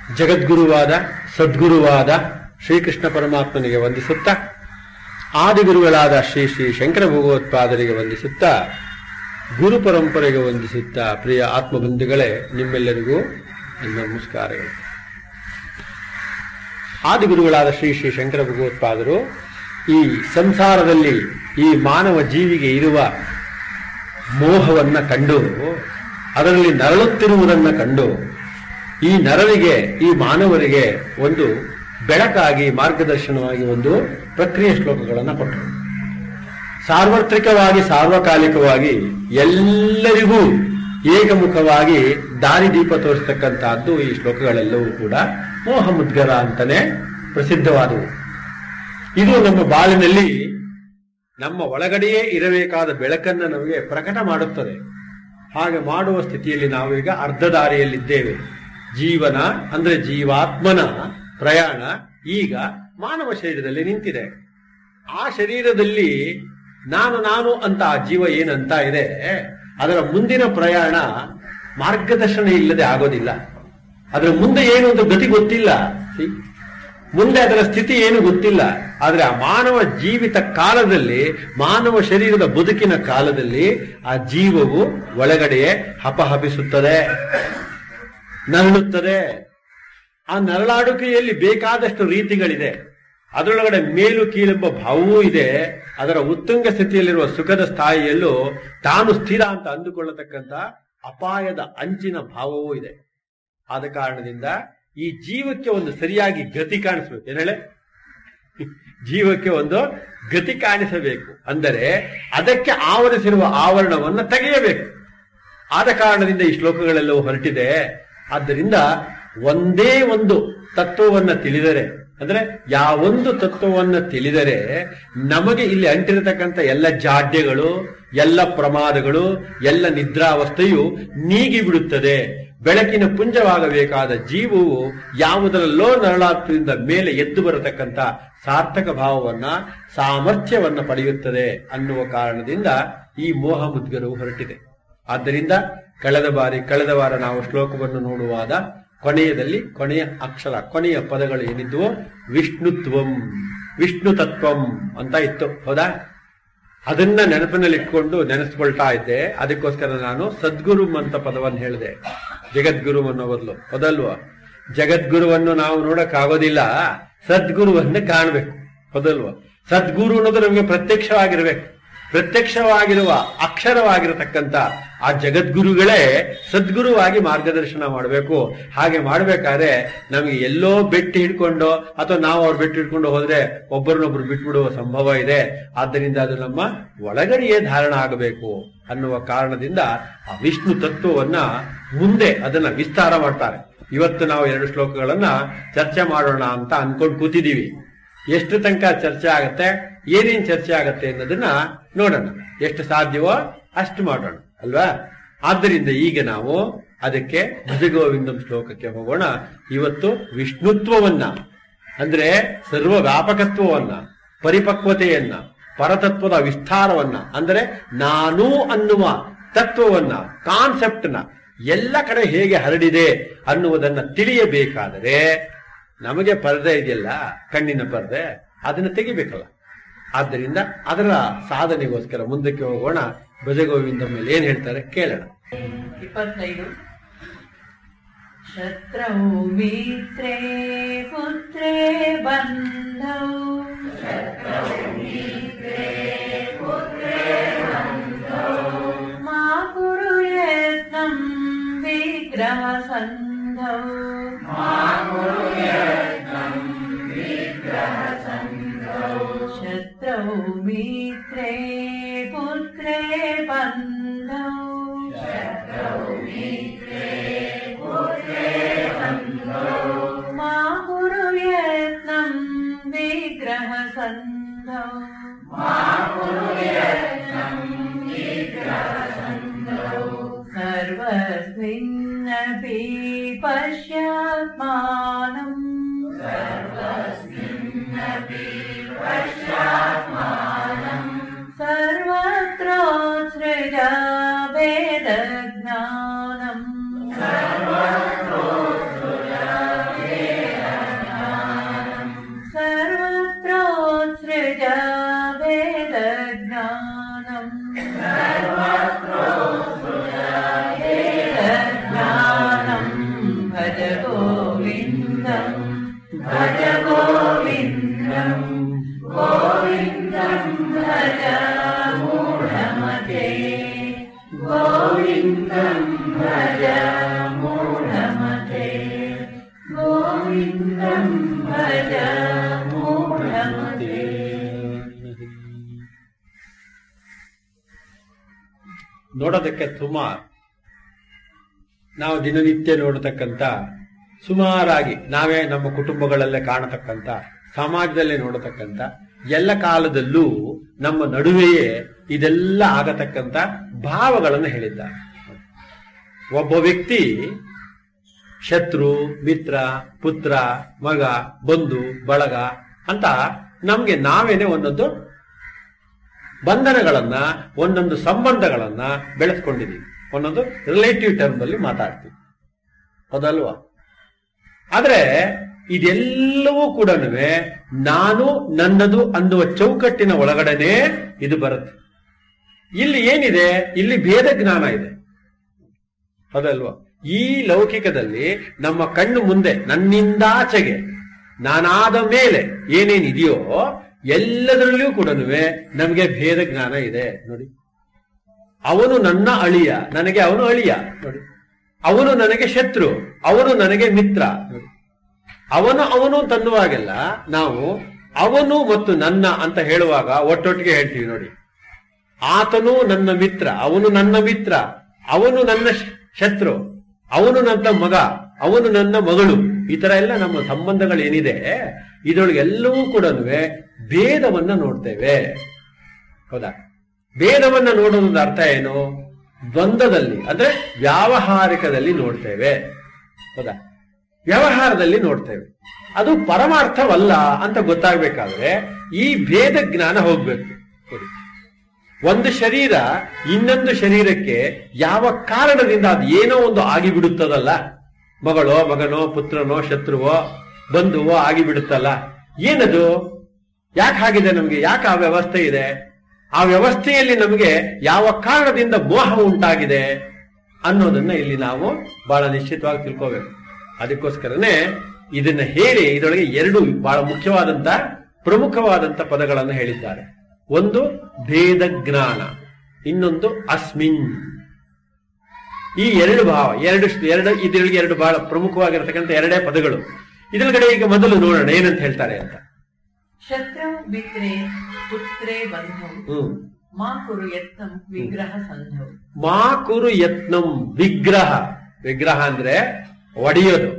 ಜಗದ್ಗುರುವಾದ ಸದ್ಗುರುವಾದ ಶ್ರೀಕೃಷ್ಣ ಪರಮಾತ್ಮನಿಗೆ ವಂದಿಸುತ್ತಾ ಆದಿಗುರುಗಳಾದ ಶ್ರೀ ಶ್ರೀ ಶಂಕರ ಭಗವತ್ಪಾದರಿಗೆ ವಂದಿಸುತ್ತಾ ಗುರು ಪರಂಪರೆಗೆ ವಂದಿಸುತ್ತಾ ಪ್ರಿಯ ಆತ್ಮಬಂಧುಗಳೇ ನಿಮ್ಮೆಲ್ಲರಿಗೂ ನನ್ನ ನಮಸ್ಕಾರಗಳು ಆದಿಗುರುಗಳಾದ ಶ್ರೀ ಶ್ರೀ ಶಂಕರ ಭಗವತ್ಪಾದರು ಈ ಸಂಸಾರದಲ್ಲಿ ಈ ಮಾನವ ಜೀವಿಗೆ ಇರುವ ಮೋಹವನ್ನ ಕಂಡು ಅದರಲ್ಲಿ ನರಳುತ್ತಿರುವುದನ್ನ ಕಂಡು ಈ ನರವಿಗೆ ಈ ಮಾನವರಿಗೆ ಒಂದು ಬೆಳಕಾಗಿ ಮಾರ್ಗದರ್ಶನವಾಗಿ ಒಂದು ಪ್ರಕ್ರಿಯೆ ಶ್ಲೋಕಗಳನ್ನು ಕೊಟ್ಟರು ಸಾರ್ವತ್ರಿಕವಾಗಿ ಸಾರ್ವಕಾಲಿಕವಾಗಿ ಎಲ್ಲರಿಗೂ ಏಕಮುಖವಾಗಿ ದಾರಿದೀಪ ತೋರಿಸ್ತಕ್ಕಂತಹದ್ದು ಈ ಶ್ಲೋಕಗಳೆಲ್ಲವೂ ಕೂಡ ಮೋಹ ಮುದ್ಗರ ಅಂತಾನೆ ಪ್ರಸಿದ್ಧವಾದವು ಇದು ನಮ್ಮ ಬಾಳಿನಲ್ಲಿ ನಮ್ಮ ಒಳಗಡೆಯೇ ಇರಬೇಕಾದ ಬೆಳಕನ್ನು ನಮಗೆ ಪ್ರಕಟ ಮಾಡುತ್ತದೆ ಹಾಗೆ ಮಾಡುವ ಸ್ಥಿತಿಯಲ್ಲಿ ನಾವೀಗ ಅರ್ಧ ದಾರಿಯಲ್ಲಿದ್ದೇವೆ ಜೀವನ ಅಂದ್ರೆ ಜೀವಾತ್ಮನ ಪ್ರಯಾಣ ಈಗ ಮಾನವ ಶರೀರದಲ್ಲಿ ನಿಂತಿದೆ ಆ ಶರೀರದಲ್ಲಿ ನಾನು ನಾನು ಅಂತ ಆ ಜೀವ ಏನಂತ ಇದೆ ಅದರ ಮುಂದಿನ ಪ್ರಯಾಣ ಮಾರ್ಗದರ್ಶನ ಇಲ್ಲದೆ ಆಗೋದಿಲ್ಲ ಅದರ ಮುಂದೆ ಏನು ಅಂತ ಗತಿ ಗೊತ್ತಿಲ್ಲ See? ಮುಂದೆ ಅದರ ಸ್ಥಿತಿ ಏನು ಗೊತ್ತಿಲ್ಲ ಆದ್ರೆ ಆ ಮಾನವ ಜೀವಿತ ಕಾಲದಲ್ಲಿ ಮಾನವ ಶರೀರದ ಬದುಕಿನ ಕಾಲದಲ್ಲಿ ಆ ಜೀವವು ಒಳಗಡೆಯೇ ಹಪಹಪಿಸುತ್ತದೆ ನರಳುತ್ತದೆ ಆ ನರಳಾಡುಕೆಯಲ್ಲಿ ಬೇಕಾದಷ್ಟು ರೀತಿಗಳಿದೆ ಅದರೊಳಗಡೆ ಮೇಲು ಕೀಳೆಂಬ ಭಾವವೂ ಇದೆ ಅದರ ಉತ್ತುಂಗ ಸ್ಥಿತಿಯಲ್ಲಿರುವ ಸುಖದ ಸ್ಥಾಯಿಯಲ್ಲೂ ತಾನು ಸ್ಥಿರ ಅಂತ ಅಂದುಕೊಳ್ಳತಕ್ಕಂತ ಅಪಾಯದ ಅಂಚಿನ ಭಾವವೂ ಇದೆ ಆದ ಕಾರಣದಿಂದ ಈ ಜೀವಕ್ಕೆ ಒಂದು ಸರಿಯಾಗಿ ಗತಿ ಕಾಣಿಸ್ಬೇಕು ಏನ್ ಹೇಳೆ ಜೀವಕ್ಕೆ ಒಂದು ಗತಿ ಕಾಣಿಸಬೇಕು ಅಂದರೆ ಅದಕ್ಕೆ ಆವರಿಸಿರುವ ಆವರಣವನ್ನು ತೆಗೆಯಬೇಕು ಆದ ಕಾರಣದಿಂದ ಈ ಶ್ಲೋಕಗಳೆಲ್ಲವೂ ಹೊರಟಿದೆ ಆದ್ದರಿಂದ ಒಂದೇ ಒಂದು ತತ್ವವನ್ನ ತಿಳಿದರೆ ಅಂದ್ರೆ ಯಾವೊಂದು ತತ್ವವನ್ನ ತಿಳಿದರೆ ನಮಗೆ ಇಲ್ಲಿ ಅಂಟಿರತಕ್ಕಂಥ ಎಲ್ಲ ಜಾಡ್ಯಗಳು ಎಲ್ಲ ಪ್ರಮಾದಗಳು ಎಲ್ಲ ನಿದ್ರಾವಸ್ಥೆಯು ನೀಗಿ ಬಿಡುತ್ತದೆ ಬೆಳಕಿನ ಪುಂಜವಾಗಬೇಕಾದ ಜೀವವು ಯಾವುದರಲ್ಲೋ ನರಳಾತ್ಮದಿಂದ ಮೇಲೆ ಎದ್ದು ಬರತಕ್ಕಂಥ ಸಾರ್ಥಕ ಭಾವವನ್ನ ಸಾಮರ್ಥ್ಯವನ್ನ ಪಡೆಯುತ್ತದೆ ಅನ್ನುವ ಕಾರಣದಿಂದ ಈ ಮೋಹ ಮುದ್ಗರವು ಹೊರಟಿದೆ ಆದ್ದರಿಂದ ಕಳೆದ ಬಾರಿ ಕಳೆದ ವಾರ ನಾವು ಶ್ಲೋಕವನ್ನು ನೋಡುವಾಗ ಕೊನೆಯದಲ್ಲಿ ಕೊನೆಯ ಅಕ್ಷರ ಕೊನೆಯ ಪದಗಳು ಏನಿದ್ವು ವಿಷ್ಣುತ್ವಂ ವಿಷ್ಣು ತತ್ವಂ ಅಂತ ಇತ್ತು ಹೌದಾ ಅದನ್ನ ನೆನಪಿನಲ್ಲಿಟ್ಕೊಂಡು ನೆನೆಸ್ಕೊಳ್ತಾ ಇದ್ದೆ ಅದಕ್ಕೋಸ್ಕರ ನಾನು ಸದ್ಗುರು ಅಂತ ಪದವನ್ನು ಹೇಳಿದೆ ಜಗದ್ಗುರು ಅನ್ನೋ ಬದಲು ಹೌದಲ್ವಾ ಜಗದ್ಗುರುವನ್ನು ನಾವು ನೋಡಕ್ ಆಗೋದಿಲ್ಲ ಸದ್ಗುರುವನ್ನು ಕಾಣಬೇಕು ಹೌದಲ್ವಾ ಸದ್ಗುರು ಅನ್ನೋದು ನಮಗೆ ಪ್ರತ್ಯಕ್ಷವಾಗಿರ್ಬೇಕು ಪ್ರತ್ಯಕ್ಷವಾಗಿರುವ ಅಕ್ಷರವಾಗಿರತಕ್ಕಂತ ಆ ಜಗದ್ಗುರುಗಳೇ ಸದ್ಗುರುವಾಗಿ ಮಾರ್ಗದರ್ಶನ ಮಾಡಬೇಕು ಹಾಗೆ ಮಾಡಬೇಕಾದ್ರೆ ನಮಗೆ ಎಲ್ಲೋ ಬೆಟ್ಟು ಹಿಡ್ಕೊಂಡು ಅಥವಾ ನಾವು ಅವ್ರು ಬೆಟ್ಟು ಹಿಡ್ಕೊಂಡು ಹೋದ್ರೆ ಒಬ್ಬರನ್ನೊಬ್ರು ಬಿಟ್ಬಿಡುವ ಸಂಭವ ಇದೆ ಆದ್ದರಿಂದ ಅದು ನಮ್ಮ ಒಳಗಡೆಯೇ ಧಾರಣ ಆಗಬೇಕು ಅನ್ನುವ ಕಾರಣದಿಂದ ಆ ವಿಷ್ಣು ತತ್ವವನ್ನ ಮುಂದೆ ಅದನ್ನ ವಿಸ್ತಾರ ಮಾಡ್ತಾರೆ ಇವತ್ತು ನಾವು ಎರಡು ಶ್ಲೋಕಗಳನ್ನ ಚರ್ಚೆ ಮಾಡೋಣ ಅಂತ ಅನ್ಕೊಂಡು ಕೂತಿದೀವಿ ಎಷ್ಟು ತನಕ ಚರ್ಚೆ ಆಗತ್ತೆ ಏನೇನ್ ಚರ್ಚೆ ಆಗತ್ತೆ ಅನ್ನೋದನ್ನ ನೋಡೋಣ ಎಷ್ಟು ಸಾಧ್ಯವೋ ಅಷ್ಟು ಮಾಡೋಣ ಅಲ್ವಾ ಆದ್ದರಿಂದ ಈಗ ನಾವು ಅದಕ್ಕೆ ಭಜಗೋವಿಂದಂ ಶ್ಲೋಕಕ್ಕೆ ಹೋಗೋಣ ಇವತ್ತು ವಿಷ್ಣುತ್ವವನ್ನ ಅಂದ್ರೆ ಸರ್ವ ವ್ಯಾಪಕತ್ವವನ್ನ ಪರಿಪಕ್ವತೆಯನ್ನ ಪರತತ್ವದ ವಿಸ್ತಾರವನ್ನ ಅಂದ್ರೆ ನಾನು ಅನ್ನುವ ತತ್ವವನ್ನ ಕಾನ್ಸೆಪ್ಟ್ನ ಎಲ್ಲ ಕಡೆ ಹೇಗೆ ಹರಡಿದೆ ಅನ್ನುವುದನ್ನ ತಿಳಿಯಬೇಕಾದರೆ ನಮಗೆ ಪರದೆ ಇದೆಯಲ್ಲ ಕಣ್ಣಿನ ಪರದೆ ಅದನ್ನ ತೆಗಿಬೇಕಲ್ಲ ಆದ್ದರಿಂದ ಅದರ ಸಾಧನೆಗೋಸ್ಕರ ಮುಂದಕ್ಕೆ ಹೋಗೋಣ ಭಜಗೋವಿಂದ ಮೇಲೆ ಏನ್ ಹೇಳ್ತಾರೆ ಕೇಳೋಣ ಇಪ್ಪತ್ತೈದು ಶತ್ರೌ ಮಿತ್ರೇ ಪುತ್ರೇ ಬಂಧೌ ಮಾ ಕುರು ಯತ್ನಂ ವಿಗ್ರಹ ಸಂಧೌ ಶತ್ರೌ ಮಿತ್ರೇ ಪುತ್ರೇ ಬಂಧೌ मा कुरु यत्नं विग्रहसन्धौ सर्वस्मिन्नपि पश्यात्मानम् सर्वत्र सृजा वेदज्ञानम् ಭಜ ಗೋವಿಂದಂ ಭಜ ಗೋವಿಂದಂ ಗೋವಿಂದಂ ಭಜ ಮೂಢಮತೆ ಗೋವಿಂದಂ ಭಜ ಮೂಢಮತೆ ಗೋವಿಂದಂ ಭಜ ಮೂಢಮತೆ ನೋಡೋದಕ್ಕೆ ಸುಮಾರು ನಾವು ದಿನನಿತ್ಯ ನೋಡತಕ್ಕಂತ ಸುಮಾರಾಗಿ ನಾವೇ ನಮ್ಮ ಕುಟುಂಬಗಳಲ್ಲೇ ಕಾಣತಕ್ಕಂತ ಸಮಾಜದಲ್ಲೇ ನೋಡತಕ್ಕಂತ ಎಲ್ಲ ಕಾಲದಲ್ಲೂ ನಮ್ಮ ನಡುವೆಯೇ ಇದೆಲ್ಲ ಆಗತಕ್ಕಂತ ಭಾವಗಳನ್ನು ಹೇಳಿದ್ದಾರೆ ಒಬ್ಬ ವ್ಯಕ್ತಿ ಶತ್ರು ಮಿತ್ರ ಪುತ್ರ ಮಗ ಬಂಧು ಬಳಗ ಅಂತ ನಮ್ಗೆ ನಾವೇನೆ ಒಂದೊಂದು ಬಂಧನಗಳನ್ನ ಒಂದೊಂದು ಸಂಬಂಧಗಳನ್ನ ಬೆಳೆಸ್ಕೊಂಡಿದೀವಿ ಒಂದೊಂದು ರಿಲೇಟಿವ್ ಟರ್ಮ್ ಅಲ್ಲಿ ಮಾತಾಡ್ತೀವಿ ಹೌದಲ್ವಾ ಆದ್ರೆ ಇದೆಲ್ಲವೂ ಕೂಡ ನಾನು ನನ್ನದು ಅನ್ನುವ ಚೌಕಟ್ಟಿನ ಒಳಗಡೆನೆ ಇದು ಬರುತ್ತೆ ಇಲ್ಲಿ ಏನಿದೆ ಇಲ್ಲಿ ಭೇದ ಜ್ಞಾನ ಇದೆ ಹೌದಲ್ವಾ ಈ ಲೌಕಿಕದಲ್ಲಿ ನಮ್ಮ ಕಣ್ಣು ಮುಂದೆ ನನ್ನಿಂದಾಚೆಗೆ ನಾನಾದ ಮೇಲೆ ಏನೇನಿದೆಯೋ ಎಲ್ಲದರಲ್ಲಿಯೂ ಕೂಡ ನಮಗೆ ಭೇದ ಜ್ಞಾನ ಇದೆ ನೋಡಿ ಅವನು ನನ್ನ ಅಳಿಯ ನನಗೆ ಅವನು ಅಳಿಯ ನೋಡಿ ಅವನು ನನಗೆ ಶತ್ರು ಅವನು ನನಗೆ ಮಿತ್ರ ನೋಡಿ ಅವನು ಅವನು ತನ್ನುವಾಗೆಲ್ಲ ನಾವು ಅವನು ಮತ್ತು ನನ್ನ ಅಂತ ಹೇಳುವಾಗ ಒಟ್ಟೊಟ್ಟಿಗೆ ಹೇಳ್ತೀವಿ ನೋಡಿ ಆತನು ನನ್ನ ಮಿತ್ರ ಅವನು ನನ್ನ ಮಿತ್ರ ಅವನು ನನ್ನ ಶ- ಶತ್ರು ಅವನು ನನ್ನ ಮಗ ಅವನು ನನ್ನ ಮಗಳು ಈ ತರ ಎಲ್ಲ ನಮ್ಮ ಸಂಬಂಧಗಳೇನಿದೆ ಇದರೊಳಗೆ ಎಲ್ಲವೂ ಕೂಡ ಭೇದವನ್ನ ನೋಡ್ತೇವೆ ಹೌದಾ ಭೇದವನ್ನ ನೋಡೋದ್ರ ಅರ್ಥ ಏನು ದ್ವಂದ್ವದಲ್ಲಿ ಅಂದ್ರೆ ವ್ಯಾವಹಾರಿಕದಲ್ಲಿ ನೋಡ್ತೇವೆ ಹೌದಾ ವ್ಯವಹಾರದಲ್ಲಿ ನೋಡ್ತೇವೆ ಅದು ಪರಮಾರ್ಥವಲ್ಲ ಅಂತ ಗೊತ್ತಾಗ್ಬೇಕಾದ್ರೆ ಈ ಭೇದ ಜ್ಞಾನ ಹೋಗ್ಬೇಕು ನೋಡಿ ಒಂದು ಶರೀರ ಇನ್ನೊಂದು ಶರೀರಕ್ಕೆ ಯಾವ ಕಾರಣದಿಂದ ಅದು ಏನೋ ಒಂದು ಆಗಿಬಿಡುತ್ತದಲ್ಲ ಮಗಳೋ ಮಗನೋ ಪುತ್ರನೋ ಶತ್ರುವೋ ಬಂಧುವೋ ಆಗಿಬಿಡುತ್ತಲ್ಲ ಏನದು ಯಾಕೆ ಆಗಿದೆ ನಮಗೆ ಯಾಕೆ ಆ ವ್ಯವಸ್ಥೆ ಇದೆ ಆ ವ್ಯವಸ್ಥೆಯಲ್ಲಿ ನಮಗೆ ಯಾವ ಕಾರಣದಿಂದ ಮೋಹ ಉಂಟಾಗಿದೆ ಅನ್ನೋದನ್ನ ಇಲ್ಲಿ ನಾವು ಬಹಳ ನಿಶ್ಚಿತವಾಗಿ ತಿಳ್ಕೋಬೇಕು ಅದಕ್ಕೋಸ್ಕರನೇ ಇದನ್ನ ಹೇಳಿ ಇದರೊಳಗೆ ಎರಡು ಬಹಳ ಮುಖ್ಯವಾದಂತ ಪ್ರಮುಖವಾದಂತ ಪದಗಳನ್ನು ಹೇಳಿದ್ದಾರೆ ಒಂದು ಭೇದ ಜ್ಞಾನ ಇನ್ನೊಂದು ಅಸ್ಮಿನ್ ಈ ಎರಡು ಭಾವ ಎರಡು ಎರಡು ಇದರೊಳಗೆ ಎರಡು ಬಹಳ ಪ್ರಮುಖವಾಗಿರತಕ್ಕಂಥ ಎರಡೇ ಪದಗಳು ಇದರೊಳಗಡೆ ಈಗ ಮೊದಲು ನೋಡೋಣ ಏನಂತ ಹೇಳ್ತಾರೆ ಅಂತ ಶತ್ರೌ ಮಿತ್ರೇ ಪುತ್ರೇ ಬಂಧು ಹ್ಮ್ ಮಾ ಕುರು ಯತ್ನಂ ವಿಗ್ರಹ ಸಂಧೌ ಮಾ ಕುರು ಯತ್ನಂ ವಿಗ್ರಹ ವಿಗ್ರಹ ಅಂದ್ರೆ ಒಡೆಯೋದು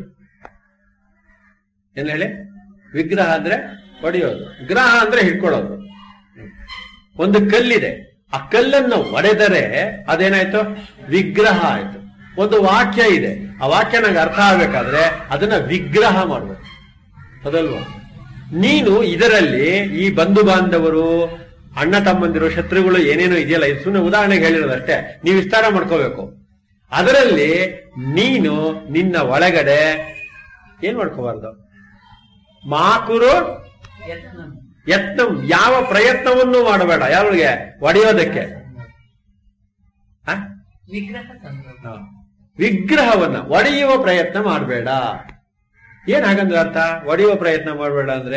ಏನ್ ಹೇಳಿ ವಿಗ್ರಹ ಅಂದ್ರೆ ಒಡೆಯೋದು ಗ್ರಹ ಅಂದ್ರೆ ಹಿಡ್ಕೊಳ್ಳೋದು ಒಂದು ಕಲ್ಲಿದೆ ಆ ಕಲ್ಲನ್ನು ಒಡೆದರೆ ಅದೇನಾಯ್ತು ವಿಗ್ರಹ ಆಯ್ತು ಒಂದು ವಾಕ್ಯ ಇದೆ ಆ ವಾಕ್ಯ ನಂಗೆ ಅರ್ಥ ಆಗ್ಬೇಕಾದ್ರೆ ಅದನ್ನ ವಿಗ್ರಹ ಮಾಡ್ಬೇಕು ಅದಲ್ವಾ ನೀನು ಇದರಲ್ಲಿ ಈ ಬಂಧು ಬಾಂಧವರು ಅಣ್ಣ ತಮ್ಮಂದಿರು ಶತ್ರುಗಳು ಏನೇನೋ ಇದೆಯಲ್ಲ ಇದು ಸುಮ್ಮನೆ ಉದಾಹರಣೆಗೆ ಹೇಳಿರೋದಷ್ಟೇ ನೀವು ವಿಸ್ತಾರ ಮಾಡ್ಕೋಬೇಕು ಅದರಲ್ಲಿ ನೀನು ನಿನ್ನ ಒಳಗಡೆ ಏನ್ ಮಾಡ್ಕೋಬಾರ್ದು ಮಾಕುರು ಯತ್ನಂ ಯತ್ನ ಯಾವ ಪ್ರಯತ್ನವನ್ನು ಮಾಡಬೇಡ ಯಾರಿಗೆ ಒಡೆಯೋದಕ್ಕೆ ಆ? ವಿಗ್ರಹ ಸಂಧೌ ಹ. ವಿಗ್ರಹವನ್ನ ಒಡೆಯುವ ಪ್ರಯತ್ನ ಮಾಡಬೇಡ ಏನ್ ಹಾಗಂದ್ರೆ ಅರ್ಥ ಒಡೆಯುವ ಪ್ರಯತ್ನ ಮಾಡಬೇಡ ಅಂದ್ರೆ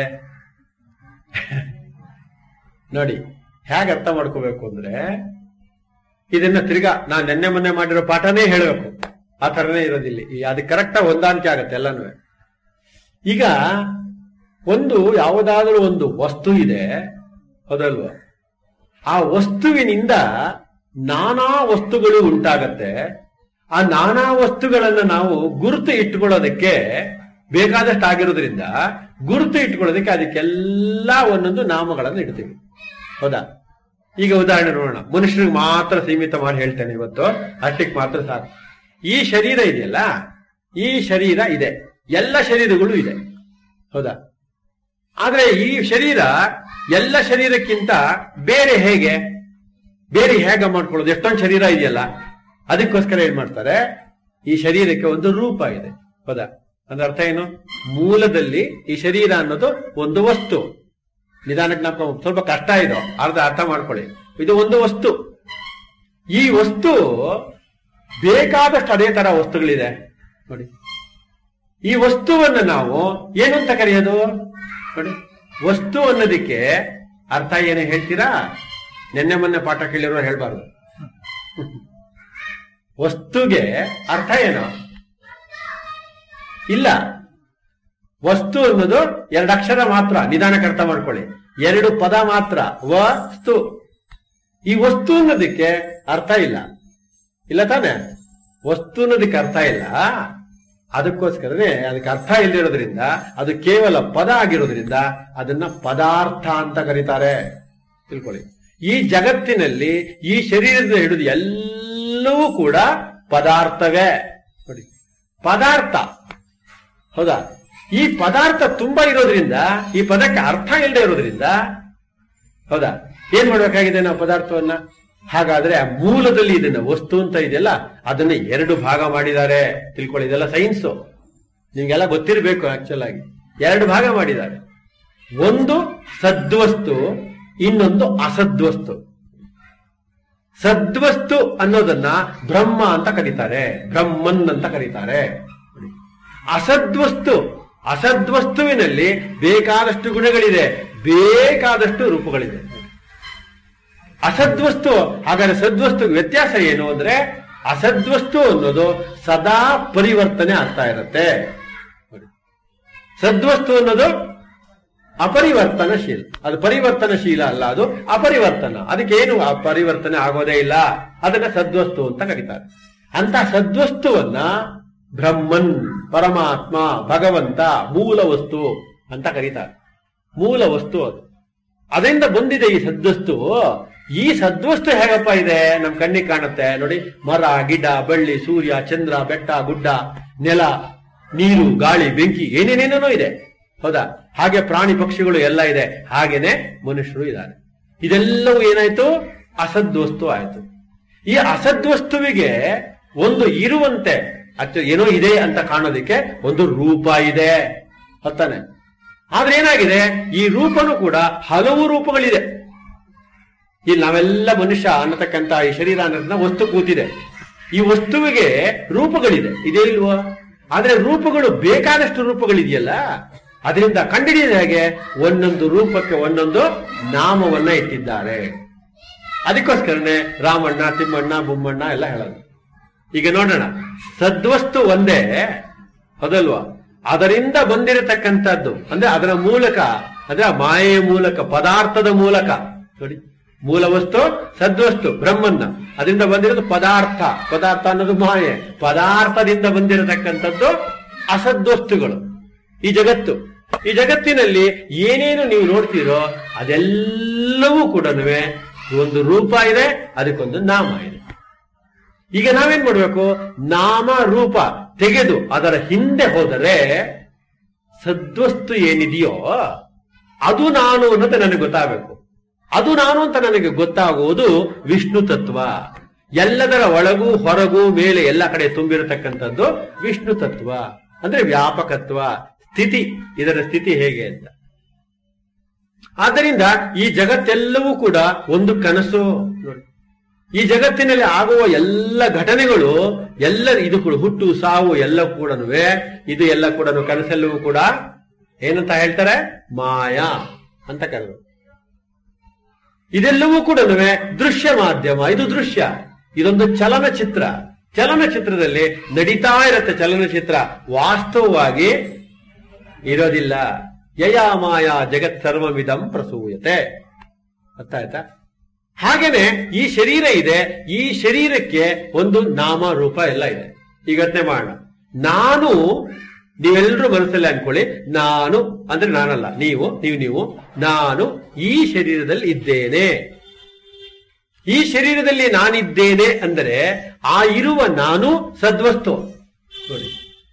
ನೋಡಿ ಹೇಗೆ ಅರ್ಥ ಮಾಡ್ಕೋಬೇಕು ಅಂದ್ರೆ ಇದನ್ನ ತಿರ್ಗಾ ನಾನ್ ನೆನ್ನೆ ಮೊನ್ನೆ ಮಾಡಿರೋ ಪಾಠನೇ ಹೇಳಬೇಕು ಆ ಥರನೇ ಇರೋದಿಲ್ಲ ಈ ಅದು ಕರೆಕ್ಟ್ ಹೊಂದಾಣಿಕೆ ಆಗತ್ತೆ ಎಲ್ಲಾನು ಈಗ ಒಂದು ಯಾವುದಾದ್ರೂ ಒಂದು ವಸ್ತು ಇದೆ ಹೌದಲ್ವಾ ಆ ವಸ್ತುವಿನಿಂದ ನಾನಾ ವಸ್ತುಗಳು ಉಂಟಾಗತ್ತೆ ಆ ನಾನಾ ವಸ್ತುಗಳನ್ನ ನಾವು ಗುರುತು ಇಟ್ಕೊಳ್ಳೋದಕ್ಕೆ ಬೇಕಾದಷ್ಟು ಆಗಿರೋದ್ರಿಂದ ಗುರುತು ಇಟ್ಕೊಳ್ಳೋದಕ್ಕೆ ಅದಕ್ಕೆಲ್ಲ ಒಂದೊಂದು ನಾಮಗಳನ್ನು ಇಡ್ತೀವಿ ಹೌದಾ ಈಗ ಉದಾಹರಣೆ ನೋಡೋಣ ಮನುಷ್ಯರಿಗೆ ಮಾತ್ರ ಸೀಮಿತ ಮಾಡಿ ಹೇಳ್ತೇನೆ ಇವತ್ತು ಅಷ್ಟಕ್ಕೆ ಮಾತ್ರ ಸಾಕು ಈ ಶರೀರ ಇದೆಯಲ್ಲ ಈ ಶರೀರ ಇದೆ ಎಲ್ಲ ಶರೀರಗಳು ಇದೆ ಹೌದಾ ಆದ್ರೆ ಈ ಶರೀರ ಎಲ್ಲ ಶರೀರಕ್ಕಿಂತ ಬೇರೆ ಹೇಗೆ ಬೇರೆ ಹೇಗೆ ಮಾಡ್ಕೊಳ್ಳೋದು ಎಷ್ಟೊಂದು ಶರೀರ ಇದೆಯಲ್ಲ ಅದಕ್ಕೋಸ್ಕರ ಏನ್ ಮಾಡ್ತಾರೆ ಈ ಶರೀರಕ್ಕೆ ಒಂದು ರೂಪ ಇದೆ ಹೌದಾ ಅಂದ್ರೆ ಅರ್ಥ ಏನು ಮೂಲದಲ್ಲಿ ಈ ಶರೀರ ಅನ್ನೋದು ಒಂದು ವಸ್ತು ನಿಧಾನಕ್ಕೆ ನಾವು ಸ್ವಲ್ಪ ಕಷ್ಟ ಇದು ಅರ್ಧ ಅರ್ಥ ಮಾಡ್ಕೊಳ್ಳಿ ಇದು ಒಂದು ವಸ್ತು ಈ ವಸ್ತು ಬೇಕಾದಷ್ಟು ಅದೇ ತರ ವಸ್ತುಗಳಿದೆ ನೋಡಿ ಈ ವಸ್ತುವನ್ನು ನಾವು ಏನು ಅಂತ ಕರೆಯೋದು ನೋಡಿ ವಸ್ತು ಅನ್ನೋದಕ್ಕೆ ಅರ್ಥ ಏನು ಹೇಳ್ತೀರಾ ನಿನ್ನೆ ಮೊನ್ನೆ ಪಾಠ ಕೇಳಿರೋ ಹೇಳ್ಬಾರ್ದು ವಸ್ತುಗೆ ಅರ್ಥ ಏನು ಇಲ್ಲ ವಸ್ತು ಅನ್ನೋದು ಎರಡು ಅಕ್ಷರ ಮಾತ್ರ ನಿಧಾನಕ್ಕೆ ಅರ್ಥ ಮಾಡ್ಕೊಳ್ಳಿ ಎರಡು ಪದ ಮಾತ್ರ ವಸ್ತು ಈ ವಸ್ತು ಅನ್ನೋದಕ್ಕೆ ಅರ್ಥ ಇಲ್ಲ ಇಲ್ಲ ತಾನೆ ವಸ್ತು ಅನ್ನೋದಕ್ಕೆ ಅರ್ಥ ಇಲ್ಲ ಅದಕ್ಕೋಸ್ಕರನೇ ಅದಕ್ಕೆ ಅರ್ಥ ಇಲ್ಲಿರೋದ್ರಿಂದ ಅದು ಕೇವಲ ಪದ ಆಗಿರೋದ್ರಿಂದ ಅದನ್ನ ಪದಾರ್ಥ ಅಂತ ಕರೀತಾರೆ ತಿಳ್ಕೊಳ್ಳಿ ಈ ಜಗತ್ತಿನಲ್ಲಿ ಈ ಶರೀರದ ಹಿಡಿದು ಎಲ್ಲವೂ ಕೂಡ ಪದಾರ್ಥವೇ ನೋಡಿ ಪದಾರ್ಥ ಹೌದಾ ಈ ಪದಾರ್ಥ ತುಂಬಾ ಇರೋದ್ರಿಂದ ಈ ಪದಕ್ಕೆ ಅರ್ಥ ಇಲ್ಲದೆ ಇರೋದ್ರಿಂದ ಹೌದಾ ಏನ್ ಮಾಡ್ಬೇಕಾಗಿದೆ ನಾವು ಪದಾರ್ಥವನ್ನ ಹಾಗಾದ್ರೆ ಆ ಮೂಲದಲ್ಲಿ ಇದನ್ನ ವಸ್ತು ಅಂತ ಇದೆಯಲ್ಲ ಅದನ್ನ ಎರಡು ಭಾಗ ಮಾಡಿದ್ದಾರೆ ತಿಳ್ಕೊಳ್ಳಿ ಇದೆಲ್ಲ ಸೈನ್ಸು ನಿಮ್ಗೆಲ್ಲ ಗೊತ್ತಿರಬೇಕು ಆಕ್ಚುಲ್ ಆಗಿ ಎರಡು ಭಾಗ ಮಾಡಿದ್ದಾರೆ ಒಂದು ಸದ್ವಸ್ತು ಇನ್ನೊಂದು ಅಸದ್ವಸ್ತು ಸದ್ವಸ್ತು ಅನ್ನೋದನ್ನ ಬ್ರಹ್ಮ ಅಂತ ಕರೀತಾರೆ ಬ್ರಹ್ಮನ್ ಅಂತ ಕರೀತಾರೆ ಅಸದ್ವಸ್ತು ಅಸದ್ವಸ್ತುವಿನಲ್ಲಿ ಬೇಕಾದಷ್ಟು ಗುಣಗಳಿದೆ ಬೇಕಾದಷ್ಟು ರೂಪಗಳಿದೆ ಅಸದ್ವಸ್ತು ಹಾಗಾದ್ರೆ ಸದ್ವಸ್ತು ವ್ಯತ್ಯಾಸ ಏನು ಅಂದ್ರೆ ಅಸದ್ವಸ್ತು ಅನ್ನೋದು ಸದಾ ಪರಿವರ್ತನೆ ಆಗ್ತಾ ಇರುತ್ತೆ ನೋಡಿ. ಸದ್ವಸ್ತು ಅನ್ನೋದು ಅಪರಿವರ್ತನಶೀಲ ಅದು ಪರಿವರ್ತನಶೀಲ ಅಲ್ಲ ಅದು ಅಪರಿವರ್ತನ ಅದಕ್ಕೇನು ಆ ಪರಿವರ್ತನೆ ಆಗೋದೇ ಇಲ್ಲ ಅದನ್ನ ಸದ್ವಸ್ತು ಅಂತ ಕರೀತಾರೆ ಅಂತ ಸದ್ವಸ್ತುವನ್ನ ಬ್ರಹ್ಮನ್ ಪರಮಾತ್ಮ ಭಗವಂತ ಮೂಲ ವಸ್ತು ಅಂತ ಕರೀತಾರೆ ಮೂಲ ವಸ್ತು ಅದು ಅದರಿಂದ ಬಂದಿದೆ ಈ ಸದ್ವಸ್ತು ಈ ಸದ್ವಸ್ತು ಹೇಗಪ್ಪ ಇದೆ ನಮ್ ಕಣ್ಣಿಗೆ ಕಾಣುತ್ತೆ ನೋಡಿ ಮರ ಗಿಡ ಬಳ್ಳಿ ಸೂರ್ಯ ಚಂದ್ರ ಬೆಟ್ಟ ಗುಡ್ಡ ನೆಲ ನೀರು ಗಾಳಿ ಬೆಂಕಿ ಏನೇನೇನೇನೋ ಇದೆ ಹೌದಾ ಹಾಗೆ ಪ್ರಾಣಿ ಪಕ್ಷಿಗಳು ಎಲ್ಲ ಇದೆ ಹಾಗೇನೆ ಮನುಷ್ಯರು ಇದ್ದಾರೆ ಇದೆಲ್ಲವೂ ಏನಾಯ್ತು ಅಸದ್ವಸ್ತು ಆಯ್ತು ಈ ಅಸದ್ವಸ್ತುವಿಗೆ ಒಂದು ಇರುವಂತೆ ಅಥವಾ ಏನೋ ಇದೆ ಅಂತ ಕಾಣೋದಕ್ಕೆ ಒಂದು ರೂಪ ಇದೆ ಹೊತ್ತಾನೆ ಆದ್ರೆ ಏನಾಗಿದೆ ಈ ರೂಪನು ಕೂಡ ಹಲವು ರೂಪಗಳಿದೆ ಇಲ್ಲಿ ನಾವೆಲ್ಲ ಮನುಷ್ಯ ಅನ್ನತಕ್ಕಂತ ಈ ಶರೀರ ಅನ್ನೋದನ್ನ ವಸ್ತು ಕೂತಿದೆ ಈ ವಸ್ತುವಿಗೆ ರೂಪಗಳಿದೆ ಇದೇ ಇಲ್ವಾ ಆದ್ರೆ ರೂಪಗಳು ಬೇಕಾದಷ್ಟು ರೂಪಗಳಿದೆಯಲ್ಲ ಅದರಿಂದ ಕಂಡಿಡಿದ ಹೇಗೆ ಒಂದೊಂದು ರೂಪಕ್ಕೆ ಒಂದೊಂದು ನಾಮವನ್ನ ಇಟ್ಟಿದ್ದಾರೆ ಅದಕ್ಕೋಸ್ಕರನೇ ರಾಮಣ್ಣ ತಿಮ್ಮಣ್ಣ ಬೊಮ್ಮಣ್ಣ ಎಲ್ಲ ಹೇಳೋದು ಈಗ ನೋಡೋಣ ಸದ್ವಸ್ತು ಒಂದೇ ಹೌದಲ್ವಾ ಅದರಿಂದ ಬಂದಿರತಕ್ಕಂಥದ್ದು ಅಂದ್ರೆ ಅದರ ಮೂಲಕ ಅಂದ್ರೆ ಆ ಮಾಯೆಯ ಮೂಲಕ ಪದಾರ್ಥದ ಮೂಲಕ ನೋಡಿ ಮೂಲ ವಸ್ತು ಸದ್ವಸ್ತು ಬ್ರಹ್ಮನ್ನ ಅದರಿಂದ ಬಂದಿರೋದು ಪದಾರ್ಥ ಪದಾರ್ಥ ಅನ್ನೋದು ಮಾಯೆ ಪದಾರ್ಥದಿಂದ ಬಂದಿರತಕ್ಕಂಥದ್ದು ಅಸದ್ವಸ್ತುಗಳು ಈ ಜಗತ್ತು ಈ ಜಗತ್ತಿನಲ್ಲಿ ಏನೇನು ನೀವು ನೋಡ್ತೀರೋ ಅದೆಲ್ಲವೂ ಕೂಡ ಒಂದು ರೂಪ ಇದೆ ಅದಕ್ಕೊಂದು ನಾಮ ಇದೆ ಈಗ ನಾವೇನ್ ಮಾಡ್ಬೇಕು ನಾಮ ರೂಪ ತೆಗೆದು ಅದರ ಹಿಂದೆ ಹೋದರೆ ಸದ್ವಸ್ತು ಏನಿದೆಯೋ ಅದು ನಾನು ಅನ್ನೋದು ನನಗೆ ಗೊತ್ತಾಗಬೇಕು ಅದು ನಾನು ಅಂತ ನನಗೆ ಗೊತ್ತಾಗುವುದು ವಿಷ್ಣು ತತ್ವ ಎಲ್ಲದರ ಒಳಗೂ ಹೊರಗೂ ಮೇಲೆ ಎಲ್ಲ ಕಡೆ ತುಂಬಿರತಕ್ಕಂಥದ್ದು ವಿಷ್ಣು ತತ್ವ ಅಂದ್ರೆ ವ್ಯಾಪಕತ್ವ ಸ್ಥಿತಿ ಇದರ ಸ್ಥಿತಿ ಹೇಗೆ ಅಂತ ಆದ್ದರಿಂದ ಈ ಜಗತ್ತೆಲ್ಲವೂ ಕೂಡ ಒಂದು ಕನಸು ನೋಡಿ ಈ ಜಗತ್ತಿನಲ್ಲಿ ಆಗುವ ಎಲ್ಲ ಘಟನೆಗಳು ಎಲ್ಲ ಇದು ಕೂಡ ಹುಟ್ಟು ಸಾವು ಎಲ್ಲ ಕೂಡ ಇದು ಎಲ್ಲ ಕೂಡ ಕನಸೆಲ್ಲವೂ ಕೂಡ ಏನಂತ ಹೇಳ್ತಾರೆ ಮಾಯಾ ಅಂತ ಕರೆದು ಇದೆಲ್ಲವೂ ಕೂಡ ದೃಶ್ಯ ಮಾಧ್ಯಮ ಇದು ದೃಶ್ಯ ಇದೊಂದು ಚಲನಚಿತ್ರ ಚಲನಚಿತ್ರದಲ್ಲಿ ನಡೀತಾ ಇರುತ್ತೆ ಚಲನಚಿತ್ರ ವಾಸ್ತವವಾಗಿ ಇರೋದಿಲ್ಲ ಯಯಾ ಮಾಯಾ ಜಗತ್ ಸರ್ವವಿಧಂ ಪ್ರಸೂಯತೆ ಅರ್ಥ ಆಯ್ತಾ ಹಾಗೇನೆ ಈ ಶರೀರ ಇದೆ ಈ ಶರೀರಕ್ಕೆ ಒಂದು ನಾಮ ರೂಪ ಎಲ್ಲ ಇದೆ ಈಗ ಯೋಚನೆ ಮಾಡೋಣ ನಾನು ನೀವೆಲ್ಲರೂ ಮನಸ್ಸಲ್ಲಿ ಅನ್ಕೊಳ್ಳಿ ನಾನು ಅಂದ್ರೆ ನಾನಲ್ಲ ನೀವು ನೀವು ನೀವು ನಾನು ಈ ಶರೀರದಲ್ಲಿ ಇದ್ದೇನೆ ಈ ಶರೀರದಲ್ಲಿ ನಾನಿದ್ದೇನೆ ಅಂದರೆ ಆ ಇರುವ ನಾನು ಸದ್ವಸ್ತು ನೋಡಿ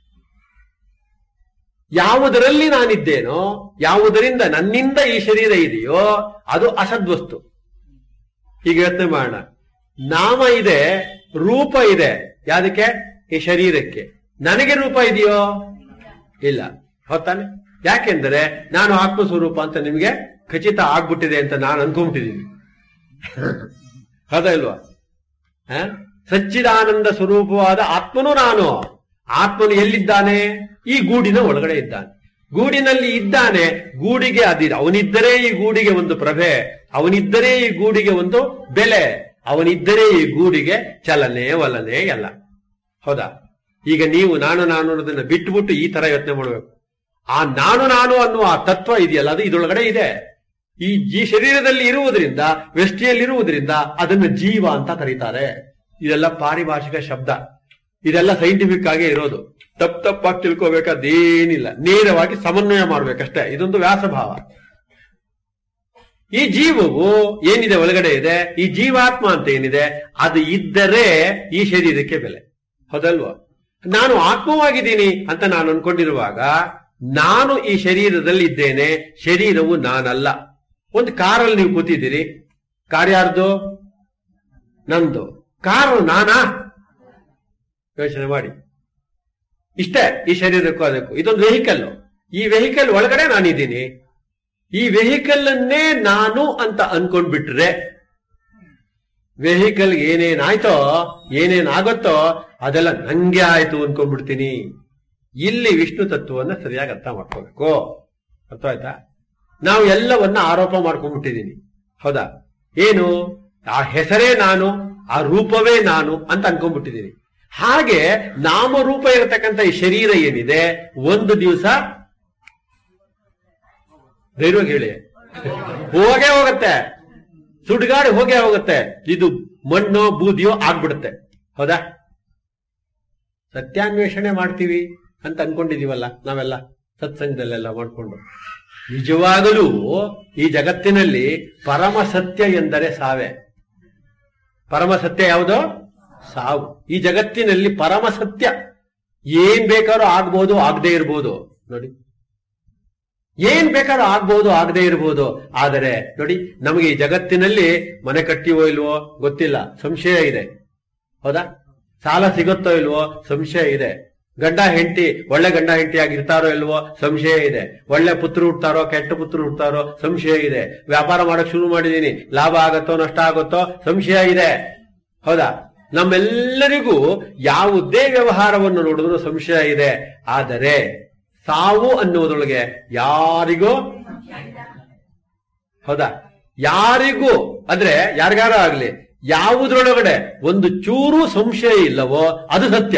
ಯಾವುದರಲ್ಲಿ ನಾನಿದ್ದೇನೋ ಯಾವುದರಿಂದ ನನ್ನಿಂದ ಈ ಶರೀರ ಇದೆಯೋ ಅದು ಅಸದ್ವಸ್ತು ಈಗ ಯೋಚನೆ ಮಾಡೋಣ ನಾಮ ಇದೆ ರೂಪ ಇದೆ ಯಾದಕ್ಕೆ ಈ ಶರೀರಕ್ಕೆ ನನಗೆ ರೂಪ ಇದೆಯೋ ಇಲ್ಲ ಹೊತ್ತಾನೆ ಯಾಕೆಂದ್ರೆ ನಾನು ಆತ್ಮಸ್ವರೂಪ ಅಂತ ನಿಮಗೆ ಖಚಿತ ಆಗ್ಬಿಟ್ಟಿದೆ ಅಂತ ನಾನು ಅನ್ಕೊಂಬಿಟ್ಟಿದ್ದೀನಿ ಹೌದಾ ಇಲ್ವಾ ಹ? ಸಚ್ಚಿದಾನಂದ ಸ್ವರೂಪವಾದ ಆತ್ಮನು ನಾನು ಆತ್ಮನು ಎಲ್ಲಿದ್ದಾನೆ ಈ ಗೂಡಿನ ಒಳಗಡೆ ಇದ್ದಾನೆ ಗೂಡಿನಲ್ಲಿ ಇದ್ದಾನೆ ಗೂಡಿಗೆ ಅದಿದೆ ಅವನಿದ್ದರೆ ಈ ಗೂಡಿಗೆ ಒಂದು ಪ್ರಭೆ ಅವನಿದ್ದರೆ ಈ ಗೂಡಿಗೆ ಒಂದು ಬೆಲೆ ಅವನಿದ್ದರೆ ಈ ಗೂಡಿಗೆ ಚಲನೆ ವಲನೆ ಎಲ್ಲ ಹೌದಾ ಈಗ ನೀವು ನಾನು ನಾನು ಅನ್ನೋದನ್ನ ಬಿಟ್ಟುಬಿಟ್ಟು ಈ ತರ ಯೋಚನೆ ಮಾಡಬೇಕು ಆ ನಾನು ನಾನು ಅನ್ನುವ ಆ ತತ್ವ ಇದೆಯಲ್ಲ ಅದು ಇದರೊಳಗಡೆ ಇದೆ ಈ ಈ ಶರೀರದಲ್ಲಿ ಇರುವುದರಿಂದ ವ್ಯಷ್ಟಿಯಲ್ಲಿರುವುದರಿಂದ ಅದನ್ನು ಜೀವ ಅಂತ ಕರೀತಾರೆ ಇದೆಲ್ಲ ಪಾರಿಭಾಷಿಕ ಶಬ್ದ ಇದೆಲ್ಲ ಸೈಂಟಿಫಿಕ್ ಆಗೇ ಇರೋದು ತಪ್ಪು ತಪ್ಪಾಗಿ ತಿಳ್ಕೋಬೇಕಾದೇನಿಲ್ಲ ನೇರವಾಗಿ ಸಮನ್ವಯ ಮಾಡ್ಬೇಕಷ್ಟೇ ಇದೊಂದು ವ್ಯಾಸಭಾವ ಈ ಜೀವವು ಏನಿದೆ ಒಳಗಡೆ ಇದೆ ಈ ಜೀವಾತ್ಮ ಅಂತ ಏನಿದೆ ಅದು ಇದ್ದರೆ ಈ ಶರೀರಕ್ಕೆ ಬೆಲೆ ಹೌದಲ್ವಾ ನಾನು ಆತ್ಮವಾಗಿದ್ದೀನಿ ಅಂತ ನಾನು ಅನ್ಕೊಂಡಿರುವಾಗ ನಾನು ಈ ಶರೀರದಲ್ಲಿ ಇದ್ದೇನೆ ಶರೀರವು ನಾನಲ್ಲ ಒಂದು ಕಾರಲ್ಲಿ ನೀವು ಕೂತಿದ್ದೀರಿ ಕಾರ್ ಯಾರ್ದು ನಂದು ಕಾರು ನಾನಾ ಯೋಚನೆ ಮಾಡಿ ಇಷ್ಟೇ ಈ ಶರೀರಕ್ಕೂ ಅದಕ್ಕೂ ಇದೊಂದು ವೆಹಿಕಲ್ ಈ ವೆಹಿಕಲ್ ಒಳಗಡೆ ನಾನಿದ್ದೀನಿ ಈ ವೆಹಿಕಲ್ ಅನ್ನೇ ನಾನು ಅಂತ ಅನ್ಕೊಂಡ್ಬಿಟ್ರೆ ವೆಹಿಕಲ್ ಏನೇನಾಯ್ತೋ ಏನೇನಾಗುತ್ತೋ ಅದೆಲ್ಲ ನಂಗೆ ಆಯ್ತು ಅನ್ಕೊಂಡ್ಬಿಡ್ತೀನಿ ಇಲ್ಲಿ ವಿಷ್ಣು ತತ್ವವನ್ನ ಸರಿಯಾಗಿ ಅರ್ಥ ಮಾಡ್ಕೋಬೇಕು ಅರ್ಥ ಆಯ್ತಾ ನಾವು ಎಲ್ಲವನ್ನ ಆರೋಪ ಮಾಡ್ಕೊಂಡ್ಬಿಟ್ಟಿದೀನಿ ಹೌದಾ ಏನು ಆ ಹೆಸರೇ ನಾನು ಆ ರೂಪವೇ ನಾನು ಅಂತ ಅನ್ಕೊಂಡ್ಬಿಟ್ಟಿದ್ದೀನಿ ಹಾಗೆ ನಾಮರೂಪ ಇರತಕ್ಕಂಥ ಈ ಶರೀರ ಏನಿದೆ ಒಂದು ದಿವಸ ಧೈರ್ಯವಾಗಿ ಹೇಳಿ ಹೋಗೇ ಹೋಗುತ್ತೆ ಸುಡ್ಗಾಡಿ ಹೋಗೇ ಹೋಗುತ್ತೆ ಇದು ಮಣ್ಣೋ ಬೂದಿಯೋ ಆಗ್ಬಿಡುತ್ತೆ ಹೌದಾ ಸತ್ಯಾನ್ವೇಷಣೆ ಮಾಡ್ತೀವಿ ಅಂತ ಅನ್ಕೊಂಡಿದೀವಲ್ಲ ನಾವೆಲ್ಲ ಸತ್ಸಂಗದಲ್ಲೆಲ್ಲ ಮಾಡ್ಕೊಂಡು ನಿಜವಾಗಲೂ ಈ ಜಗತ್ತಿನಲ್ಲಿ ಪರಮ ಸತ್ಯ ಎಂದರೆ ಸಾವೇ ಪರಮ ಸತ್ಯ ಯಾವುದೋ ಸಾವು ಈ ಜಗತ್ತಿನಲ್ಲಿ ಪರಮ ಸತ್ಯ ಏನ್ ಬೇಕಾದ್ರೂ ಆಗ್ಬೋದು ಆಗದೆ ಇರ್ಬೋದು ನೋಡಿ ಏನ್ ಬೇಕಾದ್ರೂ ಆಗ್ಬೋದು ಆಗದೆ ಇರ್ಬೋದು ಆದರೆ ನೋಡಿ ನಮಗೆ ಈ ಜಗತ್ತಿನಲ್ಲಿ ಮನೆ ಕಟ್ಟಿವೋ ಇಲ್ವೋ ಗೊತ್ತಿಲ್ಲ ಸಂಶಯ ಇದೆ ಹೌದಾ ಸಾಲ ಸಿಗುತ್ತೋ ಇಲ್ವೋ ಸಂಶಯ ಇದೆ ಗಂಡ ಹೆಂಡತಿ ಒಳ್ಳೆ ಗಂಡ ಹೆಂಡತಿಯಾಗಿ ಇರ್ತಾರೋ ಇಲ್ವೋ ಸಂಶಯ ಇದೆ ಒಳ್ಳೆ ಪುತ್ರ ಹುಡ್ತಾರೋ ಕೆಟ್ಟ ಪುತ್ರ ಹುಡ್ತಾರೋ ಸಂಶಯ ಇದೆ ವ್ಯಾಪಾರ ಮಾಡಕ್ ಶುರು ಮಾಡಿದೀನಿ ಲಾಭ ಆಗತ್ತೋ ನಷ್ಟ ಆಗುತ್ತೋ ಸಂಶಯ ಇದೆ ಹೌದಾ ನಮ್ಮೆಲ್ಲರಿಗೂ ಯಾವುದೇ ವ್ಯವಹಾರವನ್ನು ನೋಡಿದ್ರು ಸಂಶಯ ಇದೆ ಆದರೆ ಸಾವು ಅನ್ನುವುದರೊಳಗೆ ಯಾರಿಗೂ ಹೌದಾ ಯಾರಿಗೂ ಅಂದ್ರೆ ಯಾರಿಗಾರ ಆಗ್ಲಿ ಯಾವುದ್ರೊಳಗಡೆ ಒಂದು ಚೂರು ಸಂಶಯ ಇಲ್ಲವೋ ಅದು ಸತ್ಯ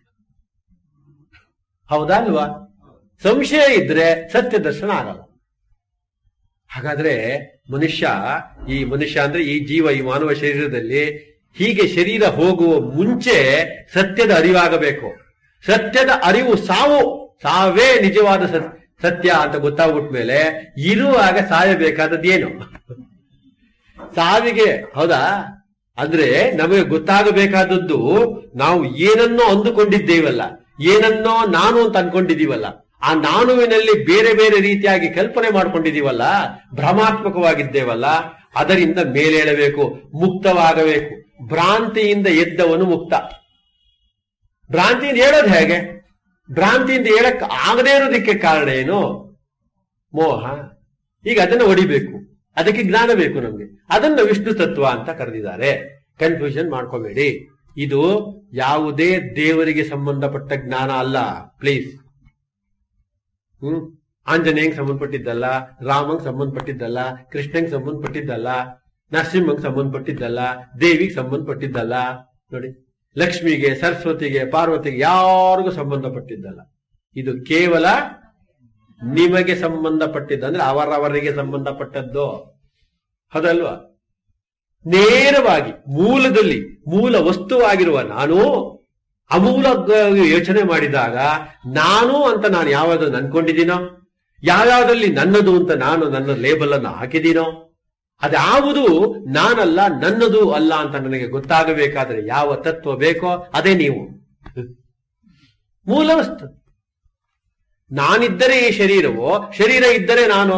ಹೌದಾ ಅಲ್ವಾ ಸಂಶಯ ಇದ್ರೆ ಸತ್ಯ ದರ್ಶನ ಆಗಲ್ಲ ಹಾಗಾದ್ರೆ ಮನುಷ್ಯ ಈ ಮನುಷ್ಯ ಅಂದ್ರೆ ಈ ಜೀವ ಈ ಮಾನವ ಶರೀರದಲ್ಲಿ ಹೀಗೆ ಶರೀರ ಹೋಗುವ ಮುಂಚೆ ಸತ್ಯದ ಅರಿವಾಗಬೇಕು ಸತ್ಯದ ಅರಿವು ಸಾವು ಸಾವೇ ನಿಜವಾದ ಸತ್- ಸತ್ಯ ಅಂತ ಗೊತ್ತಾಗ್ಬಿಟ್ಮೇಲೆ ಇರುವಾಗ ಸಾಯಬೇಕಾದದ್ದೇನು ಸಾವಿಗೆ ಹೌದಾ ಅಂದ್ರೆ ನಮಗೆ ಗೊತ್ತಾಗಬೇಕಾದದ್ದು ನಾವು ಏನನ್ನೋ ಅಂದುಕೊಂಡಿದ್ದೇವಲ್ಲ ಏನನ್ನೋ ನಾನು ಅಂತ ಅನ್ಕೊಂಡಿದೀವಲ್ಲ ಆ ನಾನುವಿನಲ್ಲಿ ಬೇರೆ ಬೇರೆ ರೀತಿಯಾಗಿ ಕಲ್ಪನೆ ಮಾಡ್ಕೊಂಡಿದೀವಲ್ಲ ಭ್ರಮಾತ್ಮಕವಾಗಿದ್ದೇವಲ್ಲ ಅದರಿಂದ ಮೇಲೇಳಬೇಕು ಮುಕ್ತವಾಗಬೇಕು ಭ್ರಾಂತಿಯಿಂದ ಎದ್ದವನು ಮುಕ್ತ ಭ್ರಾಂತಿಯಿಂದ ಹೇಳೋದು ಹೇಗೆ ಭ್ರಾಂತಿಯಿಂದ ಹೇಳಕ್ ಆಗದೇ ಇರೋದಕ್ಕೆ ಕಾರಣ ಏನು ಮೋಹ ಈಗ ಅದನ್ನ ಹೊಡಿಬೇಕು ಅದಕ್ಕೆ ಜ್ಞಾನ ಬೇಕು ನಮ್ಗೆ ಅದನ್ನ ವಿಷ್ಣು ತತ್ವ ಅಂತ ಕರೆದಿದ್ದಾರೆ ಕನ್ಫ್ಯೂಷನ್ ಮಾಡ್ಕೋಬೇಡಿ ಇದು ಯಾವುದೇ ದೇವರಿಗೆ ಸಂಬಂಧಪಟ್ಟ ಜ್ಞಾನ ಅಲ್ಲ ಪ್ಲೀಸ್ ಹ್ಮ್ ಆಂಜನೇಯಂಗ್ ಸಂಬಂಧಪಟ್ಟಿದ್ದಲ್ಲ ರಾಮಂಗ್ ಸಂಬಂಧಪಟ್ಟಿದ್ದಲ್ಲ ಕೃಷ್ಣಂಗ್ ಸಂಬಂಧಪಟ್ಟಿದ್ದಲ್ಲ ನರಸಿಂಹಂಗ್ ಸಂಬಂಧಪಟ್ಟಿದ್ದಲ್ಲ ದೇವಿಗೆ ಸಂಬಂಧಪಟ್ಟಿದ್ದಲ್ಲ ನೋಡಿ ಲಕ್ಷ್ಮಿಗೆ ಸರಸ್ವತಿಗೆ ಪಾರ್ವತಿಗೆ ಯಾರಿಗೂ ಸಂಬಂಧಪಟ್ಟಿದ್ದಲ್ಲ ಇದು ಕೇವಲ ನಿಮಗೆ ಸಂಬಂಧಪಟ್ಟಿದ್ದು ಅಂದ್ರೆ ಅವರವರಿಗೆ ಸಂಬಂಧಪಟ್ಟದ್ದು ಹೌದಲ್ವಾ ನೇರವಾಗಿ ಮೂಲದಲ್ಲಿ ಮೂಲ ವಸ್ತುವಾಗಿರುವ ನಾನು ಅಮೂಲ ಯೋಚನೆ ಮಾಡಿದಾಗ ನಾನು ಅಂತ ನಾನು ಯಾವ್ಯಾವ್ದನ್ನು ಅನ್ಕೊಂಡಿದ್ದೀನೋ ಯಾವ್ಯಾವ್ದಲ್ಲಿ ನನ್ನದು ಅಂತ ನಾನು ನನ್ನ ಲೇಬಲ್ ಅನ್ನು ಹಾಕಿದ್ದೀನೋ ಅದ್ಯಾವುದು ನಾನಲ್ಲ ನನ್ನದು ಅಲ್ಲ ಅಂತ ನನಗೆ ಗೊತ್ತಾಗಬೇಕಾದ್ರೆ ಯಾವ ತತ್ವ ಬೇಕೋ ಅದೇ ನೀವು ಮೂಲ ವಸ್ತು ನಾನಿದ್ದರೆ ಈ ಶರೀರವು ಶರೀರ ಇದ್ದರೆ ನಾನು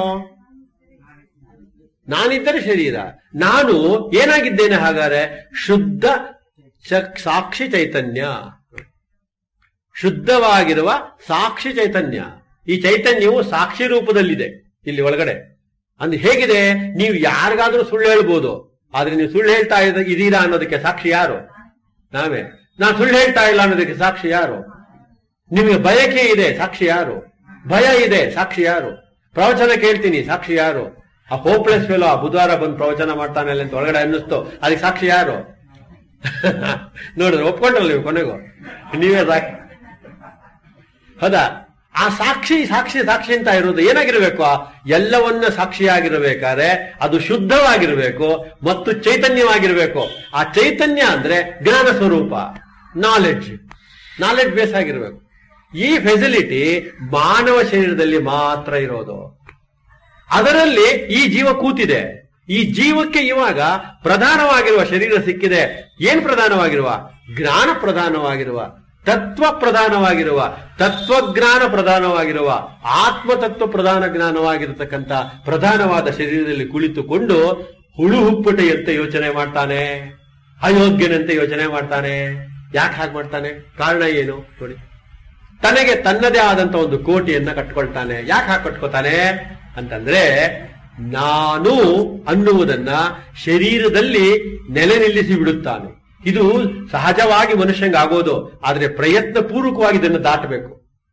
ನಾನಿದ್ದರೆ ಶರೀರ ನಾನು ಏನಾಗಿದ್ದೇನೆ ಹಾಗಾದ್ರೆ ಶುದ್ಧ ಚ- ಸಾಕ್ಷಿ ಚೈತನ್ಯ ಶುದ್ಧವಾಗಿರುವ ಸಾಕ್ಷಿ ಚೈತನ್ಯ ಈ ಚೈತನ್ಯವು ಸಾಕ್ಷಿ ರೂಪದಲ್ಲಿದೆ ಇಲ್ಲಿ ಒಳಗಡೆ ಅಂದ್ರೆ ಹೇಗಿದೆ ನೀವು ಯಾರಿಗಾದ್ರೂ ಸುಳ್ಳು ಹೇಳ್ಬೋದು ಆದ್ರೆ ನೀವು ಸುಳ್ಳು ಹೇಳ್ತಾ ಇದ್ದ- ಇದೀರಾ ಅನ್ನೋದಕ್ಕೆ ಸಾಕ್ಷಿ ಯಾರು ನಾವೇ ನಾನು ಸುಳ್ಳು ಹೇಳ್ತಾ ಇಲ್ಲ ಅನ್ನೋದಕ್ಕೆ ಸಾಕ್ಷಿ ಯಾರು ನಿಮಗೆ ಬಯಕೆ ಇದೆ ಸಾಕ್ಷಿ ಯಾರು ಭಯ ಇದೆ ಸಾಕ್ಷಿ ಯಾರು ಪ್ರವಚನ ಕೇಳ್ತೀನಿ ಸಾಕ್ಷಿ ಯಾರು ಆ ಹೋಪ್ಲೆಸ್ ಫೆಲೋ ಆ ಬುಧವಾರ ಬಂದು ಪ್ರವಚನ ಮಾಡ್ತಾನೆ ಅಲ್ಲಿ ಅಂತ ಒಳಗಡೆ ಅನ್ನಿಸ್ತು ಅದಕ್ಕೆ ಸಾಕ್ಷಿ ಯಾರು ನೋಡಿದ್ರೆ ಒಪ್ಕೊಂಡ್ರಲ್ಲ ನೀವು ಕೊನೆಗೂ ನೀವೇ ಸಾಕ್ಷಿ ಹೌದಾ ಆ ಸಾಕ್ಷಿ ಸಾಕ್ಷಿ ಸಾಕ್ಷಿ ಅಂತ ಇರೋದು ಏನಾಗಿರ್ಬೇಕು ಎಲ್ಲವನ್ನ ಸಾಕ್ಷಿಯಾಗಿರ್ಬೇಕಾದ್ರೆ ಅದು ಶುದ್ಧವಾಗಿರ್ಬೇಕು ಮತ್ತು ಚೈತನ್ಯವಾಗಿರ್ಬೇಕು ಆ ಚೈತನ್ಯ ಅಂದ್ರೆ ಜ್ಞಾನ ಸ್ವರೂಪ ನಾಲೆಡ್ಜ್ ನಾಲೆಡ್ಜ್ ಬೇಸ್ ಆಗಿರ್ಬೇಕು ಈ ಫೆಸಿಲಿಟಿ ಮಾನವ ಶರೀರದಲ್ಲಿ ಮಾತ್ರ ಇರೋದು ಅದರಲ್ಲಿ ಈ ಜೀವ ಕೂತಿದೆ ಈ ಜೀವಕ್ಕೆ ಇವಾಗ ಪ್ರಧಾನವಾಗಿರುವ ಶರೀರ ಸಿಕ್ಕಿದೆ ಏನ್ ಪ್ರಧಾನವಾಗಿರುವ ಜ್ಞಾನ ಪ್ರಧಾನವಾಗಿರುವ ತತ್ವ ಪ್ರಧಾನವಾಗಿರುವ ತತ್ವಜ್ಞಾನ ಪ್ರಧಾನವಾಗಿರುವ ಆತ್ಮತತ್ವ ಪ್ರಧಾನ ಜ್ಞಾನವಾಗಿರತಕ್ಕಂತ ಪ್ರಧಾನವಾದ ಶರೀರದಲ್ಲಿ ಕುಳಿತುಕೊಂಡು ಹುಳು ಹುಪ್ಪಟೆಯಂತೆ ಯೋಚನೆ ಮಾಡ್ತಾನೆ ಅಯೋಗ್ಯನಂತೆ ಯೋಚನೆ ಮಾಡ್ತಾನೆ ಯಾಕೆ ಹಾಗೆ ಮಾಡ್ತಾನೆ ಕಾರಣ ಏನು ನೋಡಿ ತನಗೆ ತನ್ನದೇ ಆದಂತ ಒಂದು ಕೋಟಿಯನ್ನ ಕಟ್ಕೊಳ್ತಾನೆ ಯಾಕೆ ಹಾಗೆ ಕಟ್ಕೋತಾನೆ ಅಂತಂದ್ರೆ ನಾನು ಅನ್ನುವುದನ್ನ ಶರೀರದಲ್ಲಿ ನೆಲೆ ನಿಲ್ಲಿಸಿ ಬಿಡುತ್ತಾನೆ ಇದು ಸಹಜವಾಗಿ ಮನುಷ್ಯಂಗೆ ಆಗೋದು ಆದ್ರೆ ಪ್ರಯತ್ನ ಪೂರ್ವಕವಾಗಿ ಇದನ್ನು ದಾಟಬೇಕು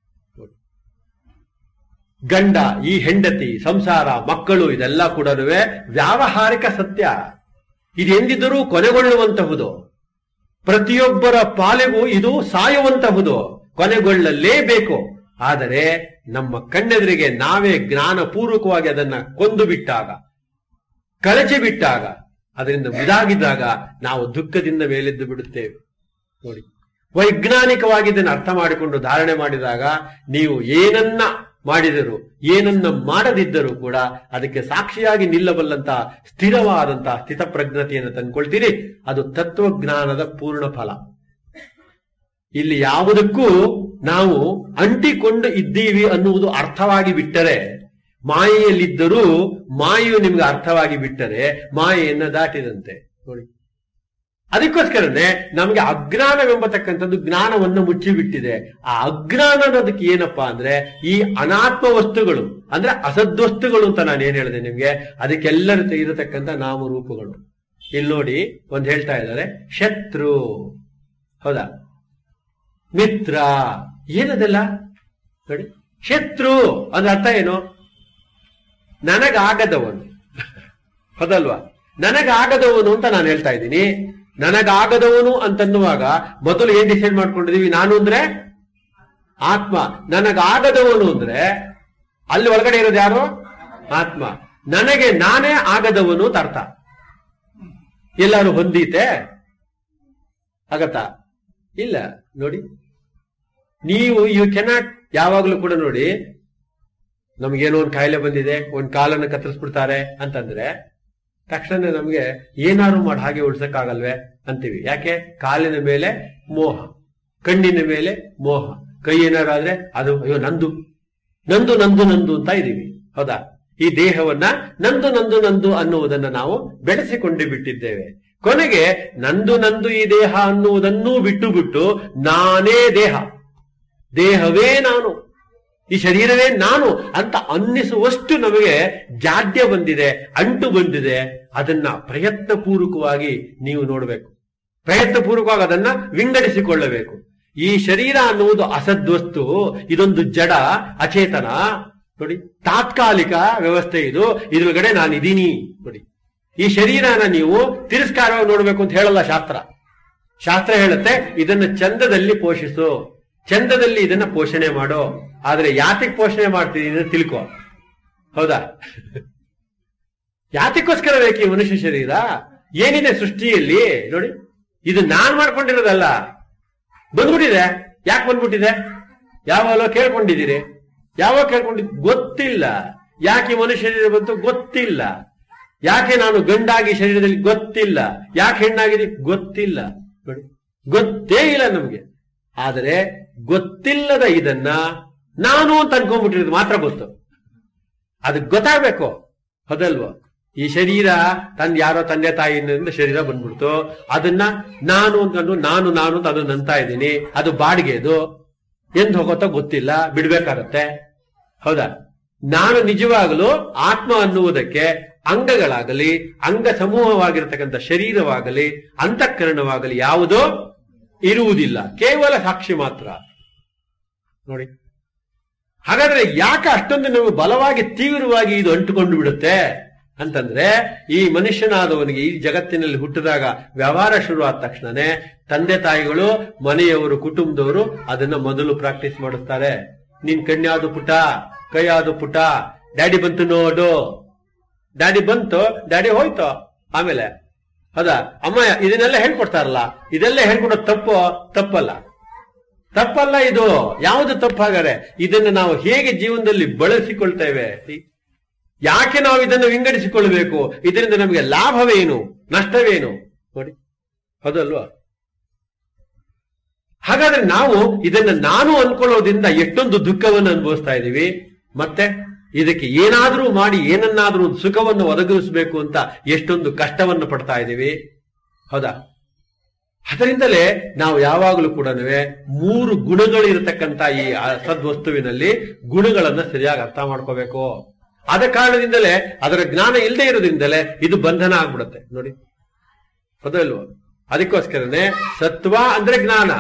ಗಂಡ ಈ ಹೆಂಡತಿ ಸಂಸಾರ ಮಕ್ಕಳು ಇದೆಲ್ಲ ಕೂಡ ವ್ಯಾವಹಾರಿಕ ಸತ್ಯ ಇದೆಂದಿದ್ದರೂ ಕೊನೆಗೊಳ್ಳುವಂತಹುದು ಪ್ರತಿಯೊಬ್ಬರ ಪಾಲಿಗೂ ಇದು ಸಾಯುವಂತಹುದು ಕೊನೆಗೊಳ್ಳಲೇಬೇಕು ಆದರೆ ನಮ್ಮ ಕಣ್ಣೆದುರಿಗೆ ನಾವೇ ಜ್ಞಾನ ಪೂರ್ವಕವಾಗಿ ಅದನ್ನ ಕೊಂದು ಬಿಟ್ಟಾಗ ಕಳಚಿ ಬಿಟ್ಟಾಗ ಅದರಿಂದ ವಿದಾಗಿದ್ದಾಗ ನಾವು ದುಃಖದಿಂದ ಮೇಲೆದ್ದು ಬಿಡುತ್ತೇವೆ ನೋಡಿ ವೈಜ್ಞಾನಿಕವಾಗಿ ಇದನ್ನು ಅರ್ಥ ಮಾಡಿಕೊಂಡು ಧಾರಣೆ ಮಾಡಿದಾಗ ನೀವು ಏನನ್ನ ಮಾಡಿದರು ಏನನ್ನ ಮಾಡದಿದ್ದರೂ ಕೂಡ ಅದಕ್ಕೆ ಸಾಕ್ಷಿಯಾಗಿ ನಿಲ್ಲಬಲ್ಲಂತ ಸ್ಥಿರವಾದಂತ ಸ್ಥಿತಪ್ರಜ್ಞತೆಯನ್ನು ತಂದ್ಕೊಳ್ತೀರಿ ಅದು ತತ್ವಜ್ಞಾನದ ಪೂರ್ಣ ಫಲ ಇಲ್ಲಿ ಯಾವುದಕ್ಕೂ ನಾವು ಅಂಟಿಕೊಂಡು ಇದ್ದೀವಿ ಅನ್ನುವುದು ಅರ್ಥವಾಗಿ ಬಿಟ್ಟರೆ ಮಾಯೆಯಲ್ಲಿದ್ದರೂ ಮಾಯೆಯು ನಿಮ್ಗೆ ಅರ್ಥವಾಗಿ ಬಿಟ್ಟರೆ ಮಾಯೆಯನ್ನ ದಾಟಿದಂತೆ ನೋಡಿ ಅದಕ್ಕೋಸ್ಕರನೇ ನಮಗೆ ಅಜ್ಞಾನವೆಂಬತಕ್ಕಂಥದ್ದು ಜ್ಞಾನವನ್ನು ಮುಚ್ಚಿಬಿಟ್ಟಿದೆ ಆ ಅಜ್ಞಾನ ಅನ್ನೋದಕ್ಕೆ ಏನಪ್ಪಾ ಅಂದ್ರೆ ಈ ಅನಾತ್ಮ ವಸ್ತುಗಳು ಅಂದ್ರೆ ಅಸದ್ವಸ್ತುಗಳು ಅಂತ ನಾನು ಏನ್ ಹೇಳಿದೆ ನಿಮ್ಗೆ ಅದಕ್ಕೆಲ್ಲರ ಇರತಕ್ಕಂಥ ನಾಮರೂಪಗಳು ಇಲ್ಲಿ ನೋಡಿ ಒಂದ್ ಹೇಳ್ತಾ ಇದ್ದಾರೆ ಶತ್ರು ಹೌದಾ ಮಿತ್ರ ಏನದೆಲ್ಲ ನೋಡಿ ಶತ್ರು ಅದ್ರ ಅರ್ಥ ಏನು ನನಗಾಗದವನು ಹೌದಲ್ವಾ ನನಗಾಗದವನು ಅಂತ ನಾನು ಹೇಳ್ತಾ ಇದ್ದೀನಿ ನನಗಾಗದವನು ಅಂತನ್ನುವಾಗ ಮೊದಲು ಏನ್ ಡಿಸೈಡ್ ಮಾಡ್ಕೊಂಡಿದೀವಿ ನಾನು ಅಂದ್ರೆ ಆತ್ಮ ನನಗಾಗದವನು ಅಂದ್ರೆ ಅಲ್ಲಿ ಒಳಗಡೆ ಇರೋದು ಯಾರು ಆತ್ಮ ನನಗೆ ನಾನೇ ಆಗದವನು ಅಂತ ಅರ್ಥ ಎಲ್ಲಾರು ಹೊಂದೀತೆ ಆಗತ್ತಾ ಇಲ್ಲ ನೋಡಿ ನೀವು ಯು ಕೆನಾಟ್ ಯಾವಾಗ್ಲೂ ಕೂಡ ನೋಡಿ ನಮ್ಗೇನೋ ಒಂದು ಕಾಯಿಲೆ ಬಂದಿದೆ ಒಂದ್ ಕಾಲನ್ನು ಕತ್ತರಿಸ್ಬಿಡ್ತಾರೆ ಅಂತಂದ್ರೆ ತಕ್ಷಣ ನಮ್ಗೆ ಏನಾದ್ರು ಮಾಡಿ ಹಾಗೆ ಉಳ್ಸಕ್ಕಾಗಲ್ವೇ ಅಂತೀವಿ ಯಾಕೆ ಕಾಲಿನ ಮೇಲೆ ಮೋಹ ಕಣ್ಣಿನ ಮೇಲೆ ಮೋಹ ಕೈ ಏನಾರಾದ್ರೆ ಅದು ಅಯ್ಯೋ ನಂದು ನಂದು ನಂದು ನಂದು ಅಂತ ಇದೀವಿ ಹೌದಾ ಈ ದೇಹವನ್ನ ನಂದು ನಂದು ನಂದು ಅನ್ನುವುದನ್ನ ನಾವು ಬೆಳೆಸಿಕೊಂಡು ಬಿಟ್ಟಿದ್ದೇವೆ ಕೊನೆಗೆ ನಂದು ನಂದು ಈ ದೇಹ ಅನ್ನುವುದನ್ನೂ ಬಿಟ್ಟು ಬಿಟ್ಟು ನಾನೇ ದೇಹ ದೇಹವೇ ನಾನು ಈ ಶರೀರವೇ ನಾನು ಅಂತ ಅನ್ನಿಸುವಷ್ಟು ನಮಗೆ ಜಾಡ್ಯ ಬಂದಿದೆ ಅಂಟು ಬಂದಿದೆ ಅದನ್ನ ಪ್ರಯತ್ನ ಪೂರ್ವಕವಾಗಿ ನೀವು ನೋಡಬೇಕು ಪ್ರಯತ್ನ ಪೂರ್ವಕವಾಗಿ ಅದನ್ನ ವಿಂಗಡಿಸಿಕೊಳ್ಳಬೇಕು ಈ ಶರೀರ ಅನ್ನುವುದು ಅಸದ್ವಸ್ತು ಇದೊಂದು ಜಡ ಅಚೇತನ ನೋಡಿ ತಾತ್ಕಾಲಿಕ ವ್ಯವಸ್ಥೆ ಇದು ಇದ್ರೊಳಗಡೆ ನಾನು ಇದೀನಿ ನೋಡಿ ಈ ಶರೀರನ ನೀವು ತಿರಸ್ಕಾರವಾಗಿ ನೋಡ್ಬೇಕು ಅಂತ ಹೇಳಲ್ಲ ಶಾಸ್ತ್ರ ಶಾಸ್ತ್ರ ಹೇಳುತ್ತೆ ಇದನ್ನ ಚಂದದಲ್ಲಿ ಪೋಷಿಸು ಚಂದದಲ್ಲಿ ಇದನ್ನ ಪೋಷಣೆ ಮಾಡೋ ಆದ್ರೆ ಯಾತಕ್ ಪೋಷಣೆ ಮಾಡ್ತೀನಿ ಅಂತ ತಿಳ್ಕೊ ಹೌದಾ ಯಾತಕ್ಕೋಸ್ಕರ ಬೇಕು ಈ ಮನುಷ್ಯ ಶರೀರ ಏನಿದೆ ಸೃಷ್ಟಿಯಲ್ಲಿ ನೋಡಿ ಇದು ನಾನ್ ಮಾಡ್ಕೊಂಡಿರೋದಲ್ಲ ಬಂದ್ಬಿಟ್ಟಿದೆ ಯಾಕೆ ಬಂದ್ಬಿಟ್ಟಿದೆ ಯಾವಾಗಲೋ ಕೇಳ್ಕೊಂಡಿದ್ದೀರಿ ಯಾವಾಗ ಕೇಳ್ಕೊಂಡಿದ್ ಗೊತ್ತಿಲ್ಲ ಯಾಕೆ ಮನುಷ್ಯ ಶರೀರ ಬಂತು ಗೊತ್ತಿಲ್ಲ ಯಾಕೆ ನಾನು ಗಂಡಾಗಿ ಶರೀರದಲ್ಲಿ ಗೊತ್ತಿಲ್ಲ ಯಾಕೆ ಹೆಣ್ಣಾಗಿದೆ ಗೊತ್ತಿಲ್ಲ ನೋಡಿ ಗೊತ್ತೇ ಇಲ್ಲ ನಮ್ಗೆ ಆದರೆ ಗೊತ್ತಿಲ್ಲದ ಇದನ್ನ ನಾನು ಅಂತ ಅನ್ಕೊಂಡ್ಬಿಟ್ಟಿರೋದು ಮಾತ್ರ ಗೊತ್ತು ಅದಕ್ಕೆ ಗೊತ್ತಾಗ್ಬೇಕು ಹೌದಲ್ವೋ ಈ ಶರೀರ ತನ್ ಯಾರೋ ತಂದೆ ತಾಯಿಯಿಂದ ಶರೀರ ಬಂದ್ಬಿಡ್ತು ಅದನ್ನ ನಾನು ಅಂತಂದು ನಾನು ನಾನು ಅಂತ ಅದನ್ನ ನಂತಾ ಇದ್ದೀನಿ ಅದು ಬಾಡಿಗೆದು ಎಂದ್ ಹೋಗುತ್ತೋ ಗೊತ್ತಿಲ್ಲ ಬಿಡ್ಬೇಕಾಗತ್ತೆ ಹೌದಾ ನಾನು ನಿಜವಾಗಲೂ ಆತ್ಮ ಅನ್ನುವುದಕ್ಕೆ ಅಂಗಗಳಾಗಲಿ ಅಂಗ ಸಮೂಹವಾಗಿರತಕ್ಕಂಥ ಶರೀರವಾಗಲಿ ಅಂತಃಕರಣವಾಗಲಿ ಯಾವುದೋ ಇರುವುದಿಲ್ಲ ಕೇವಲ ಸಾಕ್ಷಿ ಮಾತ್ರ ನೋಡಿ ಹಾಗಾದ್ರೆ ಯಾಕೆ ಅಷ್ಟೊಂದು ನಮಗೆ ಬಲವಾಗಿ ತೀವ್ರವಾಗಿ ಇದು ಅಂಟುಕೊಂಡು ಬಿಡುತ್ತೆ ಅಂತಂದ್ರೆ ಈ ಮನುಷ್ಯನಾದವನಿಗೆ ಈ ಜಗತ್ತಿನಲ್ಲಿ ಹುಟ್ಟಿದಾಗ ವ್ಯವಹಾರ ಶುರು ಆದ ತಕ್ಷಣನೇ ತಂದೆ ತಾಯಿಗಳು ಮನೆಯವರು ಕುಟುಂಬದವರು ಅದನ್ನ ಮೊದಲು ಪ್ರಾಕ್ಟೀಸ್ ಮಾಡುತ್ತಾರೆ ನಿನ್ ಕಣ್ಯಾವುದು ಪುಟ ಕೈಯಾದು ಪುಟ ಡ್ಯಾಡಿ ಬಂತು ನೋಡು ಡ್ಯಾಡಿ ಬಂತು ಡ್ಯಾಡಿ ಹೋಯ್ತು ಆಮೇಲೆ ಹೌದಾ ಅಮ್ಮ ಇದನ್ನೆಲ್ಲ ಹೇಳ್ಕೊಡ್ತಾರಲ್ಲ ಇದೆಲ್ಲ ಹೇಳ್ಕೊಡೋದು ತಪ್ಪು ತಪ್ಪಲ್ಲ ತಪ್ಪಲ್ಲ ಇದು ಯಾವುದು ತಪ್ಪಾಗಾರೆ ಇದನ್ನು ನಾವು ಹೇಗೆ ಜೀವನದಲ್ಲಿ ಬಳಸಿಕೊಳ್ತೇವೆ See? ಯಾಕೆ ನಾವು ಇದನ್ನು ವಿಂಗಡಿಸಿಕೊಳ್ಬೇಕು ಇದರಿಂದ ನಮಗೆ ಲಾಭವೇನು ನಷ್ಟವೇನು ನೋಡಿ ಹೌದಲ್ವಾ ಹಾಗಾದ್ರೆ ನಾವು ಇದನ್ನ ನಾನು ಅನ್ಕೊಳ್ಳೋದ್ರಿಂದ ಎಷ್ಟೊಂದು ದುಃಖವನ್ನು ಅನುಭವಿಸ್ತಾ ಇದ್ದೀವಿ ಮತ್ತೆ ಇದಕ್ಕೆ ಏನಾದ್ರೂ ಮಾಡಿ ಏನನ್ನಾದ್ರೂ ಒಂದು ಸುಖವನ್ನು ಒದಗಿಸಬೇಕು ಅಂತ ಎಷ್ಟೊಂದು ಕಷ್ಟವನ್ನು ಪಡ್ತಾ ಇದ್ದೀವಿ ಹೌದಾ ಅದರಿಂದಲೇ ನಾವು ಯಾವಾಗಲೂ ಕೂಡ ಮೂರು ಗುಣಗಳಿರತಕ್ಕಂತ ಈ ಸದ್ವಸ್ತುವಿನಲ್ಲಿ ಗುಣಗಳನ್ನ ಸರಿಯಾಗಿ ಅರ್ಥ ಮಾಡ್ಕೋಬೇಕು ಆದ ಕಾರಣದಿಂದಲೇ ಅದರ ಜ್ಞಾನ ಇಲ್ಲದೆ ಇರೋದ್ರಿಂದಲೇ ಇದು ಬಂಧನ ಆಗ್ಬಿಡುತ್ತೆ ನೋಡಿ ಹೌದಲ್ವ ಅದಕ್ಕೋಸ್ಕರನೇ ಸತ್ವ ಅಂದ್ರೆ ಜ್ಞಾನ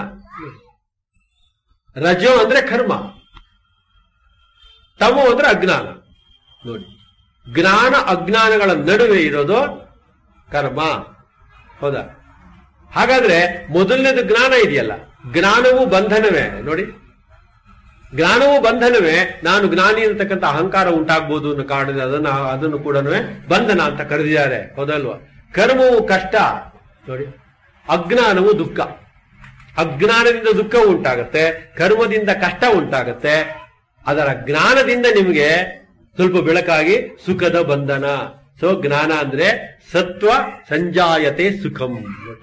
ರಜೋ ಅಂದ್ರೆ ಕರ್ಮ ತಮೋ ಅಂದ್ರೆ ಅಜ್ಞಾನ ನೋಡಿ ಜ್ಞಾನ ಅಜ್ಞಾನಗಳ ನಡುವೆ ಇರೋದು ಕರ್ಮ ಹೌದಾ ಹಾಗಾದ್ರೆ ಮೊದಲನೇದು ಜ್ಞಾನ ಇದೆಯಲ್ಲ ಜ್ಞಾನವು ಬಂಧನವೇ ನೋಡಿ ಜ್ಞಾನವು ಬಂಧನವೇ ನಾನು ಜ್ಞಾನಿ ಅಂತಕ್ಕಂಥ ಅಹಂಕಾರ ಉಂಟಾಗ್ಬೋದು ಅನ್ನೋ ಕಾರಣದಿಂದ ಅದನ್ನ ಅದನ್ನು ಕೂಡ ಬಂಧನ ಅಂತ ಕರೆದಿದ್ದಾರೆ ಹೌದಲ್ವಾ ಕರ್ಮವು ಕಷ್ಟ ನೋಡಿ ಅಜ್ಞಾನವು ದುಃಖ ಅಜ್ಞಾನದಿಂದ ದುಃಖ ಉಂಟಾಗತ್ತೆ ಕರ್ಮದಿಂದ ಕಷ್ಟ ಉಂಟಾಗತ್ತೆ ಅದರ ಜ್ಞಾನದಿಂದ ನಿಮಗೆ ಸ್ವಲ್ಪ ಬೆಳಕಾಗಿ ಸುಖದ ಬಂಧನ ಸೊ ಜ್ಞಾನ ಅಂದ್ರೆ ಸತ್ವ ಸಂಜಾಯತೆ ಸುಖಂ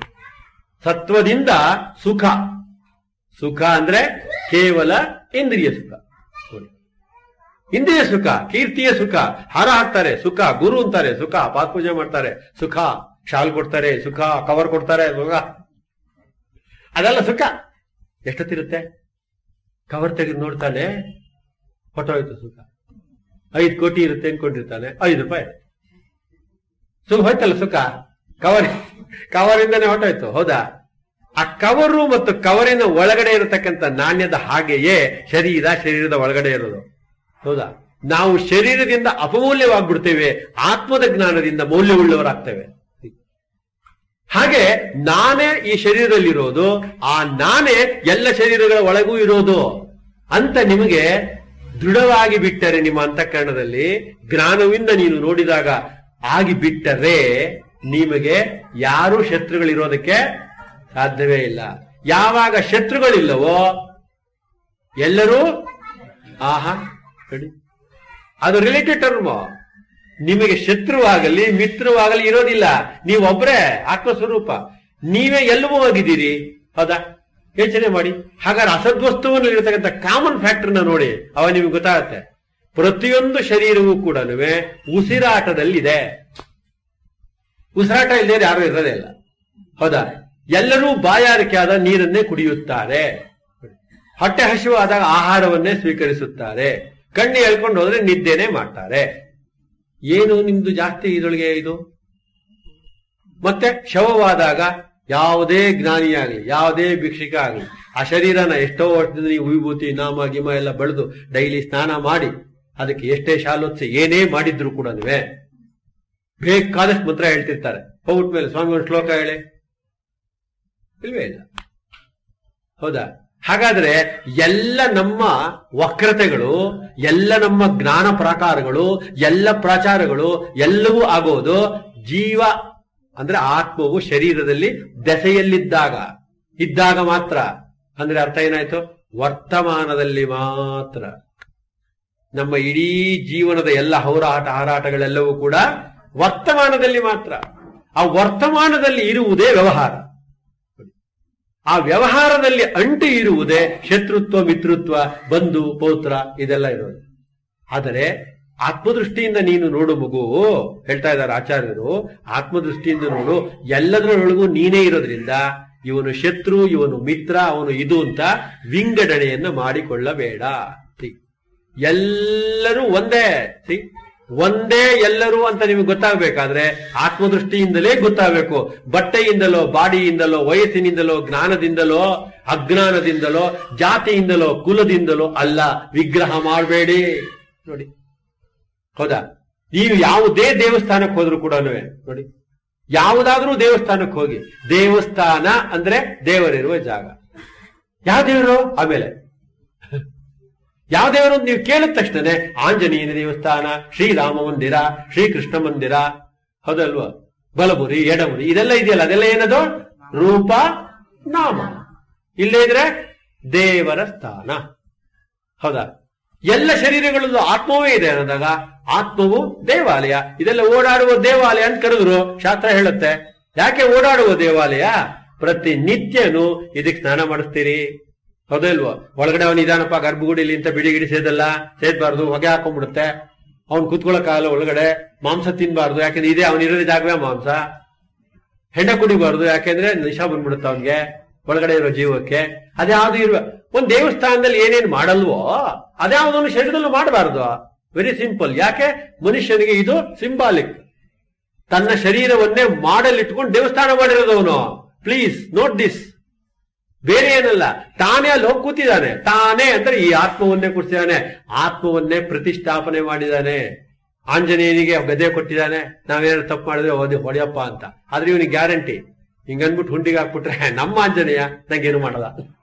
ಸತ್ವದಿಂದ ಸುಖ ಸುಖ ಅಂದ್ರೆ ಕೇವಲ ಇಂದ್ರಿಯ ಸುಖ ನೋಡಿ. ಇಂದ್ರಿಯ ಸುಖ ಕೀರ್ತಿಯ ಸುಖ ಹಾರ ಹಾಕ್ತಾರೆ ಸುಖ ಗುರು ಅಂತಾರೆ ಸುಖ ಪಾತ್ಪೂಜೆ ಮಾಡ್ತಾರೆ ಸುಖ ಶಾಲ್ ಕೊಡ್ತಾರೆ ಸುಖ ಕವರ್ ಕೊಡ್ತಾರೆ ಸುಖ ಅದೆಲ್ಲ ಸುಖ ಎಷ್ಟೊತ್ತಿರುತ್ತೆ ಕವರ್ ತೆಗೆದು ನೋಡ್ತಾನೆ ಹೊಟ್ಟೋಯ್ತು ಸುಖ ಐದು ಕೋಟಿ ಇರುತ್ತೆ ಅನ್ಕೊಂಡಿರ್ತಾನೆ ಐದು ರೂಪಾಯಿ ಸುಖ ಹೋಯ್ತಲ್ಲ ಸುಖ ಕವರ್ ಕವರಿಂದಾನೆ ಹೊಟ್ಟೋಯ್ತು ಹೌದಾ ಆ ಕವರು ಮತ್ತು ಕವರಿನ ಒಳಗಡೆ ಇರತಕ್ಕಂಥ ನಾಣ್ಯದ ಹಾಗೆಯೇ ಶರೀರ ಶರೀರದ ಒಳಗಡೆ ಇರೋದು ಹೌದಾ ನಾವು ಶರೀರದಿಂದ ಅಪಮೂಲ್ಯವಾಗ್ಬಿಡ್ತೇವೆ ಆತ್ಮದ ಜ್ಞಾನದಿಂದ ಮೌಲ್ಯವುಳ್ಳವರಾಗ್ತೇವೆ ಹಾಗೆ ನಾನೇ ಈ ಶರೀರದಲ್ಲಿರೋದು ಆ ನಾನೇ ಎಲ್ಲ ಶರೀರಗಳ ಒಳಗೂ ಇರೋದು ಅಂತ ನಿಮಗೆ ದೃಢವಾಗಿ ಬಿಟ್ಟರೆ ನಿಮ್ಮ ಅಂತಃಕರಣದಲ್ಲಿ ಜ್ಞಾನವಿಂದ ನೀನು ನೋಡಿದಾಗ ಆಗಿ ಬಿಟ್ಟರೆ ನಿಮಗೆ ಯಾರು ಶತ್ರುಗಳಿರೋದಕ್ಕೆ ಸಾಧ್ಯವೇ ಇಲ್ಲ ಯಾವಾಗ ಶತ್ರುಗಳಿಲ್ಲವೋ ಎಲ್ಲರೂ ಆಹಾ ನೋಡಿ ಅದು ರಿಲೇಟೆಡ್ ಟರ್ಮ್ ನಿಮಗೆ ಶತ್ರುವಾಗಲಿ ಮಿತ್ರವಾಗಲಿ ಇರೋದಿಲ್ಲ ನೀವೊಬ್ರೇ ಆತ್ಮಸ್ವರೂಪ ನೀವೇ ಎಲ್ಲವೂ ಆಗಿದ್ದೀರಿ ಹೌದಾ ಯೋಚನೆ ಮಾಡಿ ಹಾಗಾದ್ರೆ ಅಸದ್ವಸ್ತುವಿನಲ್ಲಿ ಇರತಕ್ಕಂಥ ಕಾಮನ್ ಫ್ಯಾಕ್ಟರ್ನ ನೋಡಿ ಅವ ನಿಮಗೆ ಗೊತ್ತಾಗುತ್ತೆ ಪ್ರತಿಯೊಂದು ಶರೀರವೂ ಕೂಡ ಉಸಿರಾಟದಲ್ಲಿದೆ ಉಸಿರಾಟ ಇಲ್ಲದೆ ಯಾರು ಇರೋದೇ ಇಲ್ಲ ಹೌದಾ ಎಲ್ಲರೂ ಬಾಯಾರಿಕೆ ಆದ ನೀರನ್ನೇ ಕುಡಿಯುತ್ತಾರೆ ಹೊಟ್ಟೆ ಹಸಿವು ಆದಾಗ ಆಹಾರವನ್ನೇ ಸ್ವೀಕರಿಸುತ್ತಾರೆ ಕಣ್ಣು ಎಳ್ಕೊಂಡು ಹೋದ್ರೆ ನಿದ್ದೆನೆ ಮಾಡ್ತಾರೆ ಏನು ನಿಮ್ದು ಜಾಸ್ತಿ ಇದರೊಳಗೆ ಇದು ಮತ್ತೆ ಶವವಾದಾಗ ಯಾವುದೇ ಜ್ಞಾನಿಯಾಗಲಿ ಯಾವುದೇ ಭಿಕ್ಷಿಕ ಆಗಲಿ ಆ ಶರೀರನ ಎಷ್ಟೋ ವರ್ಷದಿಂದ ನೀವು ವಿಭೂತಿ ನಾಮ ಗಿಮ ಎಲ್ಲ ಬೆಳೆದು ಡೈಲಿ ಸ್ನಾನ ಮಾಡಿ ಅದಕ್ಕೆ ಎಷ್ಟೇ ಶಾಲೋತ್ಸ ಏನೇ ಮಾಡಿದ್ರು ಕೂಡ ಬೇಕಾದಷ್ಟು ಮಂತ್ರ ಹೇಳ್ತಿರ್ತಾರೆ ಹೋಗ್ಬಿಟ್ಟ ಮೇಲೆ ಸ್ವಾಮಿ ಒಂದು ಶ್ಲೋಕ ಹೇಳಿ ಇಲ್ವೇ ಇಲ್ಲ ಹೌದಾ ಹಾಗಾದ್ರೆ ಎಲ್ಲ ನಮ್ಮ ವಕ್ರತೆಗಳು ಎಲ್ಲ ನಮ್ಮ ಜ್ಞಾನ ಪ್ರಾಕಾರಗಳು ಎಲ್ಲ ಪ್ರಾಚಾರಗಳು ಎಲ್ಲವೂ ಆಗೋದು ಜೀವ ಅಂದ್ರೆ ಆತ್ಮವು ಶರೀರದಲ್ಲಿ ದೆಸೆಯಲ್ಲಿದ್ದಾಗ ಇದ್ದಾಗ ಮಾತ್ರ ಅಂದ್ರೆ ಅರ್ಥ ಏನಾಯ್ತು ವರ್ತಮಾನದಲ್ಲಿ ಮಾತ್ರ ನಮ್ಮ ಇಡೀ ಜೀವನದ ಎಲ್ಲ ಹೋರಾಟ ಹಾರಾಟಗಳೆಲ್ಲವೂ ಕೂಡ ವರ್ತಮಾನದಲ್ಲಿ ಮಾತ್ರ ಆ ವರ್ತಮಾನದಲ್ಲಿ ಇರುವುದೇ ವ್ಯವಹಾರ ಆ ವ್ಯವಹಾರದಲ್ಲಿ ಅಂಟು ಇರುವುದೇ ಶತ್ರುತ್ವ ಮಿತ್ರತ್ವ ಬಂಧು ಪೌತ್ರ ಇದೆಲ್ಲ ಇರೋದು ಆದರೆ ಆತ್ಮದೃಷ್ಟಿಯಿಂದ ನೀನು ನೋಡು ಮಗು ಹೇಳ್ತಾ ಇದ್ದಾರೆ ಆಚಾರ್ಯರು ಆತ್ಮದೃಷ್ಟಿಯಿಂದ ನೋಡು ಎಲ್ಲದರೊಳಗೂ ನೀನೇ ಇರೋದ್ರಿಂದ ಇವನು ಶತ್ರು ಇವನು ಮಿತ್ರ ಅವನು ಇದು ಅಂತ ವಿಂಗಡಣೆಯನ್ನ ಮಾಡಿಕೊಳ್ಳಬೇಡ See? ಎಲ್ಲರೂ ಒಂದೇ ಸಿ ಒಂದೇ ಎಲ್ಲರೂ ಅಂತ ನಿಮಗೆ ಗೊತ್ತಾಗಬೇಕಾದ್ರೆ ಆತ್ಮದೃಷ್ಟಿಯಿಂದಲೇ ಗೊತ್ತಾಗಬೇಕು ಬಟ್ಟೆಯಿಂದಲೋ ಬಾಡಿಯಿಂದಲೋ ವಯಸ್ಸಿನಿಂದಲೋ ಜ್ಞಾನದಿಂದಲೋ ಅಜ್ಞಾನದಿಂದಲೋ ಜಾತಿಯಿಂದಲೋ ಕುಲದಿಂದಲೋ ಅಲ್ಲ ವಿಗ್ರಹ ಮಾಡಬೇಡಿ ನೋಡಿ ಹೌದಾ ನೀವು ಯಾವುದೇ ದೇವಸ್ಥಾನಕ್ಕೆ ಹೋದ್ರು ಕೂಡ ನೋಡಿ ಯಾವುದಾದ್ರೂ ದೇವಸ್ಥಾನಕ್ಕೆ ಹೋಗಿ ದೇವಸ್ಥಾನ ಅಂದ್ರೆ ದೇವರಿರುವ ಜಾಗ ಯಾವ ದೇವರು ಆಮೇಲೆ ಯಾವ ದೇವರು ಅಂತ ನೀವು ಕೇಳಿದ ತಕ್ಷಣ ಆಂಜನೇಯನ ದೇವಸ್ಥಾನ ಶ್ರೀರಾಮ ಮಂದಿರ ಶ್ರೀಕೃಷ್ಣ ಮಂದಿರ ಹೌದಲ್ವಾ ಬಲಮುರಿ ಎಡಮುರಿ ಇದೆಲ್ಲ ಇದೆಯಲ್ಲ ಅದೆಲ್ಲ ಏನದು ರೂಪ ನಾಮ ಇಲ್ಲೇ ಇದ್ರೆ ದೇವರ ಸ್ಥಾನ ಹೌದಾ ಎಲ್ಲ ಶರೀರಗಳಲ್ಲೂ ಆತ್ಮವೇ ಇದೆ ಅನ್ನೋದಾಗ ಆತ್ಮವು ದೇವಾಲಯ ಇದೆಲ್ಲ ಓಡಾಡುವ ದೇವಾಲಯ ಅಂತ ಕರೆದ್ರು ಶಾಸ್ತ್ರ ಹೇಳುತ್ತೆ ಯಾಕೆ ಓಡಾಡುವ ದೇವಾಲಯ ಪ್ರತಿ ನಿತ್ಯನು ಇದಕ್ಕೆ ಸ್ನಾನ ಮಾಡಿಸ್ತೀರಿ ಹೌದಲ್ವೋ ಒಳಗಡೆ ಅವನು ಇದಾನಪ್ಪ ಗರ್ಭಗುಡಿಲಿ ಅಂತ ಬಿಡಿ ಗಿಡಿ ಸೇದಲ್ಲ ಸೇದ್ಬಾರ್ದು ಹೊಗೆ ಹಾಕೊಂಡ್ಬಿಡುತ್ತೆ ಅವ್ನು ಕೂತ್ಕೊಳ್ಳೋಕ್ಕಾಗಲ್ಲ ಒಳಗಡೆ ಮಾಂಸ ತಿನ್ಬಾರ್ದು ಯಾಕಂದ್ರೆ ಇದೇ ಅವನು ಇರೋದೇ ಜಾಗವೇ ಮಾಂಸ ಹೆಂಡ ಕುಡಿಬಾರ್ದು ಯಾಕೆಂದ್ರೆ ನಿಶಾ ಬಂದ್ಬಿಡುತ್ತೆ ಅವನ್ಗೆ ಒಳಗಡೆ ಇರೋ ಜೀವಕ್ಕೆ ಅದ್ಯಾವ್ದು ಇರುವ ಒಂದ್ ದೇವಸ್ಥಾನದಲ್ಲಿ ಏನೇನ್ ಮಾಡಲ್ವೋ ಅದ್ಯಾವುದನ್ನು ಶರೀರದಲ್ಲೂ ಮಾಡಬಾರ್ದು ವೆರಿ ಸಿಂಪಲ್ ಯಾಕೆ ಮನುಷ್ಯನಿಗೆ ಇದು ಸಿಂಬಾಲಿಕ್ ತನ್ನ ಶರೀರವನ್ನೇ ಮಾಡಲ್ ಇಟ್ಕೊಂಡು ದೇವಸ್ಥಾನ ಮಾಡಿರೋದು ಅವನು ಪ್ಲೀಸ್ ನೋಟ್ ದಿಸ್ ಬೇರೆ ಏನಲ್ಲ ತಾನೇ ಅಲ್ಲಿ ಹೋಗಿ ಕೂತಿದ್ದಾನೆ ತಾನೇ ಅಂದ್ರೆ ಈ ಆತ್ಮವನ್ನೇ ಕೂರ್ಸಿದ್ದಾನೆ ಆತ್ಮವನ್ನೇ ಪ್ರತಿಷ್ಠಾಪನೆ ಮಾಡಿದ್ದಾನೆ ಆಂಜನೇಯನಿಗೆ ಗದೆ ಕೊಟ್ಟಿದ್ದಾನೆ ನಾವೇನಾದ್ರು ತಪ್ಪು ಮಾಡಿದ್ರೆ ಓದಿ ಹೊಡೆಯಪ್ಪ ಅಂತ ಆದ್ರೆ ಇವನಿಗೆ ಗ್ಯಾರಂಟಿ ಹಿಂಗನ್ಬಿಟ್ಟು ಹುಂಡಿಗೆ ಹಾಕ್ಬಿಟ್ರೆ ನಮ್ಮ ಆಂಜನೇಯ ನಂಗೇನು ಮಾಡಲ್ಲ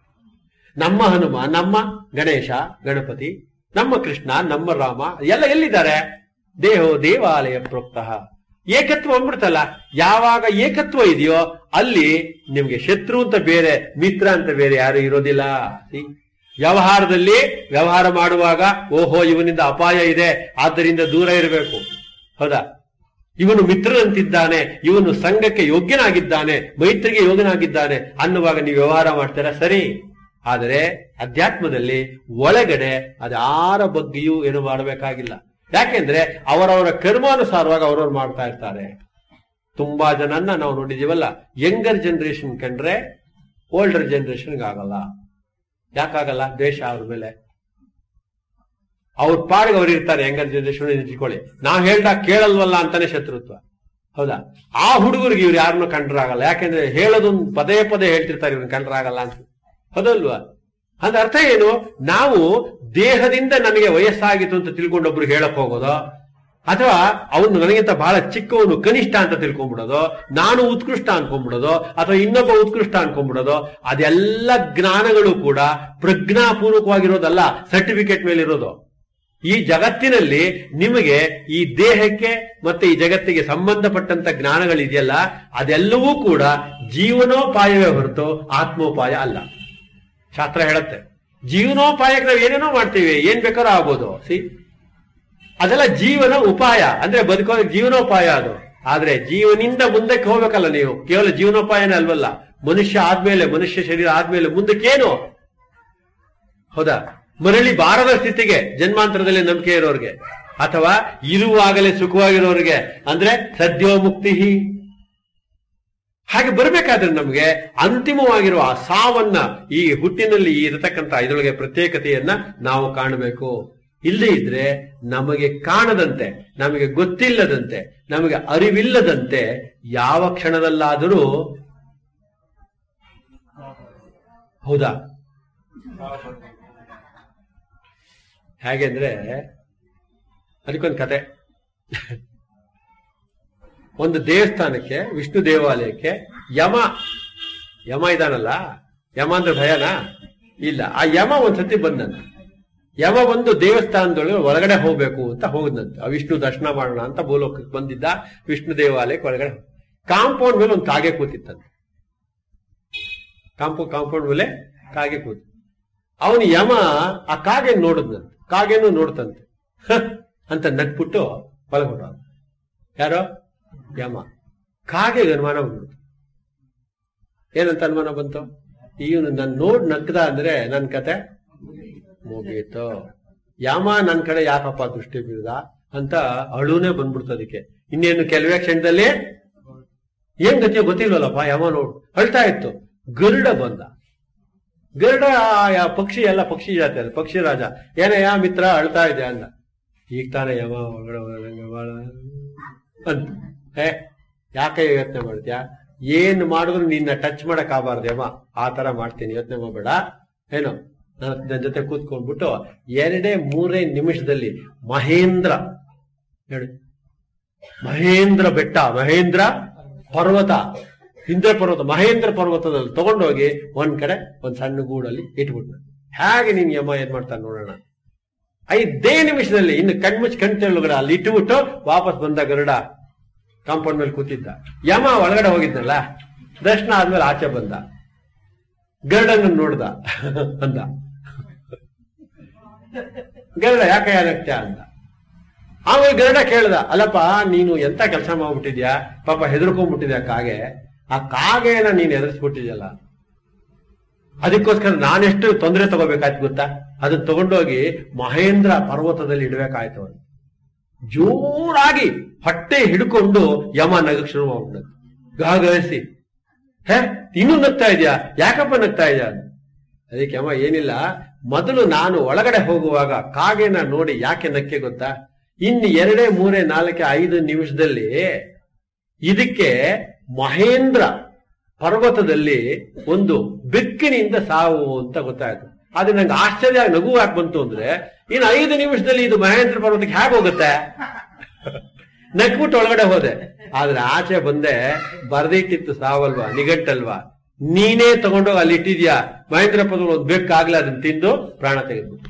ನಮ್ಮ ಹನುಮ ನಮ್ಮ ಗಣೇಶ ಗಣಪತಿ ನಮ್ಮ ಕೃಷ್ಣ ನಮ್ಮ ರಾಮ ಎಲ್ಲ ಎಲ್ಲಿದ್ದಾರೆ ದೇಹೋ ದೇವಾಲಯ ಪ್ರೋಕ್ತಃ ಏಕತ್ವ ಅಂದ್ಬಿಡ್ತಲ್ಲ ಯಾವಾಗ ಏಕತ್ವ ಇದೆಯೋ ಅಲ್ಲಿ ನಿಮ್ಗೆ ಶತ್ರು ಅಂತ ಬೇರೆ ಮಿತ್ರ ಅಂತ ಬೇರೆ ಯಾರು ಇರೋದಿಲ್ಲ See? ವ್ಯವಹಾರದಲ್ಲಿ ವ್ಯವಹಾರ ಮಾಡುವಾಗ ಓಹೋ ಇವನಿಂದ ಅಪಾಯ ಇದೆ ಆದ್ದರಿಂದ ದೂರ ಇರಬೇಕು ಹೌದಾ ಇವನು ಮಿತ್ರನಂತಿದ್ದಾನೆ ಇವನು ಸಂಘಕ್ಕೆ ಯೋಗ್ಯನಾಗಿದ್ದಾನೆ ಮೈತ್ರಿಗೆ ಯೋಗ್ಯನಾಗಿದ್ದಾನೆ ಅನ್ನುವಾಗ ನೀವು ವ್ಯವಹಾರ ಮಾಡ್ತೀರಾ ಸರಿ ಆದರೆ ಅಧ್ಯಾತ್ಮದಲ್ಲಿ ಒಳಗಡೆ ಅದ್ಯಾರ ಬಗ್ಗೆಯೂ ಏನು ಮಾಡಬೇಕಾಗಿಲ್ಲ ಯಾಕೆಂದ್ರೆ ಅವರವರ ಕರ್ಮಾನುಸಾರವಾಗಿ ಅವರವ್ರು ಮಾಡ್ತಾ ಇರ್ತಾರೆ ತುಂಬಾ ಜನನ್ನ ನಾವು ನೋಡಿದೀವಲ್ಲ ಯಂಗರ್ ಜನರೇಷನ್ ಕಂಡ್ರೆ ಓಲ್ಡರ್ ಜನರೇಷನ್ಗೆ ಆಗಲ್ಲ ಯಾಕಾಗಲ್ಲ ದ್ವೇಷ ಅವ್ರ ಮೇಲೆ ಅವ್ರ ಪಾಡಿಗೆ ಅವ್ರು ಇರ್ತಾರೆ ಯಂಗರ್ ಜನರೇಷನ್ ಇಟ್ಕೊಳ್ಳಿ ನಾವ್ ಹೇಳ್ದಾಗ ಕೇಳಲ್ವಲ್ಲ ಅಂತಾನೆ ಶತ್ರುತ್ವ ಹೌದಾ ಆ ಹುಡುಗರಿಗೆ ಇವ್ರು ಯಾರನ್ನೂ ಕಂಡ್ರಾಗಲ್ಲ ಯಾಕೆಂದ್ರೆ ಹೇಳೋದೊಂದು ಪದೇ ಪದೇ ಹೇಳ್ತಿರ್ತಾರೆ ಇವ್ರನ್ನ ಕಂಡ್ರಾಗಲ್ಲ ಅಂತ ಹೌದಲ್ವಾ ಅಂದ್ರೆ ಅರ್ಥ ಏನು ನಾವು ದೇಹದಿಂದ ನನಗೆ ವಯಸ್ಸಾಗಿತ್ತು ಅಂತ ತಿಳ್ಕೊಂಡೊಬ್ರು ಹೇಳಕ್ ಹೋಗೋದು ಅಥವಾ ಅವನು ನನಗಿಂತ ಬಹಳ ಚಿಕ್ಕವನು ಕನಿಷ್ಠ ಅಂತ ತಿಳ್ಕೊಂಡ್ಬಿಡೋದು ನಾನು ಉತ್ಕೃಷ್ಟ ಅನ್ಕೊಂಡ್ಬಿಡೋದು ಅಥವಾ ಇನ್ನೊಬ್ಬ ಉತ್ಕೃಷ್ಟ ಅನ್ಕೊಂಡ್ಬಿಡೋದು ಅದೆಲ್ಲ ಜ್ಞಾನಗಳು ಕೂಡ ಪ್ರಜ್ಞಾಪೂರ್ವಕವಾಗಿರೋದಲ್ಲ ಸರ್ಟಿಫಿಕೇಟ್ ಮೇಲೆ ಇರೋದು ಈ ಜಗತ್ತಿನಲ್ಲಿ ನಿಮಗೆ ಈ ದೇಹಕ್ಕೆ ಮತ್ತೆ ಈ ಜಗತ್ತಿಗೆ ಸಂಬಂಧಪಟ್ಟಂತ ಜ್ಞಾನಗಳಿದೆಯಲ್ಲ ಅದೆಲ್ಲವೂ ಕೂಡ ಜೀವನೋಪಾಯವೇ ಹೊರತು ಆತ್ಮೋಪಾಯ ಅಲ್ಲ ಶಾಸ್ತ್ರ ಹೇಳುತ್ತೆ ಜೀವನೋಪಾಯಕ್ಕೆ ನಾವು ಏನೇನೋ ಮಾಡ್ತೀವಿ ಏನ್ ಬೇಕಾದ್ರೂ ಆಗ್ಬೋದು ಸಿ ಅದೆಲ್ಲ ಜೀವನ ಉಪಾಯ ಅಂದ್ರೆ ಬದುಕೋ ಜೀವನೋಪಾಯ ಅದು ಆದ್ರೆ ಜೀವನಿಂದ ಮುಂದಕ್ಕೆ ಹೋಗ್ಬೇಕಲ್ಲ ನೀವು ಕೇವಲ ಜೀವನೋಪಾಯನೇ ಅಲ್ವಲ್ಲ ಮನುಷ್ಯ ಆದ್ಮೇಲೆ ಮನುಷ್ಯ ಶರೀರ ಆದ್ಮೇಲೆ ಮುಂದಕ್ಕೇನು ಹೌದಾ ಮರಳಿ ಬಾರದ ಸ್ಥಿತಿಗೆ ಜನ್ಮಾಂತರದಲ್ಲಿ ನಂಬಿಕೆ ಇರೋರಿಗೆ ಅಥವಾ ಇರುವಾಗಲೇ ಸುಖವಾಗಿರೋರಿಗೆ ಅಂದ್ರೆ ಸದ್ಯೋ ಮುಕ್ತಿ ಹಾಗೆ ಬರಬೇಕಾದ್ರೆ ನಮಗೆ ಅಂತಿಮವಾಗಿರುವ ಆ ಸಾವನ್ನ ಈ ಹುಟ್ಟಿನಲ್ಲಿ ಇರತಕ್ಕಂತ ಇದರೊಳಗೆ ಪ್ರತ್ಯೇಕತೆಯನ್ನ ನಾವು ಕಾಣಬೇಕು ಇಲ್ಲದೇ ಇದ್ರೆ ನಮಗೆ ಕಾಣದಂತೆ ನಮಗೆ ಗೊತ್ತಿಲ್ಲದಂತೆ ನಮಗೆ ಅರಿವಿಲ್ಲದಂತೆ ಯಾವ ಕ್ಷಣದಲ್ಲಾದರೂ ಹೌದಾ ಹೇಗೆಂದ್ರೆ ಅದಕ್ಕೊಂದು ಕತೆ ಒಂದು ದೇವಸ್ಥಾನಕ್ಕೆ ವಿಷ್ಣು ದೇವಾಲಯಕ್ಕೆ ಯಮ ಯಮ ಇದಾನಲ್ಲ ಯಮ ಅಂದ್ರೆ ಭಯನಾ ಇಲ್ಲ ಆ ಯಮ ಒಂದ್ಸತಿ ಬಂದಂತ ಯಮ ಬಂದು ದೇವಸ್ಥಾನದೊಳಗೆ ಒಳಗಡೆ ಹೋಗ್ಬೇಕು ಅಂತ ಹೋಗದಂತೆ ಆ ವಿಷ್ಣು ದರ್ಶನ ಮಾಡೋಣ ಅಂತ ಭೂಲೋಕಕ್ಕೆ ಬಂದಿದ್ದ ವಿಷ್ಣು ದೇವಾಲಯಕ್ಕೆ ಒಳಗಡೆ ಕಾಂಪೌಂಡ್ ಮೇಲೆ ಒಂದು ಕಾಗೆ ಕೂತಿತ್ತಂತೆ ಕಾಂಪೌ ಕಾಂಪೌಂಡ್ ಮೇಲೆ ಕಾಗೆ ಕೂತಿ ಅವನು ಯಮ ಆ ಕಾಗೆ ನೋಡಿದ್ನಂತೆ ಕಾಗೆನೂ ನೋಡ್ತಂತೆ ಹ, ಅಂತ ನಟ್ಬಿಟ್ಟು ಹೊಲಗೊಟ್ಟ ಯಾರೋ ಯಮ ಕಾಗೆ ಅನುಮಾನ ಬಂದ್ಬಿಡ್ತು ಏನಂತ ಅನುಮಾನ ಬಂತು ಇವನು ನನ್ ನೋಡ್ ನಗ್ದ ಅಂದ್ರೆ ನನ್ ಕತೆ ಮುಗೀತು ಯಾಮ ನನ್ ಕಡೆ ಯಾಕಪ್ಪ ದೃಷ್ಟಿ ಬೀಳ್ದ ಅಂತ ಅಳುನೇ ಬಂದ್ಬಿಡ್ತು ಅದಕ್ಕೆ ಇನ್ನೇನು ಕೆಲವೇ ಕ್ಷಣದಲ್ಲಿ ಏನ್ ಗತಿಯೋ ಗೊತ್ತಿಲ್ವಲ್ಲಪ್ಪ ಯಮ ನೋಡ್ ಅಳ್ತಾ ಇತ್ತು ಗರುಡ ಬಂದ ಗರುಡ ಆ ಯಾ- ಪಕ್ಷಿ ಎಲ್ಲ ಪಕ್ಷಿ ಜಾತಿ ಅದು ಪಕ್ಷಿ ರಾಜ ಏನಯ್ಯ ಮಿತ್ರ ಅಳ್ತಾ ಇದೆ ಅಂದ ಈಗ ತಾನೇ ಯಮ ಒಳಗಡೆ ಹೋದಂಗೆ ಬಾಳ ಅಂತ ಏ ಯಾಕೆ ಯೋಚನೆ ಮಾಡ್ತೀಯಾ ಏನ್ ಮಾಡಿದ್ರು ನಿನ್ನ ಟಚ್ ಮಾಡಕ್ ಆಗಬಾರ್ದು ಯಮ ಆ ತರ ಮಾಡ್ತೀನಿ ಯೋಚನೆ ಮಾಡ್ಬೇಡ ಏನು ನನ್ನ ನನ್ನ ಜೊತೆ ಕೂತ್ಕೊಂಡ್ಬಿಟ್ಟು ಎರಡೇ ಮೂರೇ ನಿಮಿಷದಲ್ಲಿ ಮಹೇಂದ್ರ ಹೇಳಿ ಮಹೇಂದ್ರ ಬೆಟ್ಟ ಮಹೇಂದ್ರ ಪರ್ವತ ಹಿಂದೆ ಪರ್ವತ ಮಹೇಂದ್ರ ಪರ್ವತದಲ್ಲಿ ತಗೊಂಡೋಗಿ ಒಂದ್ ಕಡೆ ಒಂದ್ ಸಣ್ಣ ಗೂಡಲ್ಲಿ ಇಟ್ಬಿಟ್ಟು ಹೇಗೆ ನೀನ್ ಯಮ ಏನ್ ಮಾಡ್ತಾನೆ ನೋಡೋಣ ಐದೇ ನಿಮಿಷದಲ್ಲಿ ಇನ್ನು ಕಣ್ಮುಚ್ಚಿ ಕಣ್ ತೆಳುಗಡೆ ಅಲ್ಲಿ ಇಟ್ಟುಬಿಟ್ಟು ವಾಪಸ್ ಬಂದ ಗರುಡ ಕಾಂಪೌಂಡ್ ಮೇಲೆ ಕೂತಿದ್ದ ಯಮ ಒಳಗಡೆ ಹೋಗಿದ್ನಲ್ಲ ದರ್ಶನ ಆದ್ಮೇಲೆ ಆಚೆ ಬಂದ ಗರುಡನ್ನ ನೋಡ್ದ ಅಂದ ಗರುಡ ಯಾಕೆ ಯಾರಕ್ತ್ಯ ಅಂದ ಆಮೇಲೆ ಗರುಡ ಕೇಳ್ದ ಅಲ್ಲಪ್ಪ ನೀನು ಎಂತ ಕೆಲಸ ಮಾಡ್ಬಿಟ್ಟಿದ್ಯಾ ಪಾಪ ಹೆದರ್ಕೊಂಡ್ಬಿಟ್ಟಿದ್ಯಾ ಕಾಗೆ ಆ ಕಾಗೆನ ನೀನ್ ಎದುರಿಸ್ಬಿಟ್ಟಿದ್ಯಲ್ಲ ಅದಕ್ಕೋಸ್ಕರ ನಾನೆಷ್ಟು ತೊಂದರೆ ತಗೋಬೇಕಾಯ್ತು ಗೊತ್ತಾ ಅದನ್ನ ತಗೊಂಡೋಗಿ ಮಹೇಂದ್ರ ಪರ್ವತದಲ್ಲಿ ಇಡಬೇಕಾಯ್ತು ಅವನು ಜೋರಾಗಿ ಹೊಟ್ಟೆ ಹಿಡ್ಕೊಂಡು ಯಮ ನಗಕ್ ಶುರು ಮಾಡ್ಬಿಡೋದು ಗಾಗರಿಸಿ ಹೇ ಇನ್ನೂ ನಗ್ತಾ ಇದೆಯಾ ಯಾಕಪ್ಪ ನಗ್ತಾ ಇದೆಯಾ ಅದಕ್ಕೆ ಯಮ ಏನಿಲ್ಲ ಮೊದಲು ನಾನು ಒಳಗಡೆ ಹೋಗುವಾಗ ಕಾಗೆನ ನೋಡಿ ಯಾಕೆ ನಕ್ಕೆ ಗೊತ್ತಾ ಇನ್ನು ಎರಡೇ ಮೂರೇ ನಾಲ್ಕೆ ಐದು ನಿಮಿಷದಲ್ಲಿ ಇದಕ್ಕೆ ಮಹೇಂದ್ರ ಪರ್ವತದಲ್ಲಿ ಒಂದು ಬೆಕ್ಕಿನಿಂದ ಸಾವು ಅಂತ ಗೊತ್ತಾಯ್ತು ಆದ್ರೆ ನಂಗೆ ಆಶ್ಚರ್ಯ ಆಗಿ ನಗು ಯಾಕೆ ಬಂತು ಅಂದ್ರೆ ಇನ್ನು ಐದು ನಿಮಿಷದಲ್ಲಿ ಇದು ಮಹೇಂದ್ರ ಪರ್ವತಕ್ಕೆ ಹೇಗೆ ಹೋಗುತ್ತೆ ನಕ್ಬಿಟ್ಟು ಒಳಗಡೆ ಹೋದೆ ಆದ್ರೆ ಆಚೆ ಬಂದೆ ಬರ್ದಿಟ್ಟಿತ್ತು ಸಾವಲ್ವಾ ನಿಗಟ್ಟಲ್ವಾ ನೀನೇ ತಗೊಂಡೋಗಿ ಅಲ್ಲಿ ಇಟ್ಟಿದ್ಯಾ ಮಹೇಂದ್ರ ಪರ್ವತ ಒಂದು ಬೆಕ್ಕಾಗ್ಲ ಅದನ್ನ ತಿಂದು ಪ್ರಾಣ ತೆಗೆದ್ಬಿಟ್ಟು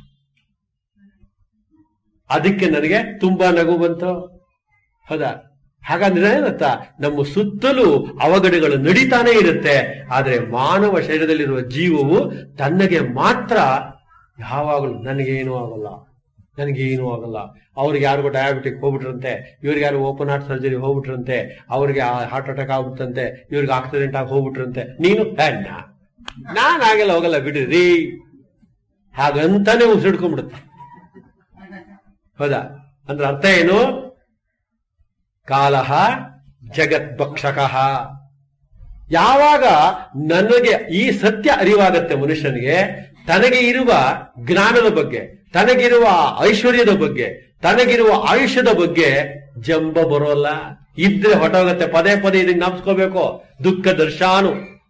ಅದಕ್ಕೆ ನನಗೆ ತುಂಬಾ ನಗು ಬಂತು ಹೌದಾ ಹಾಗಂದ್ರೆ ಏನಂತ ನಮ್ಮ ಸುತ್ತಲೂ ಅವಘಡಗಳು ನಡೀತಾನೆ ಇರುತ್ತೆ ಆದ್ರೆ ಮಾನವ ಶರೀರದಲ್ಲಿರುವ ಜೀವವು ತನ್ನಗೆ ಮಾತ್ರ ಯಾವಾಗಲೂ ನನಗೇನು ಆಗಲ್ಲ ನನಗೇನು ಆಗಲ್ಲ ಅವ್ರಿಗೆ ಯಾರಿಗೂ ಡಯಾಬಿಟಿಕ್ ಹೋಗ್ಬಿಟ್ರಂತೆ ಇವ್ರಿಗೆ ಯಾರು ಓಪನ್ ಹಾರ್ಟ್ ಸರ್ಜರಿ ಹೋಗ್ಬಿಟ್ರಂತೆ ಅವ್ರಿಗೆ ಹಾರ್ಟ್ ಅಟ್ಯಾಕ್ ಆಗ್ಬಿಟ್ಟಂತೆ ಇವ್ರಿಗೆ ಆಕ್ಸಿಡೆಂಟ್ ಆಗಿ ಹೋಗ್ಬಿಟ್ರಂತೆ ನೀನು "ಏ, ನಾ- ನಾನ್ ಆಗಲ್ಲ ಹೋಗಲ್ಲ ಬಿಡ್ರಿ ಹಾಗಂತಾನೆ ಉಸಿಡ್ಕೊಂಡ್ಬಿಡುತ್ತೆ ಹೌದಾ ಅಂದ್ರೆ ಅರ್ಥ ಏನು ಕಾಲಹ ಜಗದ್ಭಕ್ಷಕ ಯಾವಾಗ ನನಗೆ ಈ ಸತ್ಯ ಅರಿವಾಗತ್ತೆ ಮನುಷ್ಯನಿಗೆ ತನಗೆ ಇರುವ ಜ್ಞಾನದ ಬಗ್ಗೆ ತನಗಿರುವ ಐಶ್ವರ್ಯದ ಬಗ್ಗೆ ತನಗಿರುವ ಆಯುಷ್ಯದ ಬಗ್ಗೆ ಜಂಬ ಬರೋಲ್ಲ ಇದ್ರೆ ಹೊಟ್ಟೋಗತ್ತೆ ಪದೇ ಪದೇ ಇದನ್ನ ನಾಪ್ಸ್ಕೋಬೇಕು ದುಃಖ ದರ್ಶಾನು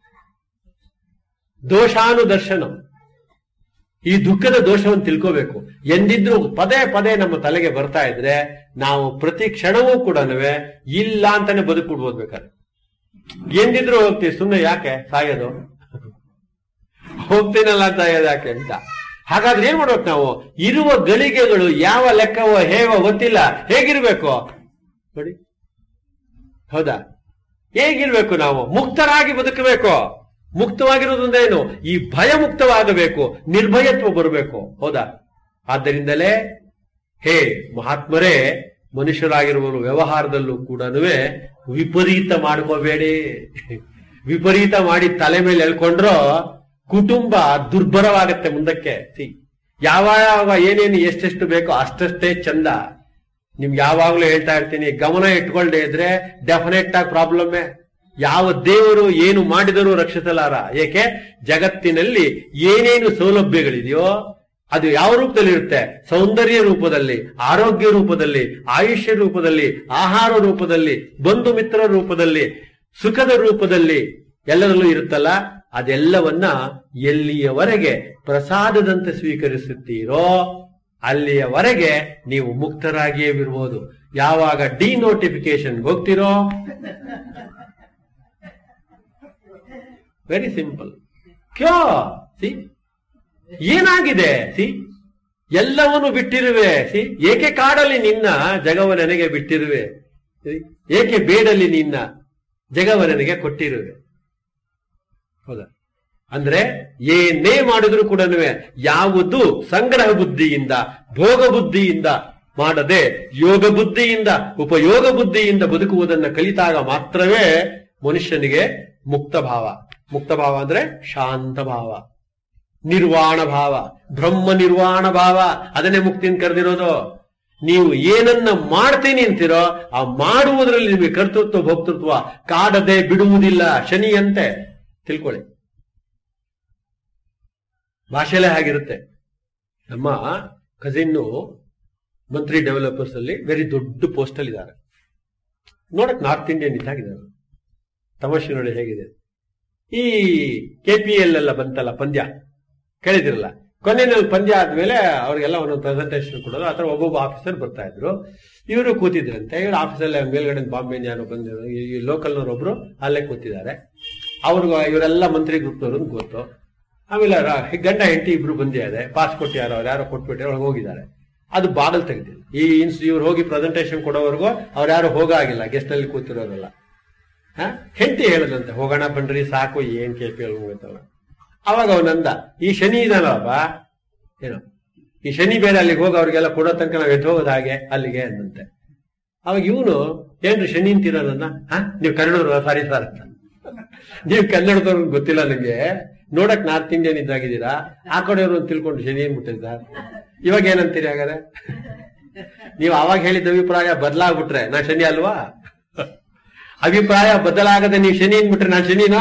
ದೋಷಾನು ದರ್ಶನ ಈ ದುಃಖದ ದೋಷವನ್ನು ತಿಳ್ಕೋಬೇಕು ಎಂದಿದ್ರು ಪದೇ ಪದೇ ನಮ್ಮ ತಲೆಗೆ ಬರ್ತಾ ಇದ್ರೆ ನಾವು ಪ್ರತಿ ಕ್ಷಣವೂ ಕೂಡ ಇಲ್ಲ ಅಂತಾನೆ ಬದುಕ್ಬಿಡ್ಬೋದು ಬೇಕಾದ್ರೆ ಎಂದಿದ್ರು ಹೋಗ್ತೀವಿ ಸುಮ್ಮನೆ ಯಾಕೆ ಸಾಯೋದು ಹೋಗ್ತೀನಲ್ಲ ಅಂತ ಸಾಯೋದು ಯಾಕೆ ಅಂತ ಹಾಗಾದ್ರೆ ಏನ್ ಮಾಡ್ಬೇಕು ನಾವು ಇರುವ ಗಳಿಗೆಗಳು ಯಾವ ಲೆಕ್ಕವೋ ಹೇಗೋ ಗೊತ್ತಿಲ್ಲ ಹೇಗಿರ್ಬೇಕು ನೋಡಿ ಹೌದಾ ಹೇಗಿರ್ಬೇಕು ನಾವು ಮುಕ್ತರಾಗಿ ಬದುಕಬೇಕು ಮುಕ್ತವಾಗಿರೋದ್ರಿಂದೇನು ಈ ಭಯ ಮುಕ್ತವಾಗಬೇಕು ನಿರ್ಭಯತ್ವ ಬರಬೇಕು ಹೌದಾ ಆದ್ದರಿಂದಲೇ ಹೇ ಮಹಾತ್ಮರೇ ಮನುಷ್ಯರಾಗಿರುವರು ವ್ಯವಹಾರದಲ್ಲೂ ಕೂಡ ವಿಪರೀತ ಮಾಡ್ಕೋಬೇಡಿ ವಿಪರೀತ ಮಾಡಿ ತಲೆ ಮೇಲೆ ಎಳ್ಕೊಂಡ್ರೋ ಕುಟುಂಬ ದುರ್ಬರವಾಗತ್ತೆ ಮುಂದಕ್ಕೆ ಸಿ ಯಾವಾಗ ಏನೇನು ಎಷ್ಟೆಷ್ಟು ಬೇಕೋ ಅಷ್ಟಷ್ಟೇ ಚಂದ ನಿಮ್ಗೆ ಯಾವಾಗ್ಲೂ ಹೇಳ್ತಾ ಇರ್ತೀನಿ ಗಮನ ಇಟ್ಕೊಳ್ದೆ ಇದ್ರೆ ಡೆಫಿನೆಟ್ ಆಗಿ ಪ್ರಾಬ್ಲಮ್ಮೇ ಯಾವ ದೇವರು ಏನು ಮಾಡಿದರೂ ರಕ್ಷಿಸಲಾರ ಏಕೆ ಜಗತ್ತಿನಲ್ಲಿ ಏನೇನು ಸೌಲಭ್ಯಗಳಿದೆಯೋ ಅದು ಯಾವ ರೂಪದಲ್ಲಿ ಇರುತ್ತೆ ಸೌಂದರ್ಯ ರೂಪದಲ್ಲಿ ಆರೋಗ್ಯ ರೂಪದಲ್ಲಿ ಆಯುಷ್ಯ ರೂಪದಲ್ಲಿ ಆಹಾರ ರೂಪದಲ್ಲಿ ಬಂಧು ಮಿತ್ರ ರೂಪದಲ್ಲಿ ಸುಖದ ರೂಪದಲ್ಲಿ ಎಲ್ಲರಲ್ಲೂ ಇರುತ್ತಲ್ಲ ಅದೆಲ್ಲವನ್ನ ಎಲ್ಲಿಯವರೆಗೆ ಪ್ರಸಾದದಂತೆ ಸ್ವೀಕರಿಸುತ್ತೀರೋ ಅಲ್ಲಿಯವರೆಗೆ ನೀವು ಮುಕ್ತರಾಗಿಯೇ ಇರ್ಬೋದು ಯಾವಾಗ ಡಿ ನೋಟಿಫಿಕೇಶನ್ ಹೋಗ್ತಿರೋ ವೆರಿ ಸಿಂಪಲ್ ಕ್ಯೋ ಸಿ ಏನಾಗಿದೆ ಸಿ ಎಲ್ಲವನ್ನು ಬಿಟ್ಟಿರುವೆ ಸಿ ಏಕೆ ಕಾಡಲಿ ನಿನ್ನ ಜಗವ ನನಗೆ ಬಿಟ್ಟಿರುವೆ See? ಏಕೆ ಬೇಡಲಿ ನಿನ್ನ ಜಗವ ನನಗೆ ಕೊಟ್ಟಿರುವೆ ಹೌದಾ ಅಂದ್ರೆ ಏನೇ ಮಾಡಿದ್ರು ಕೂಡ ಯಾವುದು ಸಂಗ್ರಹ ಬುದ್ಧಿಯಿಂದ ಭೋಗ ಬುದ್ಧಿಯಿಂದ ಮಾಡದೆ ಯೋಗ ಬುದ್ಧಿಯಿಂದ ಉಪಯೋಗ ಬುದ್ಧಿಯಿಂದ ಬದುಕುವುದನ್ನು ಕಲಿತಾಗ ಮಾತ್ರವೇ ಮನುಷ್ಯನಿಗೆ ಮುಕ್ತ ಭಾವ ಮುಕ್ತ ಭಾವ ಅಂದ್ರೆ ಶಾಂತ ಭಾವ ನಿರ್ವಾಣ ಭಾವ ಬ್ರಹ್ಮ ನಿರ್ವಾಣ ಭಾವ ಅದನ್ನೇ ಮುಕ್ತಿ ಅಂತ ಕರೆದಿರೋದು ನೀವು ಏನನ್ನ ಮಾಡ್ತೀನಿ ಅಂತೀರೋ ಆ ಮಾಡುವುದರಲ್ಲಿ ನಿಮಗೆ ಕರ್ತೃತ್ವ ಭೋಕ್ತೃತ್ವ ಕಾಡದೆ ಬಿಡುವುದಿಲ್ಲ ಶನಿಯಂತೆ ತಿಳ್ಕೊಳ್ಳಿ ಭಾಷೆಲೇ ಹಾಗಿರುತ್ತೆ ನಮ್ಮ ಕಸಿನ್ನು ಮಂತ್ರಿ ಡೆವಲಪರ್ಸ್ ಅಲ್ಲಿ ವೆರಿ ದೊಡ್ಡ ಪೋಸ್ಟ್ ಅಲ್ಲಿ ಇದ್ದಾರೆ ನೋಡಕ್ ನಾರ್ತ್ ಇಂಡಿಯನ್ ಇದ್ದಾಗಿದ್ದಾರೆ ತಮಾಷೆ ನೋಡಿ ಹೇಗಿದೆ ಈ ಕೆ ಪಿ ಎಲ್ ಎಲ್ಲ ಬಂತಲ್ಲ ಪಂದ್ಯ ಕೇಳಿದಿರಲ್ಲ ಕೊನೆಯಲ್ಲಿ ಪಂದ್ಯ ಆದ್ಮೇಲೆ ಅವ್ರಿಗೆಲ್ಲ ಒಂದೊಂದು ಪ್ರೆಸೆಂಟೇಷನ್ ಕೊಡೋದು ಆತರ ಒಬ್ಬೊಬ್ಬ ಆಫೀಸರ್ ಬರ್ತಾ ಇದ್ರು ಇವರು ಕೂತಿದ್ರಂತೆ ಇವರು ಆಫೀಸಲ್ಲಿ ಮೇಲ್ಗಡೆ ಬಾಂಬೆ ಯಾರೋ ಬಂದಿರೋ ಈ ಲೋಕಲ್ನವ್ರು ಒಬ್ರು ಅಲ್ಲೇ ಕೂತಿದ್ದಾರೆ ಅವ್ರಿಗೂ ಇವರೆಲ್ಲ ಮಂತ್ರಿ ಗ್ರೂಪ್ನವ್ರು ಗೊತ್ತು ಆಮೇಲೆ ರ- ಗಂಡ ಹೆಂಡತಿ ಇಬ್ರು ಬಂದಿದ್ದಾರೆ ಪಾಸ್ ಕೊಟ್ಟು ಯಾರೋ ಅವ್ರು ಯಾರೋ ಕೊಟ್ಬಿಟ್ಟು ಒಳಗೆ ಹೋಗಿದ್ದಾರೆ ಅದು ಬಾಗಲ್ ತೆಗ್ದಿಲ್ಲ ಈ ಇನ್ಸ್ ಇವ್ರು ಹೋಗಿ ಪ್ರೆಸೆಂಟೇಷನ್ ಕೊಡೋವರೆಗೂ ಅವ್ರು ಯಾರು ಹೋಗಾಗಿಲ್ಲ ಗೆಸ್ಟ್ ಅಲ್ಲಿ ಕೂತಿರೋರಲ್ಲ ಹ ಹೆಂಡತಿ ಹೇಳದಂತೆ ಹೋಗೋಣ ಬನ್ರಿ ಸಾಕು ಏನ್ ಕೇಪಿ ಹೋಗುತ್ತಲ್ಲ ಅವಾಗ ಅವನಂದ ಈ ಶನಿ ಇದಾನಲ್ಲಪ್ಪ ಏನು ಈ ಶನಿ ಬೇರೆ ಅಲ್ಲಿಗೆ ಹೋಗಿ ಅವ್ರಿಗೆಲ್ಲ ಕೊಡೋ ತನಕ ನಾವು ಎದ್ದು ಹೋಗೋದು ಹಾಗೆ ಅಲ್ಲಿಗೆ ಅಂದಂತೆ ಅವಾಗ ಇವನು ಏನ್ರಿ ಶನಿ ಅಂತೀರಲ್ಲ ಹಾ ನೀವು ಕನ್ನಡದವ್ರು ಸಾರಿ ಸರ್ ಅಂತ ನೀವು ಕನ್ನಡದವ್ರು ಗೊತ್ತಿಲ್ಲ ನಂಗೆ ನೋಡಕ್ ನಾರ್ತ್ ಇಂಡಿಯನ್ ಇದ್ದಾಗಿದ್ದೀರಾ ಆ ಕಡೆಯವರು ಅಂತ ತಿಳ್ಕೊಂಡು ಶನಿ ಅಂದ್ಬಿಟ್ಟಿದ್ದ ಇವಾಗ ಏನಂತೀರಿ ಹಾಗಾದ್ರೆ ನೀವು ಅವಾಗ ಹೇಳಿದ ಅಭಿಪ್ರಾಯ ಬದಲಾಗ್ಬಿಟ್ರೆ ನಾ ಶನಿ ಅಲ್ವಾ ಅಭಿಪ್ರಾಯ ಬದಲಾಗದೆ ನೀವು ಶನಿ ಅಂದ್ಬಿಟ್ರೆ ನಾನ್ ಶನಿನಾ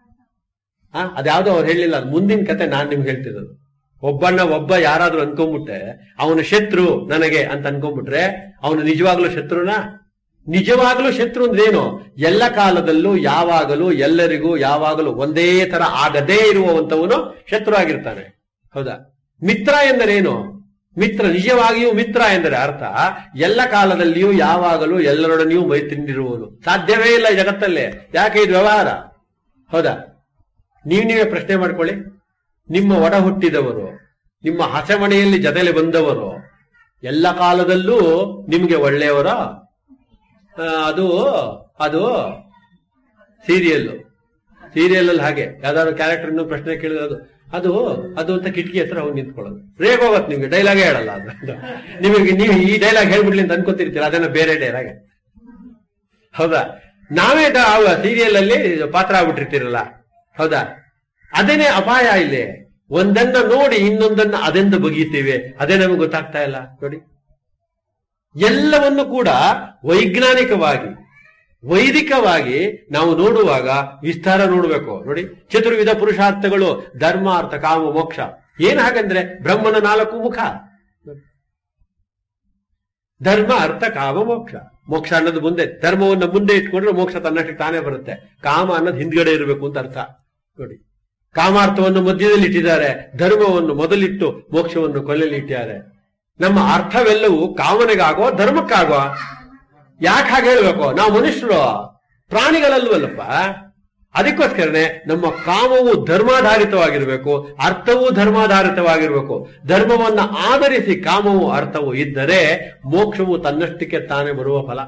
ಆ ಅದ್ಯಾವ್ದೋ ಅವ್ರು ಹೇಳಿಲ್ಲ ಅದು ಮುಂದಿನ ಕತೆ ನಾನ್ ನಿಮ್ಗೆ ಹೇಳ್ತಿರೋದು ಒಬ್ಬಣ್ಣ ಒಬ್ಬ ಯಾರಾದ್ರೂ ಅನ್ಕೊಂಡ್ಬಿಟ್ರೆ ಅವನ ಶತ್ರು ನನಗೆ ಅಂತ ಅನ್ಕೊಂಡ್ಬಿಟ್ರೆ ಅವನು ನಿಜವಾಗ್ಲೂ ಶತ್ರುನಾ ನಿಜವಾಗ್ಲೂ ಶತ್ರು ಅಂದ್ರೆ ಏನು ಎಲ್ಲ ಕಾಲದಲ್ಲೂ ಯಾವಾಗಲೂ ಎಲ್ಲರಿಗೂ ಯಾವಾಗಲೂ ಒಂದೇ ತರ ಆಗದೇ ಇರುವಂತವನು ಶತ್ರು ಆಗಿರ್ತಾನೆ ಹೌದಾ ಮಿತ್ರ ಎಂದರೇನು ಮಿತ್ರ ನಿಜವಾಗಿಯೂ ಮಿತ್ರ ಎಂದರೆ ಅರ್ಥ ಎಲ್ಲ ಕಾಲದಲ್ಲಿಯೂ ಯಾವಾಗಲೂ ಎಲ್ಲರೊಡನೆಯೂ ಮೈತ್ರಿನಿರುವವನು ಸಾಧ್ಯವೇ ಇಲ್ಲ ಈ ಜಗತ್ತಲ್ಲೇ ಯಾಕೆ ಇದು ವ್ಯವಹಾರ ಹೌದಾ ನೀವ್ ನೀವೇ ಪ್ರಶ್ನೆ ಮಾಡ್ಕೊಳ್ಳಿ ನಿಮ್ಮ ಒಡ ಹುಟ್ಟಿದವರು ನಿಮ್ಮ ಹಸೆಮಣೆಯಲ್ಲಿ ಜೊತೆಲಿ ಬಂದವರು ಎಲ್ಲ ಕಾಲದಲ್ಲೂ ನಿಮ್ಗೆ ಒಳ್ಳೆಯವರ ಅದು ಅದು ಸೀರಿಯಲ್ ಸೀರಿಯಲ್ ಅಲ್ಲಿ ಹಾಗೆ ಯಾವ್ದಾದ್ರು ಕ್ಯಾರೆಕ್ಟರ್ ಇನ್ನೂ ಪ್ರಶ್ನೆ ಕೇಳಿದ್ರೆ ಅದು ಅದು ಅದು ಅಂತ ಕಿಟಕಿ ಹತ್ರ ಹೋಗಿ ನಿಂತ್ಕೊಳ್ಳೋದು ರೇಗ್ ಹೋಗತ್ ನಿಮ್ಗೆ ಡೈಲಾಗೇ ಹೇಳಲ್ಲ ಅದು ನಿಮಗೆ ನೀವು ಈ ಡೈಲಾಗ್ ಹೇಳ್ಬಿಡ್ಲಿ ಅಂತ ಅನ್ಕೋತಿರ್ತೀರ ಅದನ್ನ ಬೇರೆ ಡೈಲಾಗ್ ಹೌದಾ ನಾವೇ ಸೀರಿಯಲ್ ಅಲ್ಲಿ ಪಾತ್ರ ಆಗ್ಬಿಟ್ಟಿರ್ತೀರಲ್ಲ ಹೌದಾ ಅದೇನೆ ಅಪಾಯ ಇಲ್ಲಿ ಒಂದನ್ನ ನೋಡಿ ಇನ್ನೊಂದನ್ನ ಅದೆಂದು ಬಗೆಯುತ್ತೇವೆ ಅದೇ ನಮಗೆ ಗೊತ್ತಾಗ್ತಾ ಇಲ್ಲ ನೋಡಿ ಎಲ್ಲವನ್ನು ಕೂಡ ವೈಜ್ಞಾನಿಕವಾಗಿ ವೈದಿಕವಾಗಿ ನಾವು ನೋಡುವಾಗ ವಿಸ್ತಾರ ನೋಡಬೇಕು ನೋಡಿ ಚತುರ್ವಿಧ ಪುರುಷಾರ್ಥಗಳು ಧರ್ಮ ಅರ್ಥ ಕಾಮ ಮೋಕ್ಷ ಏನ್ ಹಾಗಂದ್ರೆ ಬ್ರಹ್ಮನ ನಾಲ್ಕು ಮುಖ ಧರ್ಮ ಅರ್ಥ ಕಾಮ ಮೋಕ್ಷ ಮೋಕ್ಷ ಅನ್ನೋದು ಮುಂದೆ ಧರ್ಮವನ್ನು ಮುಂದೆ ಇಟ್ಕೊಂಡ್ರೆ ಮೋಕ್ಷ ತನ್ನಷ್ಟಕ್ಕೆ ತಾನೇ ಬರುತ್ತೆ ಕಾಮ ಅನ್ನೋದು ಹಿಂದ್ಗಡೆ ಇರಬೇಕು ಅಂತ ಅರ್ಥ ನೋಡಿ ಕಾಮಾರ್ಥವನ್ನು ಮಧ್ಯದಲ್ಲಿ ಇಟ್ಟಿದ್ದಾರೆ ಧರ್ಮವನ್ನು ಮೊದಲಿಟ್ಟು ಮೋಕ್ಷವನ್ನು ಕೊನೆಯಲ್ಲಿ ಇಟ್ಟಿದ್ದಾರೆ ನಮ್ಮ ಅರ್ಥವೆಲ್ಲವೂ ಕಾಮನೆಗಾಗೋ ಧರ್ಮಕ್ಕಾಗೋ ಯಾಕೆ ಹಾಗೆ ಹೇಳ್ಬೇಕು ನಾವು ಮನುಷ್ಯರು ಪ್ರಾಣಿಗಳಲ್ವಲ್ಲಪ್ಪ ಅದಕ್ಕೋಸ್ಕರನೇ ನಮ್ಮ ಕಾಮವು ಧರ್ಮಾಧಾರಿತವಾಗಿರ್ಬೇಕು ಅರ್ಥವೂ ಧರ್ಮಾಧಾರಿತವಾಗಿರ್ಬೇಕು ಧರ್ಮವನ್ನ ಆಧರಿಸಿ ಕಾಮವು ಅರ್ಥವು ಇದ್ದರೆ ಮೋಕ್ಷವು ತನ್ನಷ್ಟಕ್ಕೆ ತಾನೇ ಬರುವ ಫಲ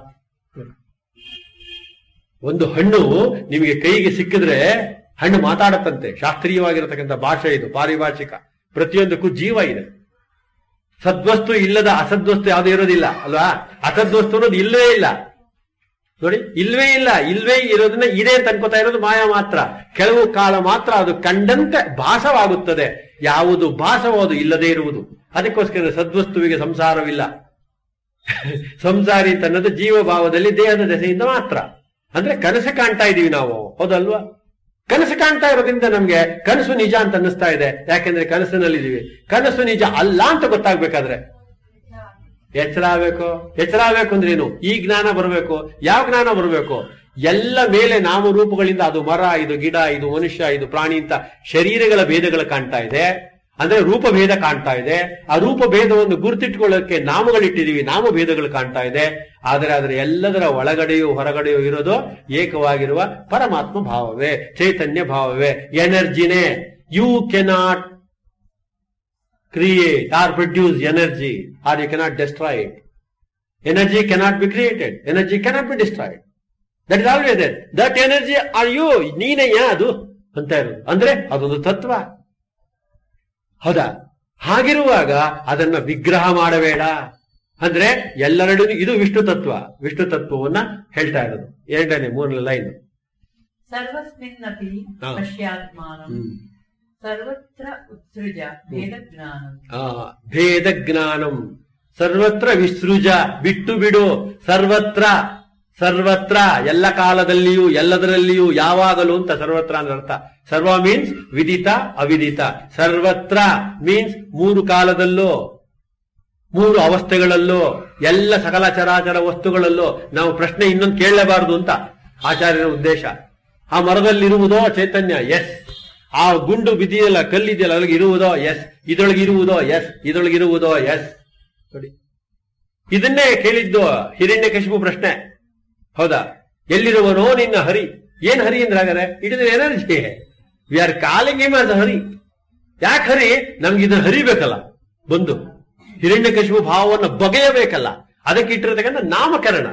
ಒಂದು ಹಣ್ಣು ನಿಮಗೆ ಕೈಗೆ ಸಿಕ್ಕಿದ್ರೆ ಹಣ್ಣು ಮಾತಾಡತ್ತಂತೆ ಶಾಸ್ತ್ರೀಯವಾಗಿರತಕ್ಕಂಥ ಭಾಷೆ ಇದು ಪಾರಿಭಾಷಿಕ ಪ್ರತಿಯೊಂದಕ್ಕೂ ಜೀವ ಇದೆ ಸದ್ವಸ್ತು ಇಲ್ಲದ ಅಸದ್ವಸ್ತು ಯಾವುದು ಇರೋದಿಲ್ಲ ಅಲ್ವಾ ಅಸದ್ವಸ್ತು ಅನ್ನೋದು ಇಲ್ಲವೇ ಇಲ್ಲ ನೋಡಿ ಇಲ್ವೇ ಇಲ್ಲ ಇಲ್ವೇ ಇರೋದನ್ನ ಇದೆ ಅಂತ ಅನ್ಕೋತಾ ಇರೋದು ಮಾಯ ಮಾತ್ರ ಕೆಲವು ಕಾಲ ಮಾತ್ರ ಅದು ಕಂಡಂತೆ ಭಾಸವಾಗುತ್ತದೆ ಯಾವುದು ಭಾಸವೋ ಅದು ಇಲ್ಲದೆ ಇರುವುದು ಅದಕ್ಕೋಸ್ಕರ ಸದ್ವಸ್ತುವಿಗೆ ಸಂಸಾರವಿಲ್ಲ ಸಂಸಾರಿ ಅಂತ ಅನ್ನೋದು ಜೀವ ಭಾವದಲ್ಲಿ ದೇಹದ ದೆಸೆಯಿಂದ ಮಾತ್ರ ಅಂದ್ರೆ ಕನಸು ಕಾಣ್ತಾ ಇದೀವಿ ನಾವು ಹೌದಲ್ವಾ ಕನಸು ಕಾಣ್ತಾ ಇರೋದ್ರಿಂದ ನಮ್ಗೆ ಕನಸು ನಿಜ ಅಂತ ಅನ್ನಿಸ್ತಾ ಇದೆ ಯಾಕೆಂದ್ರೆ ಕನಸಿನಲ್ಲಿದ್ದೀವಿ ಕನಸು ನಿಜ ಅಲ್ಲ ಅಂತ ಗೊತ್ತಾಗ್ಬೇಕಾದ್ರೆ ಎಚ್ಚರ ಆಗ್ಬೇಕು ಎಚ್ಚರ ಆಗ್ಬೇಕು ಅಂದ್ರೆ ಏನು ಈ ಜ್ಞಾನ ಬರಬೇಕು ಯಾವ ಜ್ಞಾನ ಬರಬೇಕು ಎಲ್ಲ ಮೇಲೆ ನಾಮ ರೂಪಗಳಿಂದ ಅದು ಮರ ಇದು ಗಿಡ ಇದು ಮನುಷ್ಯ ಇದು ಪ್ರಾಣಿ ಅಂತ ಶರೀರಗಳ ಭೇದಗಳು ಕಾಣ್ತಾ ಇದೆ ಅಂದ್ರೆ ರೂಪ ಭೇದ ಕಾಣ್ತಾ ಇದೆ ಆ ರೂಪ ಭೇದವನ್ನು ಗುರುತಿಟ್ಕೊಳ್ಳೋಕೆ ನಾಮಗಳಿಟ್ಟಿದೀವಿ ನಾಮ ಭೇದಗಳು ಕಾಣ್ತಾ ಇದೆ ಆದರೆ ಅದರ ಎಲ್ಲದರ ಒಳಗಡೆಯೂ ಹೊರಗಡೆಯೂ ಇರೋದು ಏಕವಾಗಿರುವ ಪರಮಾತ್ಮ ಭಾವವೇ ಚೈತನ್ಯ ಭಾವವೇ ಎನರ್ಜಿನೇ you cannot create or produce energy or you cannot destroy it. Energy cannot be created. Energy cannot be destroyed. That is always there. That energy are you. ನೀನೆಯ ಅದು ಅಂತ ಇರೋದು ಅಂದ್ರೆ ಅದೊಂದು ತತ್ವ ಹೌದಾ ಹಾಗಿರುವಾಗ ಅದನ್ನ ವಿಗ್ರಹ ಮಾಡಬೇಡ ಅಂದ್ರೆ ಎಲ್ಲರಡೂ ಇದು ವಿಷ್ಣು ತತ್ವ ವಿಷ್ಣು ತತ್ವವನ್ನ ಹೇಳ್ತಾ ಇರೋದು ಎರಡನೇ ಮೂರನೇ ಲೈನ್ ಸರ್ವಸ್ಮಿನ್ನಪಿ ಹಾ. ಪಶ್ಯಾತ್ಮಾನಂ ಸರ್ವತ್ರ ಉತ್ಸೃಜ ಭೇದಜ್ಞಾನಂ ಆ ಭೇದ ಜ್ಞಾನಂ ಸರ್ವತ್ರ ವಿಸೃಜ ಬಿಟ್ಟು ಬಿಡು ಸರ್ವತ್ರ ಸರ್ವತ್ರ ಎಲ್ಲ ಕಾಲದಲ್ಲಿಯೂ ಎಲ್ಲದರಲ್ಲಿಯೂ ಯಾವಾಗಲೂ ಅಂತ ಸರ್ವತ್ರ ಅಂದ್ರೆ ಅರ್ಥ ಸರ್ವ ಮೀನ್ಸ್ ವಿದಿತ ಅವಿದಿತ ಸರ್ವತ್ರ ಮೀನ್ಸ್ ಮೂರು ಕಾಲದಲ್ಲೂ ಮೂರು ಅವಸ್ಥೆಗಳಲ್ಲೂ ಎಲ್ಲ ಸಕಲ ಚರಾಚರ ವಸ್ತುಗಳಲ್ಲೂ ನಾವು ಪ್ರಶ್ನೆ ಇನ್ನೊಂದು ಕೇಳಲೇಬಾರದು ಅಂತ ಆಚಾರ್ಯರ ಉದ್ದೇಶ ಆ ಮರದಲ್ಲಿರುವುದೋ ಚೈತನ್ಯ ಎಸ್ ಆ ಗುಂಡು ಬಿದ್ದಿದೆಯಲ್ಲ ಕಲ್ಲಿದೆಯಲ್ಲ ಅದ್ರೊಳಗೆ ಇರುವುದೋ ಎಸ್ ಇದರೊಳಗೆ ಇರುವುದೋ ಎಸ್ ಇದರೊಳಗೆ ಇರುವುದೋ ಎಸ್ ನೋಡಿ ಇದನ್ನೇ ಕೇಳಿದ್ದು ಹಿರಣ್ಯ ಪ್ರಶ್ನೆ ಹೌದಾ ಎಲ್ಲಿರುವನೋ ನಿನ್ನ ಹರಿ ಏನ್ ಹರಿ ಅಂದ್ರೆ ಹಾಗಾದ್ರೆ it is energy we are calling him as Hari ಯಾಕೆ ಹರಿ ನಮ್ಗೆ ಇದನ್ನ ಹರಿಬೇಕಲ್ಲ ಬಂದು ಹಿರಣ್ಯ ಭಾವವನ್ನು ಬಗೆಯಬೇಕಲ್ಲ ಅದಕ್ಕೆ ಇಟ್ಟಿರತಕ್ಕಂಥ ನಾಮಕರಣ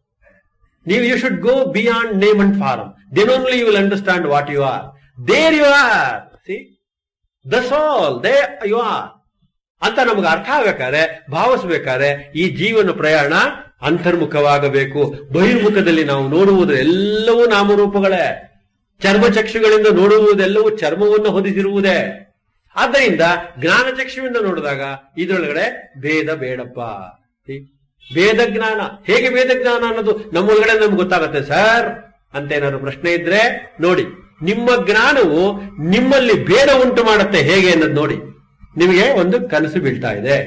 ನೀವು you should go beyond name and form then only you will understand what you are there you are see thus all they you are ಅಂತ ನಮ್ಗೆ ಅರ್ಥ ಆಗ್ಬೇಕಾದ್ರೆ ಭಾವಿಸ್ಬೇಕಾದ್ರೆ ಈ ಜೀವನ ಪ್ರಯಾಣ ಅಂತರ್ಮುಖವಾಗಬೇಕು ಬಹಿರ್ಮುಖದಲ್ಲಿ ನಾವು ನೋಡುವುದು ಎಲ್ಲವೂ ನಾಮರೂಪಗಳೇ ಚರ್ಮಚಕ್ಷುಗಳಿಂದ ನೋಡುವುದೆಲ್ಲವೂ ಚರ್ಮವನ್ನು ಹೊದಿಸಿರುವುದೇ ಆದ್ದರಿಂದ ಜ್ಞಾನಚಕ್ಷುವಿಂದ ನೋಡಿದಾಗ ಇದರೊಳಗಡೆ ಭೇದ ಬೇಡಪ್ಪ See? ವೇದ ಜ್ಞಾನ ಹೇಗೆ ವೇದ ಜ್ಞಾನ ಅನ್ನೋದು ನಮ್ಮೊಳಗಡೆ ನಮ್ಗೆ ಗೊತ್ತಾಗುತ್ತೆ ಸರ್ ಅಂತ ಏನಾದ್ರು ಪ್ರಶ್ನೆ ಇದ್ರೆ ನೋಡಿ ನಿಮ್ಮ ಜ್ಞಾನವು ನಿಮ್ಮಲ್ಲಿ ಭೇದ ಉಂಟು ಮಾಡುತ್ತೆ ಹೇಗೆ ಅನ್ನೋದು ನೋಡಿ ನಿಮಗೆ ಒಂದು ಕನಸು ಬೀಳ್ತಾ ಇದೆ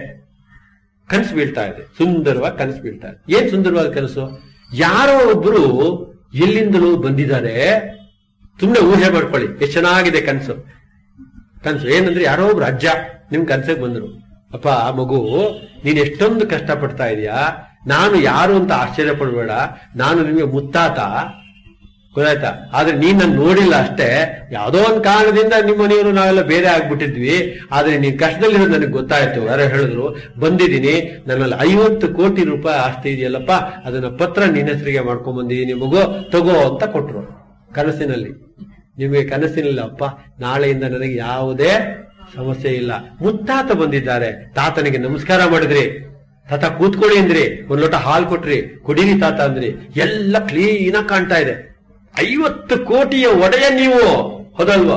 ಕನಸು ಬೀಳ್ತಾ ಇದೆ ಸುಂದರವಾಗಿ ಕನಸು ಬೀಳ್ತಾ ಇದೆ ಏನ್ ಸುಂದರವಾದ ಕನಸು ಯಾರೋ ಒಬ್ರು ಎಲ್ಲಿಂದಲೂ ಬಂದಿದ್ದಾರೆ ಸುಮ್ಮನೆ ಊಹೆ ಮಾಡ್ಕೊಳ್ಳಿ ಎಷ್ಟು ಚೆನ್ನಾಗಿದೆ ಕನಸು ಕನಸು ಏನಂದ್ರೆ ಯಾರೋ ಒಬ್ರು ಅಜ್ಜ ನಿಮ್ ಕನ್ಸಿಗೆ ಬಂದ್ರು ಅಪ್ಪ ಆ ಮಗು ನೀನ್ ಎಷ್ಟೊಂದು ಕಷ್ಟ ಪಡ್ತಾ ಇದೀಯಾ ನಾನು ಯಾರು ಅಂತ ಆಶ್ಚರ್ಯ ಪಡ್ಬೇಡ ನಾನು ನಿಮಗೆ ಮುತ್ತಾತ ಗೊತ್ತಾಯ್ತಾ ಆದ್ರೆ ನೀನ್ ನನ್ನ ನೋಡಿಲ್ಲ ಅಷ್ಟೇ ಯಾವ್ದೋ ಒಂದ್ ಕಾರಣದಿಂದ ನಿಮ್ಮ ಮನೆಯವರು ನಾವೆಲ್ಲ ಬೇರೆ ಆಗ್ಬಿಟ್ಟಿದ್ವಿ ಆದ್ರೆ ನೀನ್ ಕಷ್ಟದಲ್ಲಿರೋದು ನನಗೆ ಗೊತ್ತಾಯ್ತು ಯಾರೋ ಹೇಳಿದ್ರು ಬಂದಿದ್ದೀನಿ ನನ್ನಲ್ಲಿ ಐವತ್ತು ಕೋಟಿ ರೂಪಾಯಿ ಆಸ್ತಿ ಇದೆಯಲ್ಲಪ್ಪ ಅದನ್ನ ಪತ್ರ ನಿನ್ನ ಹೆಸರಿಗೆ ಮಾಡ್ಕೊಂಡ್ ಬಂದಿದ್ದೀನಿ ಮಗು ತಗೋ ಅಂತ ಕೊಟ್ರು ಕನಸಿನಲ್ಲಿ ನಿಮಗೆ ಕನಸಿನಿಲ್ಲ ಅಪ್ಪ ನಾಳೆಯಿಂದ ನನಗೆ ಯಾವುದೇ ಸಮಸ್ಯೆ ಇಲ್ಲ ಮುತ್ತಾತ ಬಂದಿದ್ದಾರೆ ತಾತನಿಗೆ ನಮಸ್ಕಾರ ಮಾಡಿದ್ರಿ ತಾತ ಕೂತ್ಕೊಳ್ಳಿ ಅಂದ್ರಿ ಒಂದ್ ಲೋಟ ಹಾಲು ಕೊಟ್ರಿ ಕುಡೀರಿ ತಾತ ಅಂದ್ರಿ ಎಲ್ಲ ಕ್ಲೀನ್ ಆಗಿ ಕಾಣ್ತಾ ಇದೆ ಐವತ್ತು ಕೋಟಿಯ ಒಡೆಯ ನೀವು ಹೌದಲ್ವಾ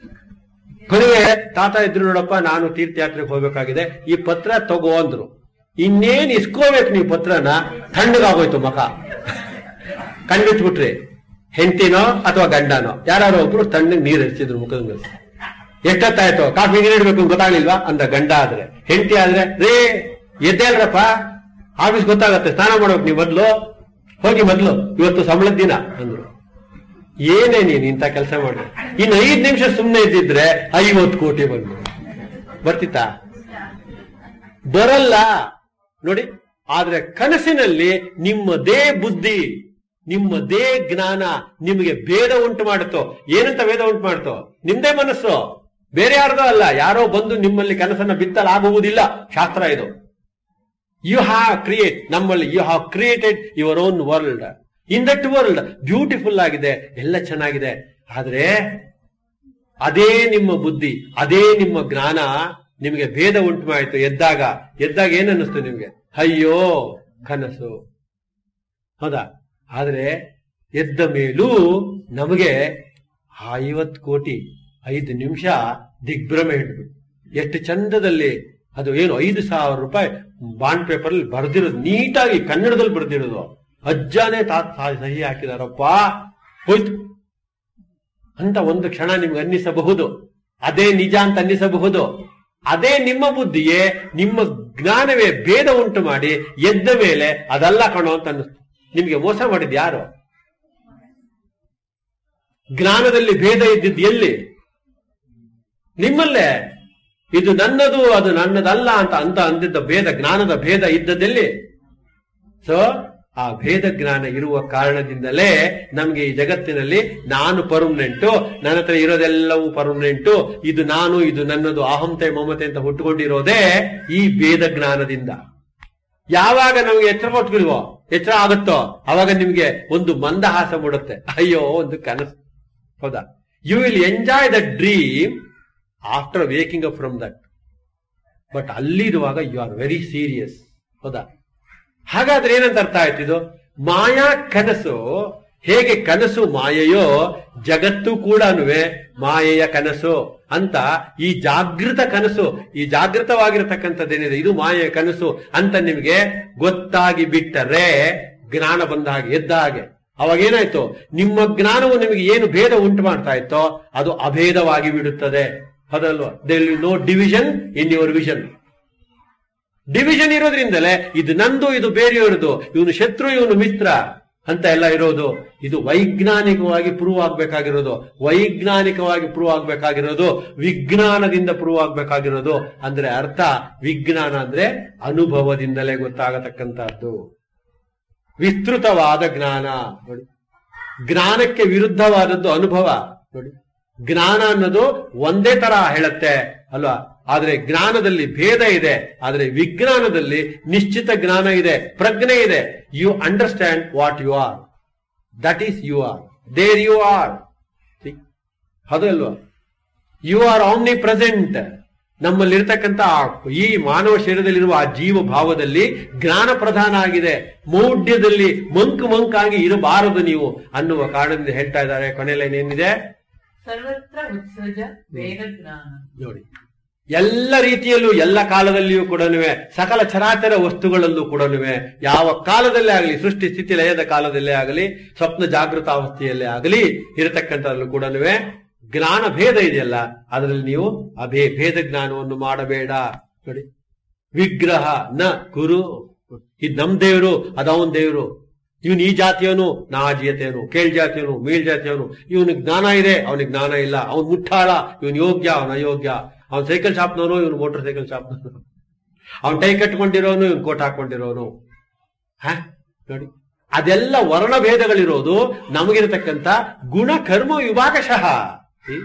ಕೊನೆಗೆ ತಾತ ಇದ್ರು ನೋಡಪ್ಪ ನಾನು ತೀರ್ಥಯಾತ್ರೆಗೆ ಹೋಗ್ಬೇಕಾಗಿದೆ ಈ ಪತ್ರ ತಗೋ ಅಂದ್ರು ಇನ್ನೇನ್ ಇಸ್ಕೋಬೇಕು ನೀವು ಪತ್ರನ ತಣ್ಣಗಾಗೋಯ್ತು ಮಖ ಕಣ್ಬಿಟ್ಬಿಟ್ರಿ ಹೆಂಡತಿನೋ ಅಥವಾ ಗಂಡನೋ ಯಾರು ಒಬ್ರು ತಣ್ಣಗೆ ನೀರು ಹರಿಸಿದ್ರು ಮುಖದ ಮೇಲೆ ಎಷ್ಟೊತ್ತಾಯ್ತು ಕಾಫಿ ನೀರು ಇಡ್ಬೇಕು ಅಂತ ಗೊತ್ತಾಗ್ಲಿಲ್ವಾ ಅಂದ ಗಂಡ ಆದ್ರೆ ಹೆಂಡತಿ ಆದ್ರೆ ರೇ ಎದ್ದೇಳ್ರಪ್ಪ ಆಫೀಸ್ ಗೊತ್ತಾಗತ್ತೆ ಸ್ನಾನ ಮಾಡ್ಬೇಕು ನೀವು ಮೊದ್ಲು ಹೋಗಿ ಮೊದ್ಲು ಇವತ್ತು ಸಂಬಳದ ದಿನ ಅಂದ್ರು ಏನೇ ನೀನ್ ಇಂಥ ಕೆಲಸ ಮಾಡಿ ಇನ್ನು ಐದ್ ನಿಮಿಷ ಸುಮ್ಮನೆ ಇದ್ದಿದ್ರೆ ಐವತ್ತು ಕೋಟಿ ಬಂದು ಬರ್ತಿತ್ತಾ ಬರಲ್ಲ ನೋಡಿ ಆದ್ರೆ ಕನಸಿನಲ್ಲಿ ನಿಮ್ಮದೇ ಬುದ್ಧಿ ನಿಮ್ಮದೇ ಜ್ಞಾನ ನಿಮಗೆ ಭೇದ ಉಂಟು ಮಾಡುತ್ತೋ ಏನಂತ ಭೇದ ಉಂಟು ಮಾಡ್ತೋ ನಿಮ್ದೇ ಮನಸ್ಸು ಬೇರೆ ಯಾರ್ದೋ ಅಲ್ಲ ಯಾರೋ ಬಂದು ನಿಮ್ಮಲ್ಲಿ ಕನಸನ್ನ ಬಿತ್ತಲಾಗುವುದಿಲ್ಲ ಶಾಸ್ತ್ರ ಇದು ಯು ಹ್ಯಾವ್ ಕ್ರಿಯೇಟ್ ನಮ್ಮಲ್ಲಿ you have created your own world in that world beautiful ಆಗಿದೆ ಎಲ್ಲ ಚೆನ್ನಾಗಿದೆ ಆದ್ರೆ ಅದೇ ನಿಮ್ಮ ಬುದ್ಧಿ ಅದೇ ನಿಮ್ಮ ಜ್ಞಾನ ನಿಮಗೆ ಭೇದ ಉಂಟು ಮಾಡಿತು ಎದ್ದಾಗ ಎದ್ದಾಗ ಏನನ್ನಿಸ್ತು ನಿಮ್ಗೆ ಅಯ್ಯೋ ಕನಸು ಹೌದಾ ಆದ್ರೆ ಎದ್ದ ಮೇಲೂ ನಮಗೆ ಐವತ್ತು ಕೋಟಿ ಐದು ನಿಮಿಷ ದಿಗ್ಭ್ರಮೆ ಹಿಡಿದ್ಬಿಟ್ಟು ಎಷ್ಟು ಚಂದದಲ್ಲಿ ಅದು ಏನು ಐದು ಸಾವಿರ ರೂಪಾಯಿ ಬಾಂಡ್ ಪೇಪರ್ ಅಲ್ಲಿ ಬರ್ದಿರೋದು ನೀಟಾಗಿ ಕನ್ನಡದಲ್ಲಿ ಬರ್ದಿರೋದು ಅಜ್ಜನೇ ತಾತ ಸಹಿ ಹಾಕಿದಾರಪ್ಪ ಹೋಯ್ತು ಅಂತ ಒಂದು ಕ್ಷಣ ನಿಮ್ಗೆ ಅನ್ನಿಸಬಹುದು ಅದೇ ನಿಜ ಅಂತ ಅನ್ನಿಸಬಹುದು ಅದೇ ನಿಮ್ಮ ಬುದ್ಧಿಯೇ ನಿಮ್ಮ ಜ್ಞಾನವೇ ಭೇದ ಉಂಟು ಮಾಡಿ ಎದ್ದ ಮೇಲೆ ಅದಲ್ಲ ಕಣೋ ಅಂತ ಅನ್ನಿಸ್ತು ನಿಮ್ಗೆ ಮೋಸ ಮಾಡಿದ್ ಯಾರು ಜ್ಞಾನದಲ್ಲಿ ಭೇದ ಇದ್ದಿದ್ದು ಎಲ್ಲಿ ನಿಮ್ಮಲ್ಲೇ ಇದು ನನ್ನದು ಅದು ನನ್ನದಲ್ಲ ಅಂತ ಅಂತ ಅಂದಿದ್ದ ಭೇದ ಜ್ಞಾನದ ಭೇದ ಇದ್ದದಲ್ಲಿ ಸೊ ಆ ಭೇದ ಜ್ಞಾನ ಇರುವ ಕಾರಣದಿಂದಲೇ ನಮ್ಗೆ ಈ ಜಗತ್ತಿನಲ್ಲಿ ನಾನು ಪರ್ಮನೆಂಟು ನನ್ನ ಹತ್ರ ಇರೋದೆಲ್ಲವೂ ಪರ್ಮನೆಂಟು ಇದು ನಾನು ಇದು ನನ್ನದು ಅಹಂತೆ ಮಮತೆ ಅಂತ ಹುಟ್ಟುಕೊಂಡಿರೋದೇ ಈ ಭೇದ ಜ್ಞಾನದಿಂದ ಯಾವಾಗ ನಮ್ಗೆ ಎಚ್ಚರ ಕೊಟ್ಬಿಲ್ವೋ ಎಚ್ಚರ ಆಗುತ್ತೋ ಅವಾಗ ನಿಮ್ಗೆ ಒಂದು ಮಂದಹಾಸ ಮೂಡುತ್ತೆ ಅಯ್ಯೋ ಒಂದು ಕನಸು ಹೌದಾ you will enjoy the dream after waking up from that but ಅಲ್ಲಿರುವಾಗ ಯು ಆರ್ ವೆರಿ ಸೀರಿಯಸ್ ಹೌದಾ ಹಾಗಾದ್ರೆ ಏನಂತ ಅರ್ಥ ಆಯ್ತು ಇದು ಮಾಯಾ ಕನಸು ಹೇಗೆ ಕನಸು ಮಾಯೆಯೋ ಜಗತ್ತು ಕೂಡ ಮಾಯೆಯ ಕನಸು ಅಂತ ಈ ಜಾಗೃತ ಕನಸು ಈ ಜಾಗೃತವಾಗಿರತಕ್ಕಂಥದ್ದೇನಿದೆ ಇದು ಮಾಯೆಯ ಕನಸು ಅಂತ ನಿಮಗೆ ಗೊತ್ತಾಗಿ ಬಿಟ್ಟರೆ ಜ್ಞಾನ ಬಂದ ಹಾಗೆ ಎದ್ದ ಹಾಗೆ ಅವಾಗ ಏನಾಯ್ತು ನಿಮ್ಮ ಜ್ಞಾನವು ನಿಮಗೆ ಏನು ಭೇದ ಉಂಟು ಮಾಡ್ತಾ ಇತ್ತೋ ಅದು ಅಭೇದವಾಗಿ ಬಿಡುತ್ತದೆ ಅದಲ್ವಾ there no division in your vision division ಇರೋದ್ರಿಂದಲೇ ಇದು ನಂದು ಇದು ಬೇರೆಯವರದು ಇವನು ಶತ್ರು ಇವನು ಮಿತ್ರ ಅಂತ ಎಲ್ಲ ಇರೋದು ಇದು ವೈಜ್ಞಾನಿಕವಾಗಿ ಪ್ರೂವ್ ಆಗ್ಬೇಕಾಗಿರೋದು ವೈಜ್ಞಾನಿಕವಾಗಿ ಪ್ರೂವ್ ಆಗ್ಬೇಕಾಗಿರೋದು ವಿಜ್ಞಾನದಿಂದ ಪ್ರೂವ್ ಆಗ್ಬೇಕಾಗಿರೋದು ಅಂದ್ರೆ ಅರ್ಥ ವಿಜ್ಞಾನ ಅಂದ್ರೆ ಅನುಭವದಿಂದಲೇ ಗೊತ್ತಾಗತಕ್ಕಂತಹದ್ದು ವಿಸ್ತೃತವಾದ ಜ್ಞಾನ ನೋಡಿ ಜ್ಞಾನಕ್ಕೆ ವಿರುದ್ಧವಾದದ್ದು ಅನುಭವ ನೋಡಿ ಜ್ಞಾನ ಅನ್ನೋದು ಒಂದೇ ತರ ಹೇಳುತ್ತೆ ಅಲ್ವಾ ಆದ್ರೆ ಜ್ಞಾನದಲ್ಲಿ ಭೇದ ಇದೆ ಆದ್ರೆ ವಿಜ್ಞಾನದಲ್ಲಿ ನಿಶ್ಚಿತ ಜ್ಞಾನ ಇದೆ ಪ್ರಜ್ಞೆ ಇದೆ you understand what you are that is you are there you are ಹೌದು ಅಲ್ವಾ ಯು ಆರ್ ಆಮ್ನಿ ಪ್ರೆಸೆಂಟ್ ನಮ್ಮಲ್ಲಿರ್ತಕ್ಕಂಥ ಆ- ಈ ಮಾನವ ಶರೀರದಲ್ಲಿರುವ ಆ ಜೀವ ಭಾವದಲ್ಲಿ ಜ್ಞಾನ ಪ್ರಧಾನ ಆಗಿದೆ ಮೌಢ್ಯದಲ್ಲಿ ಮಂಕ್ ಮಂಕಾಗಿ ಇರಬಾರದು ನೀವು ಅನ್ನುವ ಕಾರಣದಿಂದ ಹೇಳ್ತಾ ಇದ್ದಾರೆ ಕೊನೆಯಲ್ಲಿ ಏನಿದೆ ಸರ್ವತ್ರ ಉತ್ಸೃಜ ವೇದಜ್ಞಾನ ನೋಡಿ ಎಲ್ಲ ರೀತಿಯಲ್ಲೂ ಎಲ್ಲ ಕಾಲದಲ್ಲಿಯೂ ಕೂಡ ಸಕಲ ಚರಾಚರ ವಸ್ತುಗಳಲ್ಲೂ ಕೂಡ ಯಾವ ಕಾಲದಲ್ಲೇ ಆಗಲಿ ಸೃಷ್ಟಿ ಸ್ಥಿತಿ ಲಯದ ಕಾಲದಲ್ಲೇ ಆಗಲಿ ಸ್ವಪ್ನ ಜಾಗೃತಾವಸ್ಥೆಯಲ್ಲೇ ಆಗಲಿ ಇರತಕ್ಕಂಥದ್ರಲ್ಲೂ ಕೂಡ ಜ್ಞಾನ ಭೇದ ಇದೆಯಲ್ಲ ಅದರಲ್ಲಿ ನೀವು ಅಭೇ ಭೇದ ಜ್ಞಾನವನ್ನು ಮಾಡಬೇಡ ನೋಡಿ ವಿಗ್ರಹ ನ ಕುರು ಇದು ನಮ್ ದೇವರು ಅದವನ್ ದೇವರು ಇವನು ಈ ಜಾತಿಯವನು ನಾ ಆ ಜಾತಿಯವನು ಕೇಳ್ ಜಾತಿಯವನು ಮೇಲ್ ಜಾತಿಯವನು ಇವನಿಗೆ ಜ್ಞಾನ ಇದೆ ಅವನಿಗೆ ಜ್ಞಾನ ಇಲ್ಲ ಅವನ್ ಮುಟ್ಟಾಳ ಇವನ್ ಯೋಗ್ಯ ಅವನ ಅಯೋಗ್ಯ ಅವನ್ ಸೈಕಲ್ ಶಾಪ್ನವನು ಇವನು ಮೋಟರ್ ಸೈಕಲ್ ಶಾಪ್ನವನು ಅವನ್ ಟೈ ಕಟ್ಕೊಂಡಿರೋನು ಇವನ್ ಕೋಟ್ ಹಾಕೊಂಡಿರೋನು ಹ ನೋಡಿ ಅದೆಲ್ಲ ವರ್ಣಭೇದಗಳಿರೋದು ನಮಗಿರತಕ್ಕಂತ ಗುಣ ಕರ್ಮ ವಿಭಾಗಶಃ ಈ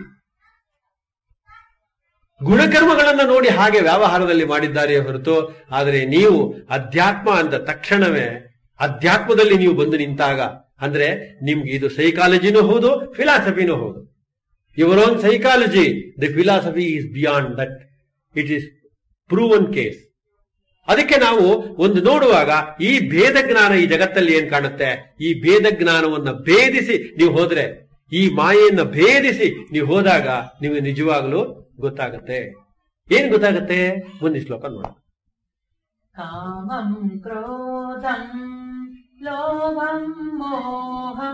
ಗುಣಕರ್ಮಗಳನ್ನ ನೋಡಿ ಹಾಗೆ ವ್ಯವಹಾರದಲ್ಲಿ ಮಾಡಿದ್ದಾರೆ ಹೊರತು ಆದರೆ ನೀವು ಅಧ್ಯಾತ್ಮ ಅಂದ ತಕ್ಷಣವೇ ಅಧ್ಯಾತ್ಮದಲ್ಲಿ ನೀವು ಬಂದು ನಿಂತಾಗ ಅಂದ್ರೆ ನಿಮ್ಗೆ ಇದು ಸೈಕಾಲಜಿನೂ ಹೌದು ಫಿಲಾಸಫಿನೂ ಹೌದು your own psychology the philosophy is beyond that it is proven case ಅದಕ್ಕೆ ನಾವು ಒಂದು ನೋಡುವಾಗ ಈ ಭೇದ ಜ್ಞಾನ ಈ ಜಗತ್ತಲ್ಲಿ ಏನ್ ಕಾಣುತ್ತೆ ಈ ಭೇದ ಜ್ಞಾನವನ್ನ ಭೇದಿಸಿ ನೀವು ಹೋದ್ರೆ ಈ ಮಾಯೆಯನ್ನ ಭೇದಿಸಿ ನೀವು ಹೋದಾಗ ನಿಮಗೆ ನಿಜವಾಗಲೂ ಗೊತ್ತಾಗತ್ತೆ ಏನ್ ಗೊತ್ತಾಗತ್ತೆ ಮುಂದಿನ ಶ್ಲೋಕ ನೋಡ कामं क्रोधं लोभं मोहं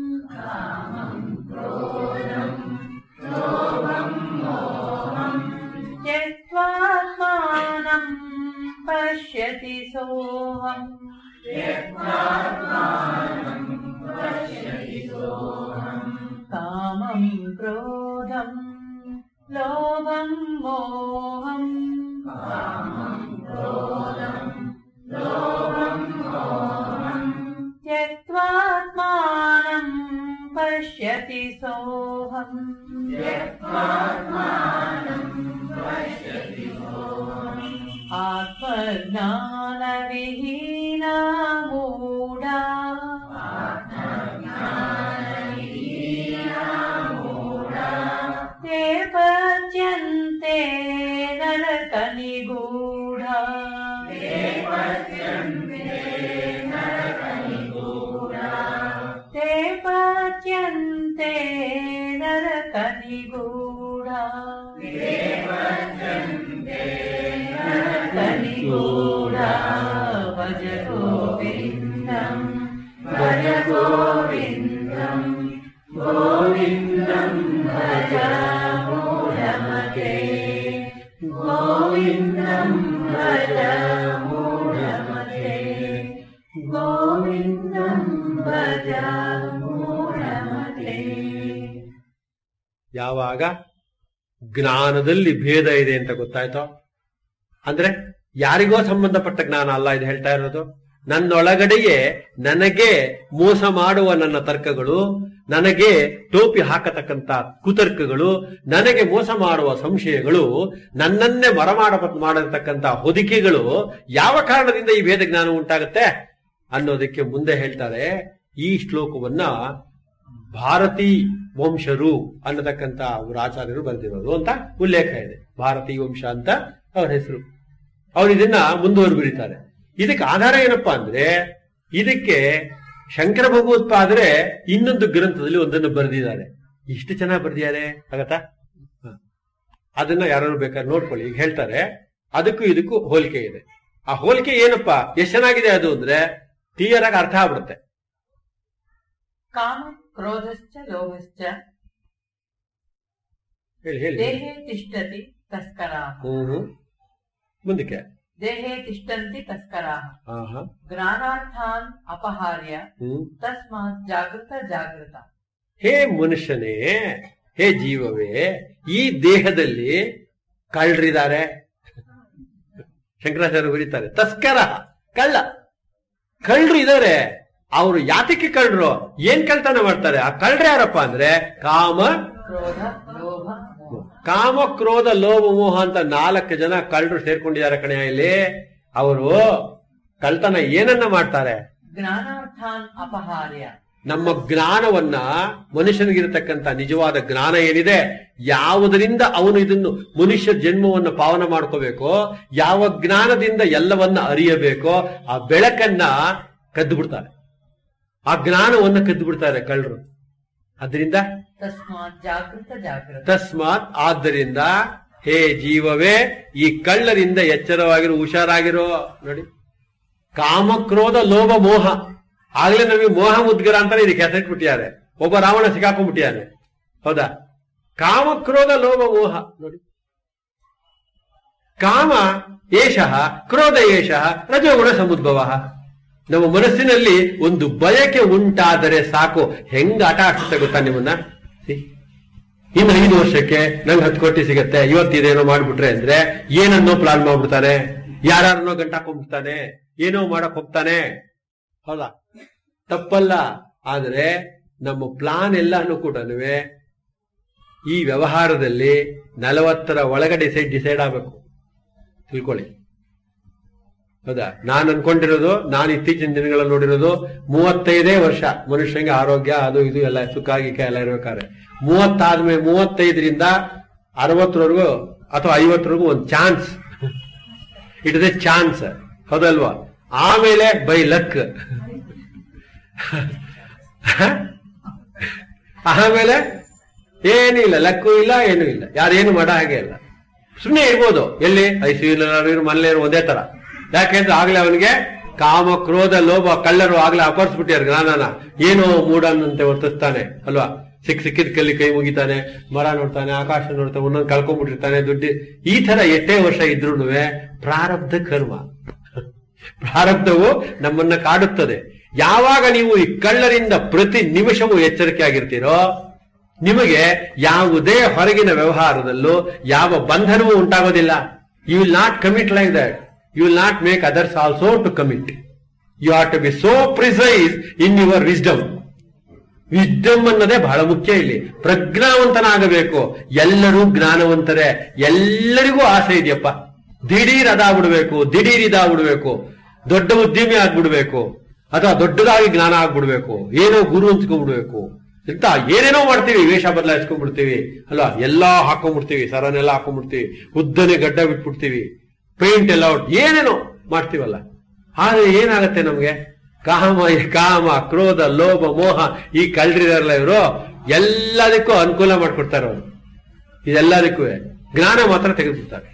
त्यक्त्वात्मानं पश्यति सोऽहम् कामं क्रोधं लोभं मोहम् त्यक्त्वात्मानं पश्यति सोऽहम् आत्मज्ञानविहीना मूढा ते पच्यन्ते नरकनिगूढा ते पच्यन्ते नरकनिगूढा नरकनिगूढा भज गोविन्दम् भज गोविन्दम् गोविन्दम् भज मूढमते गोविन्दम् भज मूढमते गोविन्दम् भज मूढमते ಯಾವಾಗ ಜ್ಞಾನದಲ್ಲಿ ಭೇದ ಇದೆ ಅಂತ ಗೊತ್ತಾಯ್ತೋ ಅಂದ್ರೆ ಯಾರಿಗೋ ಸಂಬಂಧಪಟ್ಟ ಜ್ಞಾನ ಅಲ್ಲ ಇದು ಹೇಳ್ತಾ ಇರೋದು ನನ್ನೊಳಗಡೆಯೇ ನನಗೆ ಮೋಸ ಮಾಡುವ ನನ್ನ ತರ್ಕಗಳು ನನಗೆ ಟೋಪಿ ಹಾಕತಕ್ಕಂತ ಕುತರ್ಕಗಳು ನನಗೆ ಮೋಸ ಮಾಡುವ ಸಂಶಯಗಳು ನನ್ನನ್ನೇ ಮರಮಾಡ ಮಾಡತಕ್ಕಂತ ಹೊದಿಕೆಗಳು ಯಾವ ಕಾರಣದಿಂದ ಈ ವೇದ ಜ್ಞಾನ ಉಂಟಾಗುತ್ತೆ ಅನ್ನೋದಕ್ಕೆ ಮುಂದೆ ಹೇಳ್ತಾರೆ ಈ ಶ್ಲೋಕವನ್ನ ಭಾರತೀ ವಂಶರು ಅನ್ನತಕ್ಕಂತ ಅವರು ಆಚಾರ್ಯರು ಬರೆದಿರೋದು ಅಂತ ಉಲ್ಲೇಖ ಇದೆ ಭಾರತೀ ವಂಶ ಅಂತ ಅವ್ರ ಹೆಸರು ಅವ್ರು ಇದನ್ನ ಮುಂದುವರೆ ಬರೀತಾರೆ ಇದಕ್ಕೆ ಆಧಾರ ಏನಪ್ಪಾ ಅಂದ್ರೆ ಇದಕ್ಕೆ ಶಂಕರ ಭಗವತ್ಪಾದರೆ ಇನ್ನೊಂದು ಗ್ರಂಥದಲ್ಲಿ ಒಂದನ್ನು ಬರೆದಿದ್ದಾರೆ ಎಷ್ಟು ಚೆನ್ನಾಗಿ ಬರೆದಿದ್ದಾರೆ ಆಗತ್ತಾ ಹ. ಅದನ್ನ ಯಾರು ಬೇಕಾದ್ರೆ ನೋಡ್ಕೊಳ್ಳಿ ಈಗ ಹೇಳ್ತಾರೆ ಅದಕ್ಕೂ ಇದಕ್ಕೂ ಹೋಲಿಕೆ ಇದೆ ಆ ಹೋಲಿಕೆ ಏನಪ್ಪಾ ಎಷ್ಟು ಚೆನ್ನಾಗಿದೆ ಅದು ಅಂದ್ರೆ ಕ್ಲಿಯರ್ ಆಗಿ ಅರ್ಥ ಆಗ್ಬಿಡುತ್ತೆ काम क्रोधश्च लोभश्च ಹೇಳಿ ಹೇಳಿ देहे तिष्ठति तस्कराः ಹ್ಮ್ ಮುಂದಕ್ಕೆ ದೇಹೇ ತಿಷ್ಟಂತಿ ತಸ್ಕರಾಹ ಆಹಾ ಜ್ಞಾನಾರ್ಥಾನ್ ಅಪಹಾರ್ಯ ಹ್ಮ್ ತಸ್ಮಾತ್ ಜಾಗೃತ ಜಾಗೃತ ಹೇ ಮನುಷ್ಯನೇ ಹೇ ಜೀವವೇ ಈ ದೇಹದಲ್ಲಿ ಕಳ್ಳರಿದ್ದಾರೆ ಶಂಕರಾಚಾರ್ಯ ಬರೀತಾರೆ ತಸ್ಕರ ಕಳ್ಳ ಕಳ್ಳರು ಇದಾರೆ ಅವರು ಯಾತಕ್ಕೆ ಕಳ್ಳರು ಏನ್ ಕಳ್ತನ ಮಾಡ್ತಾರೆ ಆ ಕಳ್ಳರು ಯಾರಪ್ಪ ಅಂದ್ರೆ ಕಾಮ ಕ್ರೋಧ ಲೋಭ ಮೋಹ ಕಾಮ ಕ್ರೋಧ ಲೋಭ ಮೋಹ ಅಂತ ನಾಲ್ಕು ಜನ ಕಳ್ಳರು ಸೇರ್ಕೊಂಡಿದ್ದಾರೆ ಕಣೆಯ ಇಲ್ಲಿ ಅವರು ಕಳ್ತನ ಏನನ್ನ ಮಾಡ್ತಾರೆ ಜ್ಞಾನಾರ್ಥಾನ್ ಅಪಹಾರ್ಯ ನಮ್ಮ ಜ್ಞಾನವನ್ನ ಮನುಷ್ಯನಿಗಿರತಕ್ಕಂತ ನಿಜವಾದ ಜ್ಞಾನ ಏನಿದೆ ಯಾವುದರಿಂದ ಅವನು ಇದನ್ನು ಮನುಷ್ಯ ಜನ್ಮವನ್ನು ಪಾವನ ಮಾಡ್ಕೋಬೇಕೋ ಯಾವ ಜ್ಞಾನದಿಂದ ಎಲ್ಲವನ್ನ ಅರಿಯಬೇಕೋ ಆ ಬೆಳಕನ್ನ ಕದ್ದು ಬಿಡ್ತಾರೆ ಆ ಜ್ಞಾನವನ್ನ ಕದ್ದು ಬಿಡ್ತಾರೆ ಕಳ್ಳರು ಅದರಿಂದ ತಸ್ಮಾತ್ ಜಾಗೃತ ಜಾಗೃತ ತಸ್ಮಾತ್ ಆದ್ದರಿಂದ ಹೇ ಜೀವವೇ ಈ ಕಳ್ಳರಿಂದ ಎಚ್ಚರವಾಗಿರು ಹುಷಾರಾಗಿರೋ ನೋಡಿ ಕಾಮಕ್ರೋಧ ಲೋಭ ಮೋಹ ಆಗ್ಲೇ ನಮಗೆ ಮೋಹ ಮುದ್ಗರ ಅಂತಾನೆ ಇದಕ್ಕೆ ಹೆಸರಿಟ್ಬಿಟ್ಟಿದ್ದಾರೆ ಒಬ್ಬ ರಾವಣ ಸಿಕ್ಕಾಕೊಂಡ್ಬಿಟ್ಟಿದ್ದಾನೆ ಹೌದಾ ಕಾಮಕ್ರೋಧ ಲೋಭ ಮೋಹ ನೋಡಿ ಕಾಮ ಏಷಃ ಕ್ರೋಧ ಏಷಃ ರಜೋಗುಣ ಸಮುದ್ಭವ ನಮ್ಮ ಮನಸ್ಸಿನಲ್ಲಿ ಒಂದು ಬಯಕೆ ಉಂಟಾದರೆ ಸಾಕು ಹೆಂಗ ಆಟ ಆಡ್ಸುತ್ತೆ ಗೊತ್ತಾ ನಿಮ್ಮನ್ನ See? ಇನ್ನು ಐದು ವರ್ಷಕ್ಕೆ ನಂಗೆ ಹತ್ತು ಕೋಟಿ ಸಿಗತ್ತೆ ಇವತ್ತು ಇದೇನೋ ಮಾಡ್ಬಿಟ್ರೆ ಅಂದ್ರೆ ಏನನ್ನೋ ಪ್ಲಾನ್ ಮಾಡ್ಬಿಡ್ತಾನೆ ಯಾರನ್ನೋ ಗಂಟ ಹಾಕೊಂಡ್ಬಿಡ್ತಾನೆ ಏನೋ ಮಾಡಕ್ ಹೋಗ್ತಾನೆ ಹೌದಾ ತಪ್ಪಲ್ಲ ಆದ್ರೆ ನಮ್ಮ ಪ್ಲಾನ್ ಎಲ್ಲಾನು ಕೂಡ ಈ ವ್ಯವಹಾರದಲ್ಲಿ ನಲವತ್ತರ ಒಳಗಡೆ ಡಿಸೈಡ್ ಡಿಸೈಡ್ ಆಗ್ಬೇಕು ತಿಳ್ಕೊಳ್ಳಿ ಹೌದಾ ನಾನು ಅನ್ಕೊಂಡಿರೋದು ನಾನು ಇತ್ತೀಚಿನ ದಿನಗಳಲ್ಲಿ ನೋಡಿರೋದು ಮೂವತ್ತೈದೇ ವರ್ಷ ಮನುಷ್ಯನಿಗೆ ಆರೋಗ್ಯ ಅದು ಇದು ಎಲ್ಲ ಸುಖ ಗಿಖ ಎಲ್ಲ ಇರ್ಬೇಕಾದ್ರೆ ಮೂವತ್ತಾದ್ಮೇಲೆ ಮೂವತ್ತೈದರಿಂದ ಅರವತ್ತರವರೆಗೂ ಅಥವಾ ಐವತ್ತರವರೆಗೂ ಒಂದು chance it is a chance ಹೌದಲ್ವಾ ಆಮೇಲೆ ಬೈ ಲಕ್ ಆಮೇಲೆ ಏನೂ ಇಲ್ಲ ಲಕ್ಕು ಇಲ್ಲ ಏನೂ ಇಲ್ಲ ಯಾರೇನು ಮಾಡೋ ಹಾಗೆ ಇಲ್ಲ ಸುಮ್ಮನೆ ಇರ್ಬೋದು ಎಲ್ಲಿ ಐಸಿಯು ಮನೇಲಿ ಒಂದೇ ತರ ಯಾಕೆಂದ್ರೆ ಆಗ್ಲೇ ಅವನಿಗೆ ಕಾಮ ಕ್ರೋಧ ಲೋಭ ಕಳ್ಳರು ಆಗ್ಲೇ ಅಪರ್ಸ್ಬಿಟ್ಟಿದ್ದಾರೆ ಜ್ಞಾನನ ಏನೋ ಮೂಡನ್ನಂತೆ ವರ್ತಿಸ್ತಾನೆ ಅಲ್ವಾ ಸಿಕ್ ಸಿಕ್ಕಿದ ಕಲ್ಲಿ ಕೈ ಮುಗಿತಾನೆ ಮರ ನೋಡ್ತಾನೆ ಆಕಾಶ ನೋಡ್ತಾನೆ ಒಂದೊಂದು ಕಳ್ಕೊಂಡ್ಬಿಟ್ಟಿರ್ತಾನೆ ದುಡ್ಡಿ ಈ ತರ ಎಷ್ಟೇ ವರ್ಷ ಇದ್ರೂ ಪ್ರಾರಬ್ಧ ಕರ್ಮ ಪ್ರಾರಬ್ಧವು ನಮ್ಮನ್ನ ಕಾಡುತ್ತದೆ ಯಾವಾಗ ನೀವು ಈ ಕಳ್ಳರಿಂದ ಪ್ರತಿ ನಿಮಿಷವೂ ಎಚ್ಚರಿಕೆ ಆಗಿರ್ತೀರೋ ನಿಮಗೆ ಯಾವುದೇ ಹೊರಗಿನ ವ್ಯವಹಾರದಲ್ಲೂ ಯಾವ ಬಂಧನವೂ ಉಂಟಾಗೋದಿಲ್ಲ you will not commit like that you will not make others also to commit you are to be so precise in your wisdom wisdom ಅನ್ನೋದೇ ಬಹಳ ಮುಖ್ಯ ಇಲ್ಲಿ ಪ್ರಜ್ಞಾವಂತನಾಗಬೇಕು ಎಲ್ಲರೂ ಜ್ಞಾನವಂತರೇ ಎಲ್ಲರಿಗೂ ಆಸೆ ಇದೆಯಪ್ಪ ದಿಢೀರ್ ಅದಾಗ್ಬಿಡ್ಬೇಕು ದಿಢೀರ್ ಇದಾಗ್ಬಿಡ್ಬೇಕು ದೊಡ್ಡ ಉದ್ಯಮಿ ಆಗ್ಬಿಡ್ಬೇಕು ಅಥವಾ ದೊಡ್ಡದಾಗಿ ಜ್ಞಾನ ಆಗ್ಬಿಡ್ಬೇಕು ಏನೋ ಗುರು ಅನ್ಸ್ಕೊಂಡ್ಬಿಡ್ಬೇಕು ಇಂತ ಏನೇನೋ ಮಾಡ್ತೀವಿ ವೇಷ ಬದಲಾಯಿಸ್ಕೊಂಡ್ಬಿಡ್ತೀವಿ ಅಲ್ವಾ ಎಲ್ಲಾ ಹಾಕೊಂಡ್ಬಿಡ್ತೀವಿ ಸರನೆಲ್ಲ ಹಾಕೊಂಡ್ಬಿಡ್ತೀವಿ ಉದ್ದನೆ ಗಡ್ಡ ಬಿಟ್ಬಿಡ್ತೀವಿ ಪೇಂಟ್ ಎಲ್ಲ ಹೊಡ್- ಏನೇನೋ ಮಾಡ್ತೀವಲ್ಲ ಆದ್ರೆ ಏನಾಗತ್ತೆ ನಮ್ಗೆ ಕಾಮ ಕಾಮ ಕ್ರೋಧ ಲೋಭ ಮೋಹ ಈ ಕಳ್ರಿದಾರಲ್ಲ ಇವರು ಎಲ್ಲದಕ್ಕೂ ಅನುಕೂಲ ಮಾಡ್ಕೊಡ್ತಾರೆ ಅವರು ಇದೆಲ್ಲದಕ್ಕೂ ಜ್ಞಾನ ಮಾತ್ರ ತೆಗೆದುಬಿಡ್ತಾರೆ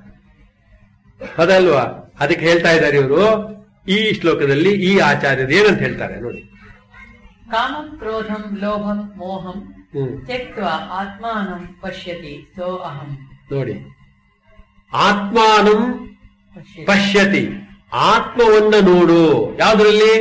ಅದಲ್ವಾ ಅದಕ್ಕೆ ಹೇಳ್ತಾ ಇದ್ದಾರೆ ಇವರು ಈ ಶ್ಲೋಕದಲ್ಲಿ ಈ ಆಚಾರ್ಯರು ಏನಂತ ಹೇಳ್ತಾರೆ ನೋಡಿ ಕಾಮಂ ಕ್ರೋಧಂ ಲೋಭಂ ಮೋಹಂ ಹ್ಮ್ ತ್ಯಕ್ತ್ವಾ ಆತ್ಮಾನಂ ಪಶ್ಯತಿ ಸೋ ಅಹಂ ನೋಡಿ ಆತ್ಮಾನಂ ಪಶ್ಯತಿ ಪಶ್ಯತಿ ಆತ್ಮವನ್ನ ನೋಡು ಯಾವ್ದ್ರಲ್ಲಿ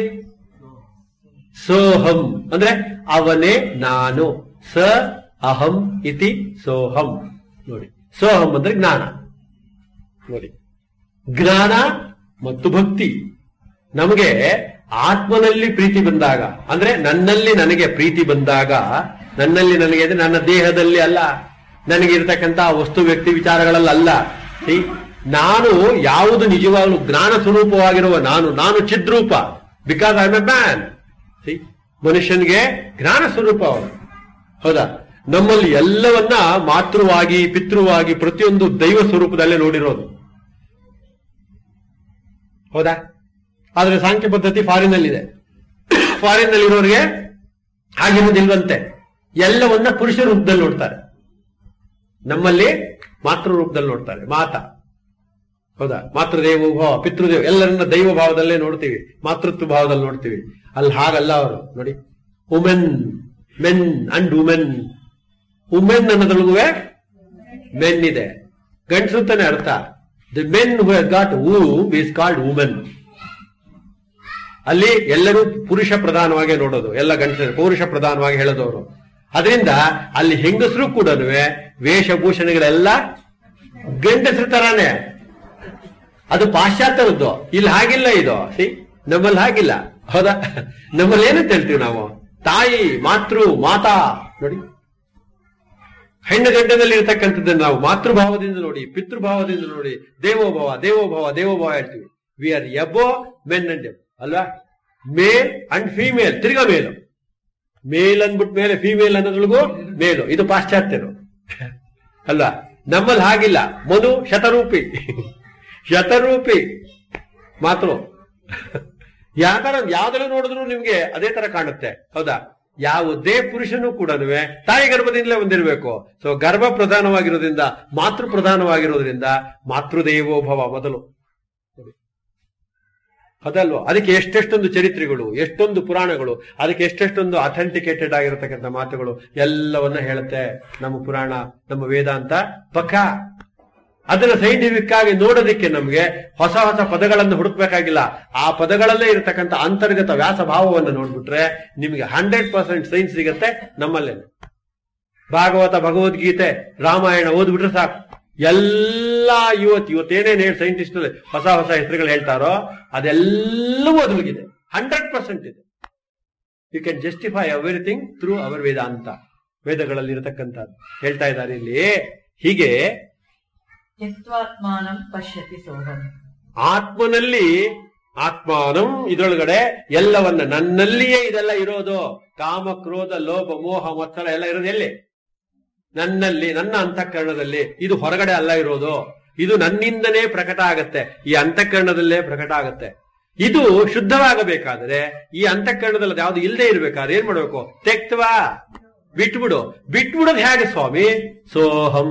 ಸೋಹಂ ಅಂದ್ರೆ ಅವನೇ ನಾನು ಸ ಅಹಂ ಇತಿ ಸೋಹಂ ನೋಡಿ ಸೋಹಂ ಅಂದ್ರೆ ಜ್ಞಾನ ನೋಡಿ ಜ್ಞಾನ ಮತ್ತು ಭಕ್ತಿ ನಮಗೆ ಆತ್ಮನಲ್ಲಿ ಪ್ರೀತಿ ಬಂದಾಗ ಅಂದ್ರೆ ನನ್ನಲ್ಲಿ ನನಗೆ ಪ್ರೀತಿ ಬಂದಾಗ ನನ್ನಲ್ಲಿ ನನಗೆ ಅಂದ್ರೆ ನನ್ನ ದೇಹದಲ್ಲಿ ಅಲ್ಲ ನನಗೆ ಇರತಕ್ಕಂತ ವಸ್ತು ವ್ಯಕ್ತಿ ವಿಚಾರಗಳಲ್ಲ See, ನಾನು ಯಾವುದು ನಿಜವಾಗ್ಲೂ ಜ್ಞಾನ ಸ್ವರೂಪವಾಗಿರುವ ನಾನು ನಾನು ಚಿದ್ರೂಪ ಬಿಕಾಸ್ ಐ ಎ ಮ್ಯಾನ್ ಮನುಷ್ಯನಿಗೆ ಜ್ಞಾನ ಸ್ವರೂಪ ಅವನು ಹೌದಾ ನಮ್ಮಲ್ಲಿ ಎಲ್ಲವನ್ನ ಮಾತೃವಾಗಿ ಪಿತೃವಾಗಿ ಪ್ರತಿಯೊಂದು ದೈವ ಸ್ವರೂಪದಲ್ಲೇ ನೋಡಿರೋದು ಹೌದಾ ಆದ್ರೆ ಸಾಂಖ್ಯ ಪದ್ಧತಿ ಫಾರಿನ್ ನಲ್ಲಿದೆ ಫಾರಿನ್ ನಲ್ಲಿರೋರಿಗೆ ಹಾಗಿರೋದಿಲ್ವಂತೆ ಎಲ್ಲವನ್ನ ಪುರುಷ ರೂಪದಲ್ಲಿ ನೋಡ್ತಾರೆ ನಮ್ಮಲ್ಲಿ ಮಾತೃ ರೂಪದಲ್ಲಿ ನೋಡ್ತಾರೆ ಮಾತಾ ಹೌದಾ ಮಾತೃದೇವ ಭಾವ ಪಿತೃದೇವ ಎಲ್ಲರನ್ನ ದೈವ ಭಾವದಲ್ಲೇ ನೋಡ್ತೀವಿ ಮಾತೃತ್ವ ಭಾವದಲ್ಲಿ ನೋಡ್ತೀವಿ ಅಲ್ಲಿ ಹಾಗಲ್ಲ ಅವರು ನೋಡಿ women men and women women ಅನ್ನೋದ್ರೊಳಗುವೆ ಮೆನ್ ಇದೆ ಗಂಡಸು ಅಂತಾನೆ ಅರ್ಥ the men who got womb is called women ಅಲ್ಲಿ ಎಲ್ಲರೂ ಪುರುಷ ಪ್ರಧಾನವಾಗಿ ನೋಡೋದು ಎಲ್ಲ ಗಂಡಸರು ಪೌರುಷ ಪ್ರಧಾನವಾಗಿ ಹೇಳೋದವರು ಅದರಿಂದ ಅಲ್ಲಿ ಹೆಂಗಸರು ಕೂಡ ವೇಷಭೂಷಣಗಳೆಲ್ಲ ಗಂಡಸರ ತರಾನೇ ಅದು ಪಾಶ್ಚಾತ್ಯವದ್ದು ಇಲ್ಲಿ ಹಾಗಿಲ್ಲ ಇದು ಸಿ ನಮ್ಮಲ್ಲಿ ಹಾಗಿಲ್ಲ ಹೌದಾ ನಮ್ಮಲ್ಲಿ ಏನಂತ ಹೇಳ್ತೀವಿ ನಾವು ತಾಯಿ ಮಾತೃ ಮಾತಾ ನೋಡಿ ಹೆಣ್ಣು ಗಂಡದಲ್ಲಿ ಇರತಕ್ಕಂಥದ್ದನ್ನು ನಾವು ಮಾತೃಭಾವದಿಂದ ನೋಡಿ ಪಿತೃಭಾವದಿಂದ ನೋಡಿ ದೇವೋಭವ ದೇವೋಭವ ದೇವೋಭವ ಹೇಳ್ತೀವಿ we are above men and ಅಲ್ವಾ ಮೇಲ್ ಅಂಡ್ ಫೀಮೇಲ್ ತಿರ್ಗಾ ಮೇಲು ಮೇಲ್ ಅಂದ್ಬಿಟ್ ಮೇಲೆ ಫೀಮೇಲ್ ಅನ್ನೋದ್ರೊಳಗೂ ಮೇಲು ಇದು ಪಾಶ್ಚಾತ್ಯರು ಅಲ್ವಾ ನಮ್ಮಲ್ಲಿ ಹಾಗಿಲ್ಲ ಮನು ಶತರೂಪಿ ಶತರೂಪಿ ಮಾತೃ ಯಾವ ತರ ಯಾವ್ದ್ರಲ್ಲಿ ನೋಡಿದ್ರು ನಿಮ್ಗೆ ಅದೇ ತರ ಕಾಣುತ್ತೆ ಹೌದಾ ಯಾವುದೇ ಪುರುಷನು ಕೂಡ ತಾಯಿ ಗರ್ಭದಿಂದಲೇ ಹೊಂದಿರಬೇಕು ಸೊ ಗರ್ಭ ಪ್ರಧಾನವಾಗಿರೋದ್ರಿಂದ ಮಾತೃ ಪ್ರಧಾನವಾಗಿರೋದ್ರಿಂದ ಮಾತೃದೇವೋಭವ ಮೊದಲು ಅದಲ್ವಾ ಅದಕ್ಕೆ ಎಷ್ಟೆಷ್ಟೊಂದು ಚರಿತ್ರೆಗಳು ಎಷ್ಟೊಂದು ಪುರಾಣಗಳು ಅದಕ್ಕೆ ಎಷ್ಟೆಷ್ಟೊಂದು ಅಥೆಂಟಿಕೇಟೆಡ್ ಆಗಿರತಕ್ಕಂಥ ಮಾತುಗಳು ಎಲ್ಲವನ್ನ ಹೇಳುತ್ತೆ ನಮ್ಮ ಪುರಾಣ ನಮ್ಮ ವೇದಾಂತ ಪಕ್ಕ ಅದನ್ನ ಸೈಂಟಿಫಿಕ್ ಆಗಿ ನೋಡೋದಕ್ಕೆ ನಮ್ಗೆ ಹೊಸ ಹೊಸ ಪದಗಳನ್ನು ಹುಡುಕ್ಬೇಕಾಗಿಲ್ಲ ಆ ಪದಗಳಲ್ಲೇ ಇರತಕ್ಕಂಥ ಅಂತರ್ಗತ ವ್ಯಾಸ ಭಾವವನ್ನು ನೋಡ್ಬಿಟ್ರೆ ನಿಮಗೆ ಹಂಡ್ರೆಡ್ ಪರ್ಸೆಂಟ್ ಸೈನ್ಸ್ ಸಿಗತ್ತೆ ನಮ್ಮಲ್ಲೇ ಭಾಗವತ ಭಗವದ್ಗೀತೆ ರಾಮಾಯಣ ಓದ್ಬಿಟ್ರೆ ಸಾಕು ಎಲ್ಲಾ ಇವತ್ತು ಇವತ್ತೇನೇನು ಹೇಳಿ ಸೈಂಟಿಸ್ಟ್ ಹೊಸ ಹೊಸ ಹೆಸರುಗಳು ಹೇಳ್ತಾರೋ ಅದೆಲ್ಲವೂ ಅದ್ರೊಳಗಿದೆ ಹಂಡ್ರೆಡ್ ಪರ್ಸೆಂಟ್ ಇದೆ you can justify everything through our Vedanta ವೇದಗಳಲ್ಲಿ ಇರತಕ್ಕಂಥದ್ದು ಹೇಳ್ತಾ ಇದ್ದಾರೆ ಇಲ್ಲಿ ಹೀಗೆ ತ್ಯಕ್ವಾತ್ಮಾನಂ ಪಶ್ಯತಿ ಸೋಹಂ ಆತ್ಮನಲ್ಲಿ ಆತ್ಮಾನಂ ಇದರೊಳಗಡೆ ಎಲ್ಲವನ್ನ ನನ್ನಲ್ಲಿಯೇ ಇದೆಲ್ಲ ಇರೋದು ಕಾಮ ಕ್ರೋಧ ಲೋಭ ಮೋಹ ಮತ್ಸರ ಎಲ್ಲ ಇರೋದು ಎಲ್ಲಿ ನನ್ನಲ್ಲಿ ನನ್ನ ಅಂತಃಕರಣದಲ್ಲಿ ಇದು ಹೊರಗಡೆ ಅಲ್ಲ ಇರೋದು ಇದು ನನ್ನಿಂದನೇ ಪ್ರಕಟ ಆಗತ್ತೆ ಈ ಅಂತಃಕರಣದಲ್ಲೇ ಪ್ರಕಟ ಆಗತ್ತೆ ಇದು ಶುದ್ಧವಾಗಬೇಕಾದ್ರೆ ಈ ಅಂತಃಕರಣದಲ್ಲಿ ಅದು ಯಾವ್ದು ಇಲ್ಲದೆ ಇರ್ಬೇಕಾದ್ರೆ ಏನ್ ಮಾಡ್ಬೇಕು ತೆಕ್ತವಾ ಬಿಟ್ಬಿಡು ಬಿಟ್ಬಿಡೋದು ಹೇಗೆ ಸ್ವಾಮಿ ಸೋಹಂ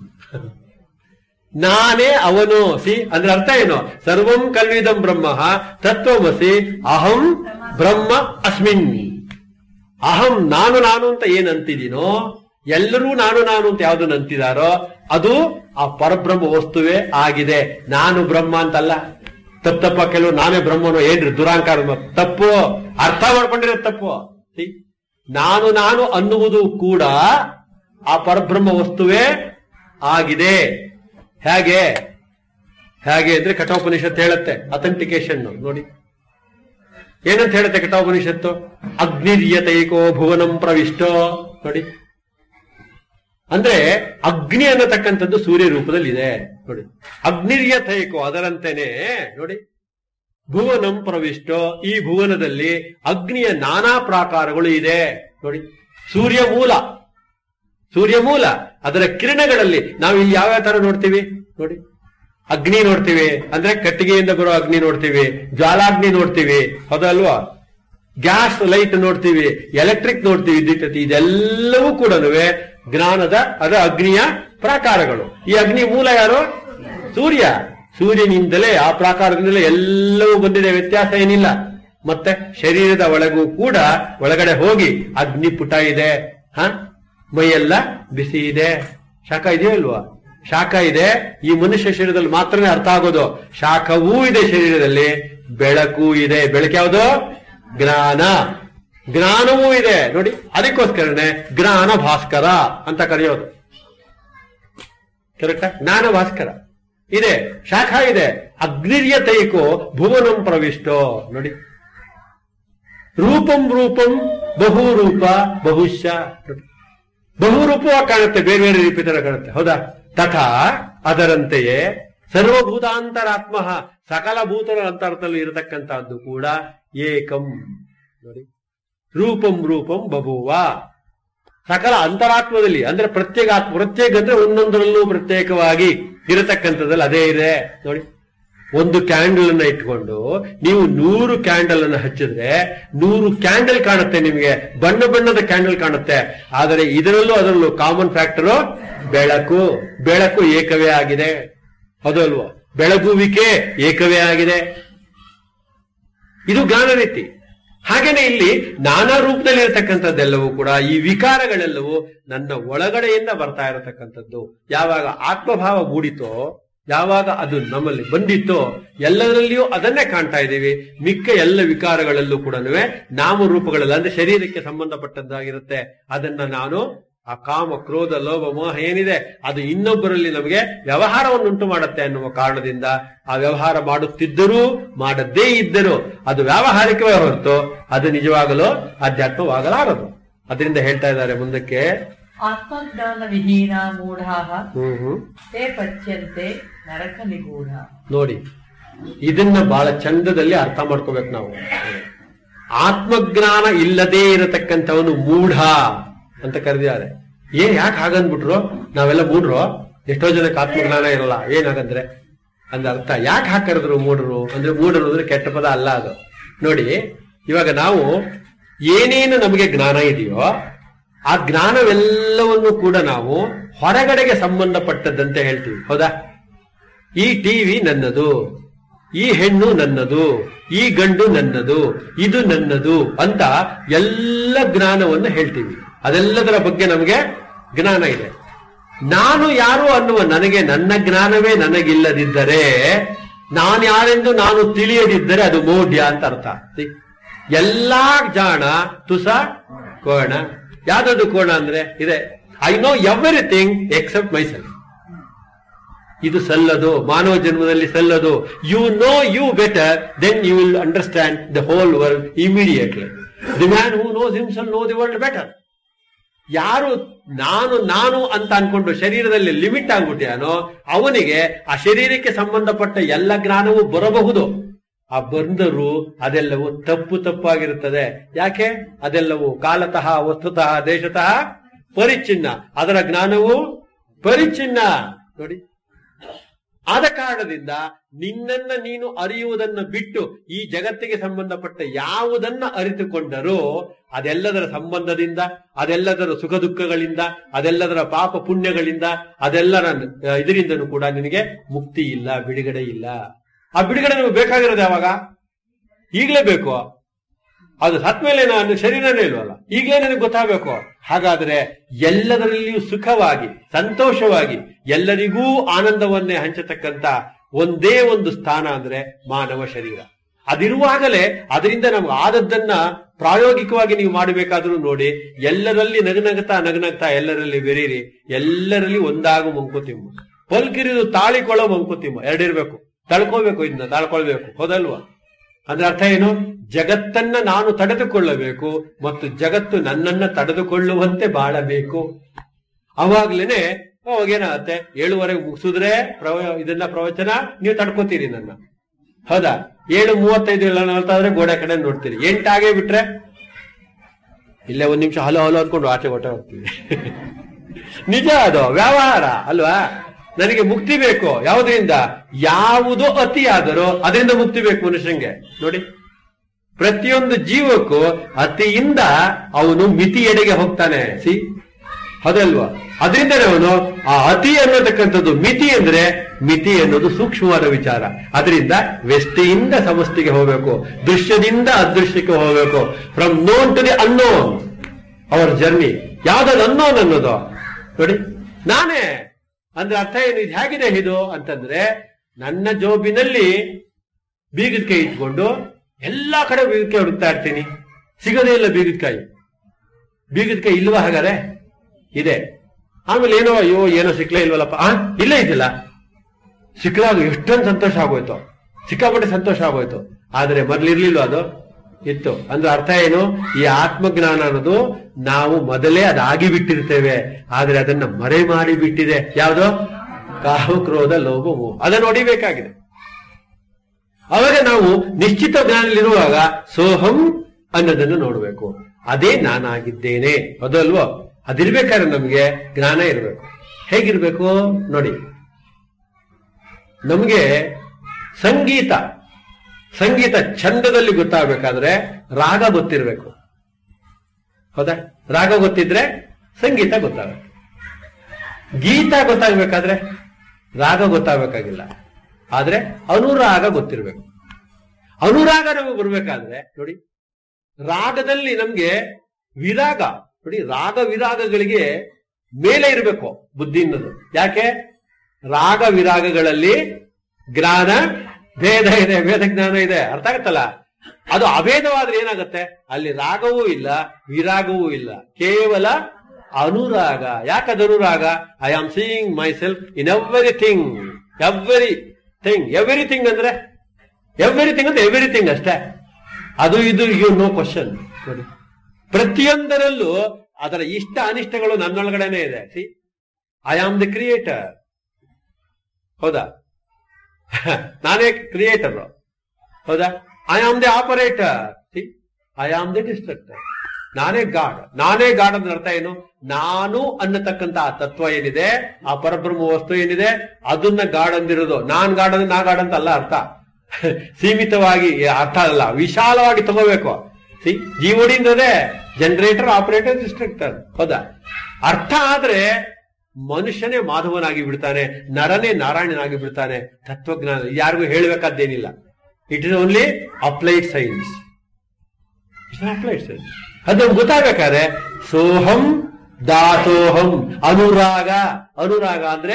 ನಾನೇ ಅವನು ಸಿ ಅಂದ್ರೆ ಅರ್ಥ ಏನು ಸರ್ವಂ ಕಲ್ವಿದಂ ಬ್ರಹ್ಮ ತತ್ವಮಸಿ ಅಹಂ ಬ್ರಹ್ಮ ಅಸ್ಮಿನ್ ಅಹಂ ನಾನು ನಾನು ಅಂತ ಏನ್ ಅಂತಿದ್ದೀನೋ ಎಲ್ಲರೂ ನಾನು ನಾನು ಅಂತ ಯಾವ್ದನ್ನ ಅಂತಿದಾರೋ ಅದು ಆ ಪರಬ್ರಹ್ಮ ವಸ್ತುವೇ ಆಗಿದೆ ನಾನು ಬ್ರಹ್ಮ ಅಂತಲ್ಲ ತಪ್ಪ ತಪ್ಪ ಕೆಲವು ನಾನೇ ಬ್ರಹ್ಮನು ಏನ್ರಿ ದುರಾಂಕಾರ ಮ- ತಪ್ಪು ಅರ್ಥ ಮಾಡ್ಕೊಂಡಿರೋದು ತಪ್ಪು See? ನಾನು ನಾನು ಅನ್ನುವುದು ಕೂಡ ಆ ಪರಬ್ರಹ್ಮ ವಸ್ತುವೇ ಆಗಿದೆ ಹೇಗೆ ಹೇಗೆ ಅಂದ್ರೆ ಕಠೋಪನಿಷತ್ ಹೇಳುತ್ತೆ ಅಥೆಂಟಿಕೇಶನ್ ನೋಡಿ ಏನಂತ ಹೇಳುತ್ತೆ ಕಠೋಪನಿಷತ್ತು ಅಗ್ನಿರ್ಯತೈಕೋ ಭುವನಂ ಪ್ರವಿಷ್ಟೋ ನೋಡಿ ಅಂದ್ರೆ ಅಗ್ನಿ ಅನ್ನತಕ್ಕಂಥದ್ದು ಸೂರ್ಯ ರೂಪದಲ್ಲಿ ಇದೆ ನೋಡಿ ಅಗ್ನಿರ್ಯತೈಕೋ ಅದರಂತೆನೆ ನೋಡಿ ಭುವನಂ ಪ್ರವಿಷ್ಟೋ ಈ ಭುವನದಲ್ಲಿ ಅಗ್ನಿಯ ನಾನಾ ಪ್ರಾಕಾರಗಳು ಇದೆ ನೋಡಿ ಸೂರ್ಯ ಮೂಲ ಸೂರ್ಯ ಮೂಲ ಅದರ ಕಿರಣಗಳಲ್ಲಿ ನಾವು ಇಲ್ಲಿ ಯಾವ ತರ ನೋಡ್ತೀವಿ ನೋಡಿ ಅಗ್ನಿ ನೋಡ್ತೀವಿ ಅಂದ್ರೆ ಕಟ್ಟಿಗೆಯಿಂದ ಬರೋ ಅಗ್ನಿ ನೋಡ್ತೀವಿ ಜ್ವಾಲಾಗ್ನಿ ನೋಡ್ತೀವಿ ಹೌದಲ್ವಾ ಗ್ಯಾಸ್ ಲೈಟ್ ನೋಡ್ತೀವಿ ಎಲೆಕ್ಟ್ರಿಕ್ ನೋಡ್ತೀವಿ ವಿದ್ಯುತ್ ಇದೆಲ್ಲವೂ ಕೂಡ ಜ್ಞಾನದ ಅದ ಅಗ್ನಿಯ ಪ್ರಾಕಾರಗಳು ಈ ಅಗ್ನಿ ಮೂಲ ಯಾರು ಸೂರ್ಯ ಸೂರ್ಯನಿಂದಲೇ ಆ ಪ್ರಾಕಾರದಿಂದಲೇ ಎಲ್ಲವೂ ಬಂದಿದೆ ವ್ಯತ್ಯಾಸ ಏನಿಲ್ಲ ಮತ್ತೆ ಶರೀರದ ಒಳಗೂ ಕೂಡ ಒಳಗಡೆ ಹೋಗಿ ಅಗ್ನಿ ಪುಟ ಇದೆ ಹ ಮೈಯೆಲ್ಲ ಬಿಸಿ ಇದೆ ಶಾಖ ಇದೆಯೋ ಇಲ್ವಾ ಶಾಖ ಇದೆ ಈ ಮನುಷ್ಯ ಶರೀರದಲ್ಲಿ ಮಾತ್ರನೇ ಅರ್ಥ ಆಗೋದು ಶಾಖವೂ ಇದೆ ಶರೀರದಲ್ಲಿ ಬೆಳಕು ಇದೆ ಬೆಳಕು ಯಾವುದು ಜ್ಞಾನ ಜ್ಞಾನವೂ ಇದೆ ನೋಡಿ ಅದಕ್ಕೋಸ್ಕರನೇ ಜ್ಞಾನ ಭಾಸ್ಕರ ಅಂತ ಕರೆಯೋದು ಕರೆಕ್ಟಾ ಜ್ಞಾನ ಭಾಸ್ಕರ ಇದೆ ಶಾಖ ಇದೆ ಅಗ್ನಿರ್ಯ ತೈಕೋ ಭುವನಂ ಪ್ರವಿಷ್ಟೋ ನೋಡಿ ರೂಪಂ ರೂಪಂ ಬಹು ರೂಪ ಬಹುಶ ನೋಡಿ. ಬಹುರೂಪವಾಗಿ ಕಾಣುತ್ತೆ ಬೇರೆ ಬೇರೆ ರೀತಿ ತರ ಕಾಣುತ್ತೆ ಹೌದಾ ತಥಾ ಅದರಂತೆಯೇ ಸರ್ವಭೂತಾಂತರಾತ್ಮ ಸಕಲ ಭೂತರ ಅಂತರದಲ್ಲಿ ಇರತಕ್ಕಂತಹದ್ದು ಕೂಡ ಏಕಂ ನೋಡಿ ರೂಪಂ ರೂಪಂ ಬಭುವ ಸಕಲ ಅಂತರಾತ್ಮದಲ್ಲಿ ಅಂದ್ರೆ ಪ್ರತ್ಯೇಕ ಆತ್ಮ ಪ್ರತ್ಯೇಕ ಅಂದ್ರೆ ಒಂದೊಂದರಲ್ಲೂ ಪ್ರತ್ಯೇಕವಾಗಿ ಇರತಕ್ಕಂಥದ್ದಲ್ಲಿ ಅದೇ ಇದೆ ನೋಡಿ ಒಂದು ಕ್ಯಾಂಡಲ್ ಅನ್ನ ಇಟ್ಕೊಂಡು ನೀವು ನೂರು ಕ್ಯಾಂಡಲ್ ಅನ್ನ ಹಚ್ಚಿದ್ರೆ ನೂರು ಕ್ಯಾಂಡಲ್ ಕಾಣುತ್ತೆ ನಿಮಗೆ ಬಣ್ಣ ಬಣ್ಣದ ಕ್ಯಾಂಡಲ್ ಕಾಣುತ್ತೆ ಆದರೆ ಇದರಲ್ಲೂ ಅದರಲ್ಲೂ ಕಾಮನ್ ಫ್ಯಾಕ್ಟರ್ ಬೆಳಕು ಬೆಳಕು ಏಕವೇ ಆಗಿದೆ ಹೌದು ಅಲ್ವೋ ಬೆಳಗುವಿಕೆ ಏಕವೇ ಆಗಿದೆ ಇದು ಜ್ಞಾನ ರೀತಿ ಹಾಗೇನೆ ಇಲ್ಲಿ ನಾನಾ ರೂಪದಲ್ಲಿ ಇರತಕ್ಕಂಥದ್ದೆಲ್ಲವೂ ಕೂಡ ಈ ವಿಕಾರಗಳೆಲ್ಲವೂ ನನ್ನ ಒಳಗಡೆಯಿಂದ ಬರ್ತಾ ಇರತಕ್ಕಂಥದ್ದು ಯಾವಾಗ ಆತ್ಮಭಾವ ಮೂಡಿತೋ ಯಾವಾಗ ಅದು ನಮ್ಮಲ್ಲಿ ಬಂದಿತ್ತೋ ಎಲ್ಲದರಲ್ಲಿಯೂ ಅದನ್ನೇ ಕಾಣ್ತಾ ಇದ್ದೀವಿ ಮಿಕ್ಕ ಎಲ್ಲ ವಿಕಾರಗಳಲ್ಲೂ ಕೂಡ ನಾಮರೂಪಗಳಲ್ಲಿ ಅಂದ್ರೆ ಶರೀರಕ್ಕೆ ಸಂಬಂಧಪಟ್ಟದ್ದಾಗಿರುತ್ತೆ ಅದನ್ನ ನಾನು ಆ ಕಾಮ ಕ್ರೋಧ ಲೋಭ ಮೋಹ ಏನಿದೆ ಅದು ಇನ್ನೊಬ್ಬರಲ್ಲಿ ನಮಗೆ ವ್ಯವಹಾರವನ್ನು ಉಂಟು ಮಾಡುತ್ತೆ ಅನ್ನುವ ಕಾರಣದಿಂದ ಆ ವ್ಯವಹಾರ ಮಾಡುತ್ತಿದ್ದರೂ ಮಾಡದೇ ಇದ್ದರೂ ಅದು ವ್ಯಾವಹಾರಿಕವೇ ಹೊರತು ಅದು ನಿಜವಾಗಲು ಅಧ್ಯಾತ್ಮವಾಗಲಾರದು ಅದರಿಂದ ಹೇಳ್ತಾ ಇದ್ದಾರೆ ಮುಂದಕ್ಕೆ ಆತ್ಮಜ್ಞಾನ ವಿಹೀನ ಮೂಢಾ ಹ್ಮ್ ಹ್ಮ್ ತೇ ಪಚ್ಯಂತೆ ನರಕ ನಿಗೂಢ ನೋಡಿ ಇದನ್ನ ಬಹಳ ಚಂದದಲ್ಲಿ ಅರ್ಥ ಮಾಡ್ಕೋಬೇಕು ನಾವು ಆತ್ಮಜ್ಞಾನ ಇಲ್ಲದೇ ಇರತಕ್ಕಂಥವನು ಮೂಢ ಅಂತ ಕರೆದಿದ್ದಾರೆ ಏನ್ ಯಾಕೆ ಹಾಗಂದ್ಬಿಟ್ರು ನಾವೆಲ್ಲ ಮೂಢರು ಎಷ್ಟೋ ಜನಕ್ಕೆ ಆತ್ಮಜ್ಞಾನ ಇರಲ್ಲ ಏನಾಗಂದ್ರೆ ಅಂದ ಅರ್ಥ ಯಾಕೆ ಹಾಗೆ ಕರೆದ್ರು ಮೂಢರು ಅಂದ್ರೆ ಮೂಢರು ಅಂದ್ರೆ ಕೆಟ್ಟ ಪದ ಅಲ್ಲ ಅದು ನೋಡಿ ಇವಾಗ ನಾವು ಏನೇನು ನಮಗೆ ಜ್ಞಾನ ಇದೆಯೋ ಆ ಜ್ಞಾನವೆಲ್ಲವನ್ನು ಕೂಡ ನಾವು ಹೊರಗಡೆಗೆ ಸಂಬಂಧಪಟ್ಟದ್ದಂತೆ ಹೇಳ್ತೀವಿ ಹೌದಾ ಈ ಟಿವಿ ನನ್ನದು ಈ ಹೆಣ್ಣು ನನ್ನದು ಈ ಗಂಡು ನನ್ನದು ಇದು ನನ್ನದು ಅಂತ ಎಲ್ಲ ಜ್ಞಾನವನ್ನು ಹೇಳ್ತೀವಿ ಅದೆಲ್ಲದರ ಬಗ್ಗೆ ನಮಗೆ ಜ್ಞಾನ ಇದೆ ನಾನು ಯಾರು ಅನ್ನುವ ನನಗೆ ನನ್ನ ಜ್ಞಾನವೇ ನನಗಿಲ್ಲದಿದ್ದರೆ ನಾನು ಯಾರೆಂದು ನಾನು ತಿಳಿಯದಿದ್ದರೆ ಅದು ಮೌಢ್ಯ ಅಂತ ಅರ್ಥ See? ಎಲ್ಲಾ ಜಾಣ ತುಸ ಕೋಣ ಯಾವ್ದದು ಕೋಣ ಅಂದ್ರೆ ಇದೆ I know everything except myself ಇದು ಸಲ್ಲದು ಮಾನವ ಜನ್ಮದಲ್ಲಿ ಸಲ್ಲದು you know you better then you will understand the whole world immediately the man who knows himself know the world better ಯಾರು ನಾನು ನಾನು ಅಂತ ಅನ್ಕೊಂಡು ಶರೀರದಲ್ಲಿ ಲಿಮಿಟ್ ಆಗ್ಬಿಟ್ಯಾನೋ ಅವನಿಗೆ ಆ ಶರೀರಕ್ಕೆ ಸಂಬಂಧಪಟ್ಟ ಎಲ್ಲ ಜ್ಞಾನವೂ ಬರಬಹುದು ಆ ಬಂದರೂ ಅದೆಲ್ಲವೂ ತಪ್ಪು ತಪ್ಪಾಗಿರುತ್ತದೆ ಯಾಕೆ ಅದೆಲ್ಲವೂ ಕಾಲತಃ ವಸ್ತುತಃ ದೇಶತಃ ಪರಿಚ್ಛಿನ್ನ ಅದರ ಜ್ಞಾನವು ಪರಿಚ್ಛಿನ್ನ ನೋಡಿ ಆದ ಕಾರಣದಿಂದ ನಿನ್ನನ್ನ ನೀನು ಅರಿಯುವುದನ್ನ ಬಿಟ್ಟು ಈ ಜಗತ್ತಿಗೆ ಸಂಬಂಧಪಟ್ಟ ಯಾವುದನ್ನ ಅರಿತುಕೊಂಡರೂ ಅದೆಲ್ಲದರ ಸಂಬಂಧದಿಂದ ಅದೆಲ್ಲದರ ಸುಖ ದುಃಖಗಳಿಂದ ಅದೆಲ್ಲದರ ಪಾಪ ಪುಣ್ಯಗಳಿಂದ ಅದೆಲ್ಲರ ಆ, ಇದರಿಂದನೂ ಕೂಡ ನಿನಗೆ ಮುಕ್ತಿ ಇಲ್ಲ ಬಿಡುಗಡೆ ಇಲ್ಲ ಆ ಬಿಡುಗಡೆ ನಿಮಗೆ ಬೇಕಾಗಿರೋದು ಯಾವಾಗ ಈಗಲೇ ಬೇಕು ಅದು ಸತ್ಮೇಲೆ ನಾನು ಶರೀರನೇ ಇಲ್ವಲ್ಲ ಈಗಲೇ ನನಗೆ ಗೊತ್ತಾಗಬೇಕು ಹಾಗಾದ್ರೆ ಎಲ್ಲದರಲ್ಲಿಯೂ ಸುಖವಾಗಿ ಸಂತೋಷವಾಗಿ ಎಲ್ಲರಿಗೂ ಆನಂದವನ್ನೇ ಹಂಚತಕ್ಕಂತ ಒಂದೇ ಒಂದು ಸ್ಥಾನ ಅಂದ್ರೆ ಮಾನವ ಶರೀರ ಅದಿರುವಾಗಲೇ ಅದರಿಂದ ನಮ್ಗೆ ಆದದ್ದನ್ನ ಪ್ರಾಯೋಗಿಕವಾಗಿ ನೀವು ಮಾಡಬೇಕಾದ್ರೂ ನೋಡಿ ಎಲ್ಲರಲ್ಲಿ ನಗನಗ್ತಾ ನಗನಗ್ತಾ ಎಲ್ಲರಲ್ಲಿ ಬೆರೀರಿ ಎಲ್ಲರಲ್ಲಿ ಒಂದಾಗು ಮಂಕುತಿಮ್ಮ ಪಲ್ಕಿರಿದು ತಾಳಿಕೊಳ್ಳೋ ಮಂಕುತಿಮ್ಮ ಎರಡಿರ್ಬೇಕು ತಳ್ಕೋಬೇಕು ಇದನ್ನ ತಾಳ್ಕೊಳ್ಬೇಕು ಹೌದಲ್ವಾ ಅಂದ್ರೆ ಅರ್ಥ ಏನು ಜಗತ್ತನ್ನ ನಾನು ತಡೆದುಕೊಳ್ಳಬೇಕು ಮತ್ತು ಜಗತ್ತು ನನ್ನನ್ನ ತಡೆದುಕೊಳ್ಳುವಂತೆ ಬಾಳಬೇಕು ಅವಾಗ್ಲೇನೆ ಅವಾಗೇನಾಗತ್ತೆ ಏಳುವರೆಗೆ ಮುಗಿಸಿದ್ರೆ ಪ್ರವ ಇದನ್ನ ಪ್ರವಚನ ನೀವು ತಡ್ಕೋತೀರಿ ನನ್ನ ಹೌದಾ ಏಳು ಮೂವತ್ತೈದು ಇಲ್ಲ ನಲ್ವತ್ತಾದ್ರೆ ಗೋಡೆ ಕಡೆ ನೋಡ್ತೀರಿ ಎಂಟಾಗೇ ಬಿಟ್ರೆ ಇಲ್ಲೇ ಒಂದ್ ನಿಮಿಷ ಹಲೋ ಹಲೋ ಅನ್ಕೊಂಡು ಆಚೆ ಹೊಟ್ಟೆ ಹೋಗ್ತೀವಿ ನಿಜ ಅದು ವ್ಯವಹಾರ ಅಲ್ವಾ ನನಗೆ ಮುಕ್ತಿ ಬೇಕು ಯಾವುದರಿಂದ ಯಾವುದು ಅತಿಯಾದರೋ ಅದರಿಂದ ಮುಕ್ತಿ ಬೇಕು ಮನುಷ್ಯಂಗೆ ನೋಡಿ ಪ್ರತಿಯೊಂದು ಜೀವಕ್ಕೂ ಅತಿಯಿಂದ ಅವನು ಮಿತಿಯೆಡೆಗೆ ಹೋಗ್ತಾನೆ ಸಿ ಹೌದಲ್ವಾ ಅದರಿಂದನೇ ಅವನು ಆ ಅತಿ ಅನ್ನತಕ್ಕಂಥದ್ದು ಮಿತಿ ಅಂದ್ರೆ ಮಿತಿ ಅನ್ನೋದು ಸೂಕ್ಷ್ಮವಾದ ವಿಚಾರ ಅದರಿಂದ ವ್ಯಷ್ಟಿಯಿಂದ ಸಮಷ್ಟಿಗೆ ಹೋಗಬೇಕು ದೃಶ್ಯದಿಂದ ಅದೃಶ್ಯಕ್ಕೆ ಹೋಗಬೇಕು from known to the unknown ಅವರ ಜರ್ನಿ ಯಾವ್ದದು ಅನ್ನೋನ್ ಅನ್ನೋದು ನೋಡಿ ನಾನೇ ಅಂದ್ರೆ ಅರ್ಥ ಏನು ಇದು ಹೇಗಿದೆ ಇದು ಅಂತಂದ್ರೆ ನನ್ನ ಜೋಬಿನಲ್ಲಿ ಬೀಗದ ಕೈ ಇಟ್ಕೊಂಡು ಎಲ್ಲಾ ಕಡೆ ಬೀಗದ ಕೈ ಹುಡುಕ್ತಾ ಇರ್ತೀನಿ ಸಿಗೋದೇ ಇಲ್ಲ ಬೀಗದ ಕೈ ಬೀಗದ ಕೈ ಇಲ್ವಾ ಹಾಗಾದ್ರೆ ಇದೆ ಆಮೇಲೆ ಏನೋ ಅಯ್ಯೋ ಏನೋ ಸಿಕ್ಲೇ ಇಲ್ವಲ್ಲಪ್ಪ ಆ ಇಲ್ಲೇ ಇದ್ದಿಲ್ಲ ಸಿಕ್ಕದಾಗ ಎಷ್ಟೊಂದು ಸಂತೋಷ ಆಗೋಯ್ತು ಸಿಕ್ಕಾಪಟ್ಟೆ ಸಂತೋಷ ಆಗೋಯ್ತು ಆದ್ರೆ ಮೊದ್ಲಿರ್ಲಿಲ್ವ ಅದು ಇತ್ತು ಅಂದ್ರೆ ಅರ್ಥ ಏನು ಈ ಆತ್ಮಜ್ಞಾನ ಅನ್ನೋದು ನಾವು ಮೊದಲೇ ಅದಾಗಿ ಬಿಟ್ಟಿರ್ತೇವೆ ಆದ್ರೆ ಅದನ್ನ ಮರೆ ಮಾಡಿ ಬಿಟ್ಟಿದೆ ಯಾವ್ದು ಕಾವು ಕ್ರೋಧ ಲೋಭ ಮೋಹ ಅದನ್ನು ಹೊಡಿಬೇಕಾಗಿದೆ ಅವಾಗ ನಾವು ನಿಶ್ಚಿತ ಜ್ಞಾನದಲ್ಲಿರುವಾಗ ಸೋಹಂ ಅನ್ನೋದನ್ನು ನೋಡಬೇಕು ಅದೇ ನಾನಾಗಿದ್ದೇನೆ ಅದಲ್ವೋ ಅದಿರ್ಬೇಕಾದ್ರೆ ನಮ್ಗೆ ಜ್ಞಾನ ಇರಬೇಕು ಹೇಗಿರ್ಬೇಕು ನೋಡಿ ನಮ್ಗೆ ಸಂಗೀತ ಸಂಗೀತ ಛಂದದಲ್ಲಿ ಗೊತ್ತಾಗಬೇಕಾದ್ರೆ ರಾಗ ಗೊತ್ತಿರಬೇಕು ಹೌದಾ ರಾಗ ಗೊತ್ತಿದ್ರೆ ಸಂಗೀತ ಗೊತ್ತಾಗುತ್ತೆ ಗೀತ ಗೊತ್ತಾಗ್ಬೇಕಾದ್ರೆ ರಾಗ ಗೊತ್ತಾಗಬೇಕಾಗಿಲ್ಲ ಆದ್ರೆ ಅನುರಾಗ ಗೊತ್ತಿರಬೇಕು ಅನುರಾಗ ನಮಗೆ ಬರ್ಬೇಕಾದ್ರೆ ನೋಡಿ ರಾಗದಲ್ಲಿ ನಮ್ಗೆ ವಿರಾಗ ನೋಡಿ ರಾಗ ವಿರಾಗಗಳಿಗೆ ಮೇಲೆ ಇರಬೇಕು ಬುದ್ಧಿ ಅನ್ನೋದು ಯಾಕೆ ರಾಗ ವಿರಾಗಗಳಲ್ಲಿ ಜ್ಞಾನ ಭೇದ ಇದೆ ಭೇದ ಜ್ಞಾನ ಇದೆ ಅರ್ಥ ಆಗತ್ತಲ್ಲ ಅದು ಅಭೇದವಾದ್ರೆ ಏನಾಗುತ್ತೆ ಅಲ್ಲಿ ರಾಗವೂ ಇಲ್ಲ ವಿರಾಗವೂ ಇಲ್ಲ ಕೇವಲ ಅನುರಾಗ ಯಾಕದು ಅನುರಾಗ I am seeing myself in everything everything everything ಅಂದ್ರೆ ಎವ್ರಿಥಿಂಗ್ ಅಂದ್ರೆ ಎವ್ರಿಥಿಂಗ್ ಅಷ್ಟೇ ಅದು ಇದು ಯು ನೋ ಕ್ವಶನ್ ನೋಡಿ ಪ್ರತಿಯೊಂದರಲ್ಲೂ ಅದರ ಇಷ್ಟ ಅನಿಷ್ಟಗಳು ನನ್ನೊಳಗಡೆನೆ ಇದೆ see I am the creator ಹೌದಾ ನಾನೇ ಕ್ರಿಯೇಟರ್ ಹೌದಾ I am the operator see I am the destructor ನಾನೇ ಗಾಡ್ ನಾನೇ ಗಾಡ್ ಅಂತ ಅರ್ಥ ಏನು ನಾನು ಅನ್ನತಕ್ಕಂತ ಆ ತತ್ವ ಏನಿದೆ ಆ ಪರಬ್ರಹ್ಮ ವಸ್ತು ಏನಿದೆ ಅದನ್ನ ಗಾಡ್ ಅಂದಿರೋದು ನಾನ್ ಗಾಡ್ ಅಂದ್ರೆ ನಾ ಗಾಡ್ ಅಂತ ಅಲ್ಲ ಅರ್ಥ ಸೀಮಿತವಾಗಿ ಅರ್ಥ ಅಲ್ಲ ವಿಶಾಲವಾಗಿ ತಗೋಬೇಕು ಸಿ ಜೀವಡಿ ಅಂದ್ರೆ ಜನರೇಟರ್ ಆಪರೇಟರ್ ಡಿಸ್ಟ್ರಕ್ಟರ್ ಹೌದಾ ಅರ್ಥ ಆದ್ರೆ ಮನುಷ್ಯನೇ ಮಾಧವನಾಗಿ ಬಿಡ್ತಾನೆ ನರನೇ ನಾರಾಯಣನಾಗಿ ಬಿಡ್ತಾನೆ ತತ್ವಜ್ಞಾನ ಯಾರಿಗೂ ಹೇಳಬೇಕಾದ್ದೇನಿಲ್ಲ it is only applied science applied science ಅದು ನಮ್ಗೆ ಗೊತ್ತಾಗಬೇಕಾದ್ರೆ ಸೋಹಂ ದಾಸೋಹಂ ಅನುರಾಗ ಅನುರಾಗ ಅಂದ್ರೆ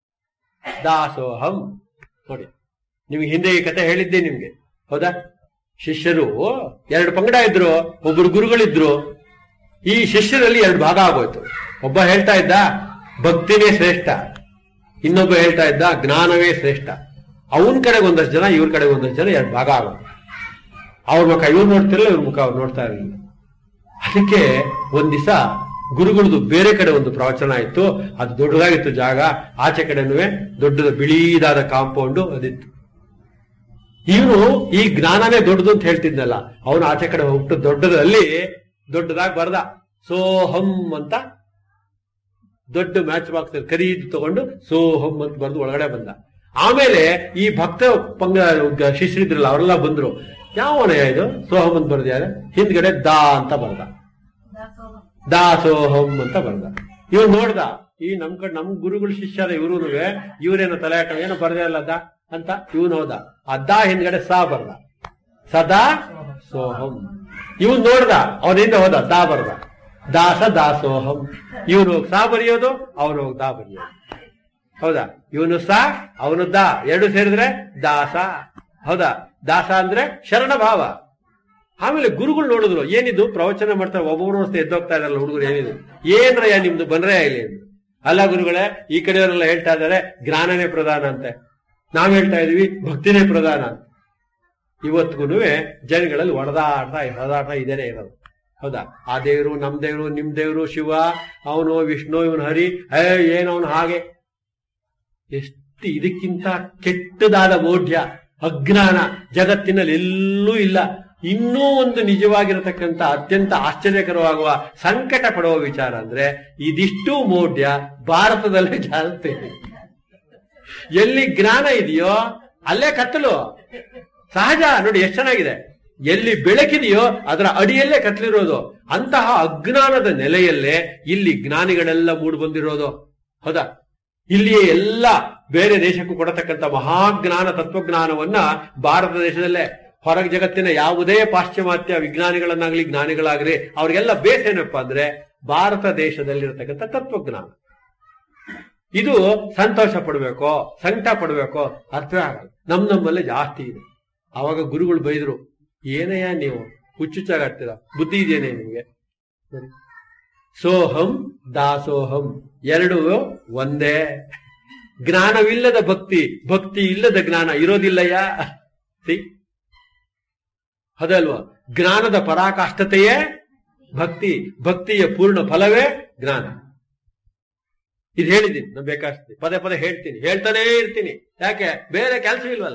ದಾಸೋಹಂ ನೋಡಿ ನಿಮ್ಗೆ ಹಿಂದೆ ಈ ಕತೆ ಹೇಳಿದ್ದೆ ನಿಮ್ಗೆ ಹೌದಾ ಶಿಷ್ಯರು ಎರಡು ಪಂಗಡ ಇದ್ರು ಒಬ್ರು ಗುರುಗಳಿದ್ರು ಈ ಶಿಷ್ಯರಲ್ಲಿ ಎರಡು ಭಾಗ ಆಗೋಯ್ತು ಒಬ್ಬ ಹೇಳ್ತಾ ಇದ್ದ ಭಕ್ತಿನೇ ಶ್ರೇಷ್ಠ ಇನ್ನೊಬ್ಬ ಹೇಳ್ತಾ ಇದ್ದ ಜ್ಞಾನವೇ ಶ್ರೇಷ್ಠ ಅವನ ಕಡೆಗೆ ಒಂದಷ್ಟು ಜನ ಇವ್ರ ಕಡೆಗೆ ಒಂದಷ್ಟು ಜನ ಎರಡು ಭಾಗ ಆಗೋದು ಅವ್ರ ಮುಖ ಇವ್ರು ನೋಡ್ತಿರಲಿಲ್ಲ ಇವ್ರ ಮುಖ ಅವ್ರು ನೋಡ್ತಾ ಇರಲಿಲ್ಲ ಅದಕ್ಕೆ ಒಂದ್ ದಿವಸ ಗುರುಗಳದು ಬೇರೆ ಕಡೆ ಒಂದು ಪ್ರವಚನ ಆಯ್ತು ಅದು ದೊಡ್ಡದಾಗಿತ್ತು ಜಾಗ ಆಚೆ ಕಡೆನೂ ದೊಡ್ಡದ ಬಿಳೀದಾದ ಕಾಂಪೌಂಡು ಅದಿತ್ತು ಇವನು ಈ ಜ್ಞಾನನೇ ದೊಡ್ಡದು ಅಂತ ಹೇಳ್ತಿದ್ನಲ್ಲ ಅವನು ಆಚೆ ಕಡೆ ಹೋಗ್ಬಿಟ್ಟು ದೊಡ್ಡದಲ್ಲಿ ದೊಡ್ಡದಾಗಿ ಬರ್ದ ಸೋಹಂ ಅಂತ ದೊಡ್ಡ ಮ್ಯಾಚ್ ಬಾಕ್ಸ್ ಖರೀದಿ ತಗೊಂಡು ಸೋಹಂ ಅಂತ ಬರ್ದು ಒಳಗಡೆ ಬಂದ ಆಮೇಲೆ ಈ ಭಕ್ತ ಪಂಗ ಶಿಷ್ಯರಿದ್ರಲ್ಲ ಅವರೆಲ್ಲ ಬಂದ್ರು ಯಾವಣ ಇದು ಸೋಹಂ ಅಂತ ಬರ್ದ್ಯಾರ ಹಿಂದ್ಗಡೆ ದಾ ಅಂತ ಬರ್ದ ದಾಸೋಹಂ ಅಂತ ಬರ್ದ ಇವ್ ನೋಡ್ದ ಈ ನಮ್ ಕಡೆ ನಮ್ ಗುರುಗಳು ಶಿಷ್ಯರ ಇವ್ರು ಇವ್ರೇನೋ ತಲೆ ಹಾಕೊಂಡ್ ಏನೋ ಬರ್ದೇ ಅಲ್ಲ ದಾ ಅಂತ ಇವನು ಹೋದ ಆ ದಾ ಹಿಂದ್ಗಡೆ ಸಾ ಬರ್ದ ಸದಾ ಸೋಹಂ ಇವನ್ ನೋಡ್ದ ಅವನಿಂದ ಹೋದ ದಾ ಬರ್ದ ದಾಸ ದಾಸೋಹಂ ಇವನು ಹೋಗಿ ಸಾ ಬರೆಯೋದು ಅವನು ಹೋಗಿ ದಾ ಬರೆಯೋದು ಹೌದಾ ಇವನು ಸಾ ಅವನು ದಾ ಎರಡು ಸೇರಿದ್ರೆ ದಾಸ ಹೌದಾ ದಾಸ ಅಂದ್ರೆ ಶರಣ ಭಾವ ಆಮೇಲೆ ಗುರುಗಳು ನೋಡಿದ್ರು ಏನಿದು ಪ್ರವಚನ ಮಾಡ್ತಾರೆ ಒಬ್ಬೊಬ್ರು ಅಷ್ಟೇ ಎದ್ದೋಗ್ತಾ ಇರಲ್ಲ ಹುಡುಗರು ಏನಿದು ಏನ್ರಯ್ಯ ನಿಮ್ದು ಬಂದ್ರೆ ಇಲ್ಲಿ ಅಂದ್ರು. ಅಲ್ಲ ಗುರುಗಳೇ ಈ ಕಡೆಯವರೆಲ್ಲ ಹೇಳ್ತಾ ಇದ್ದಾರೆ ಜ್ಞಾನನೇ ಪ್ರಧಾನ ಅಂತೆ ನಾವ್ ಹೇಳ್ತಾ ಇದೀವಿ ಭಕ್ತಿನೇ ಪ್ರಧಾನ ಅಂತ ಇವತ್ತಿಗೂ ಜನಗಳಲ್ಲಿ ಒಡೆದಾಟ ಹೊಡೆದಾಟ ಇದೇನೆ ಇರೋದು ಹೌದಾ ಆ ದೇವ್ರು ನಮ್ ದೇವ್ರು ನಿಮ್ ದೇವ್ರು ಶಿವ ಅವನು ವಿಷ್ಣು ಇವನು ಹರಿ ಹೇ ಏನವನು ಹಾಗೆ ಎಷ್ಟು ಇದಕ್ಕಿಂತ ಕೆಟ್ಟದಾದ ಮೌಢ್ಯ ಅಜ್ಞಾನ ಜಗತ್ತಿನಲ್ಲಿ ಎಲ್ಲೂ ಇಲ್ಲ ಇನ್ನೂ ಒಂದು ನಿಜವಾಗಿರತಕ್ಕಂತ ಅತ್ಯಂತ ಆಶ್ಚರ್ಯಕರವಾಗುವ ಸಂಕಟ ಪಡುವ ವಿಚಾರ ಅಂದ್ರೆ ಇದಿಷ್ಟು ಮೌಢ್ಯ ಭಾರತದಲ್ಲಿ ಜಾಸ್ತಿ ಎಲ್ಲಿ ಜ್ಞಾನ ಇದೆಯೋ ಅಲ್ಲೇ ಕತ್ತಲು ಸಹಜ ನೋಡಿ ಎಷ್ಟು ಚೆನ್ನಾಗಿದೆ ಎಲ್ಲಿ ಬೆಳಕಿದೆಯೋ ಅದರ ಅಡಿಯಲ್ಲೇ ಕತ್ಲಿರೋದು ಅಂತಹ ಅಜ್ಞಾನದ ನೆಲೆಯಲ್ಲೇ ಇಲ್ಲಿ ಜ್ಞಾನಿಗಳೆಲ್ಲ ಮೂಡ್ ಬಂದಿರೋದು ಹೌದಾ ಇಲ್ಲಿಯೇ ಎಲ್ಲ ಬೇರೆ ದೇಶಕ್ಕೂ ಕೊಡತಕ್ಕಂಥ ಮಹಾಜ್ಞಾನ ತತ್ವಜ್ಞಾನವನ್ನ ಭಾರತ ದೇಶದಲ್ಲೇ ಹೊರಗೆ ಜಗತ್ತಿನ ಯಾವುದೇ ಪಾಶ್ಚಿಮಾತ್ಯ ವಿಜ್ಞಾನಿಗಳನ್ನಾಗ್ಲಿ ಜ್ಞಾನಿಗಳಾಗ್ಲಿ ಅವ್ರಿಗೆಲ್ಲ ಬೇಸ್ ಏನಪ್ಪಾ ಅಂದ್ರೆ ಭಾರತ ದೇಶದಲ್ಲಿರತಕ್ಕಂಥ ತತ್ವಜ್ಞಾನ ಇದು ಸಂತೋಷ ಪಡ್ಬೇಕೋ ಸಂಕಟ ಪಡ್ಬೇಕೋ ಅರ್ಥ ಆಗಲ್ಲ ನಮ್ ನಮ್ಮಲ್ಲೇ ಜಾಸ್ತಿ ಇದೆ ಅವಾಗ ಗುರುಗಳು ಬೈದ್ರು ಏನಯ್ಯ ನೀವು ಹುಚ್ಚುಚ್ಚಾಗಾಡ್ತೀರಾ ಬುದ್ಧಿ ಇದೆಯೇನೆ ನಿಮ್ಗೆ ನೋಡಿ. ಸೋಹಂ ದಾಸೋಹಂ ಎರಡು ಒಂದೇ ಜ್ಞಾನವಿಲ್ಲದ ಭಕ್ತಿ ಭಕ್ತಿ ಇಲ್ಲದ ಜ್ಞಾನ ಇರೋದಿಲ್ಲಯ್ಯ ಸಿ ಅದಲ್ವಾ ಜ್ಞಾನದ ಪರಾಕಾಷ್ಠತೆಯೇ ಭಕ್ತಿ ಭಕ್ತಿಯ ಪೂರ್ಣ ಫಲವೇ ಜ್ಞಾನ ಇದು ಹೇಳಿದ್ದೀನಿ ನಾನು ಬೇಕಾಗ್ತೀನಿ ಪದೇ ಪದೇ ಹೇಳ್ತೀನಿ ಹೇಳ್ತಾನೇ ಇರ್ತೀನಿ ಯಾಕೆ ಬೇರೆ ಕೆಲಸ ಇಲ್ವಲ್ಲ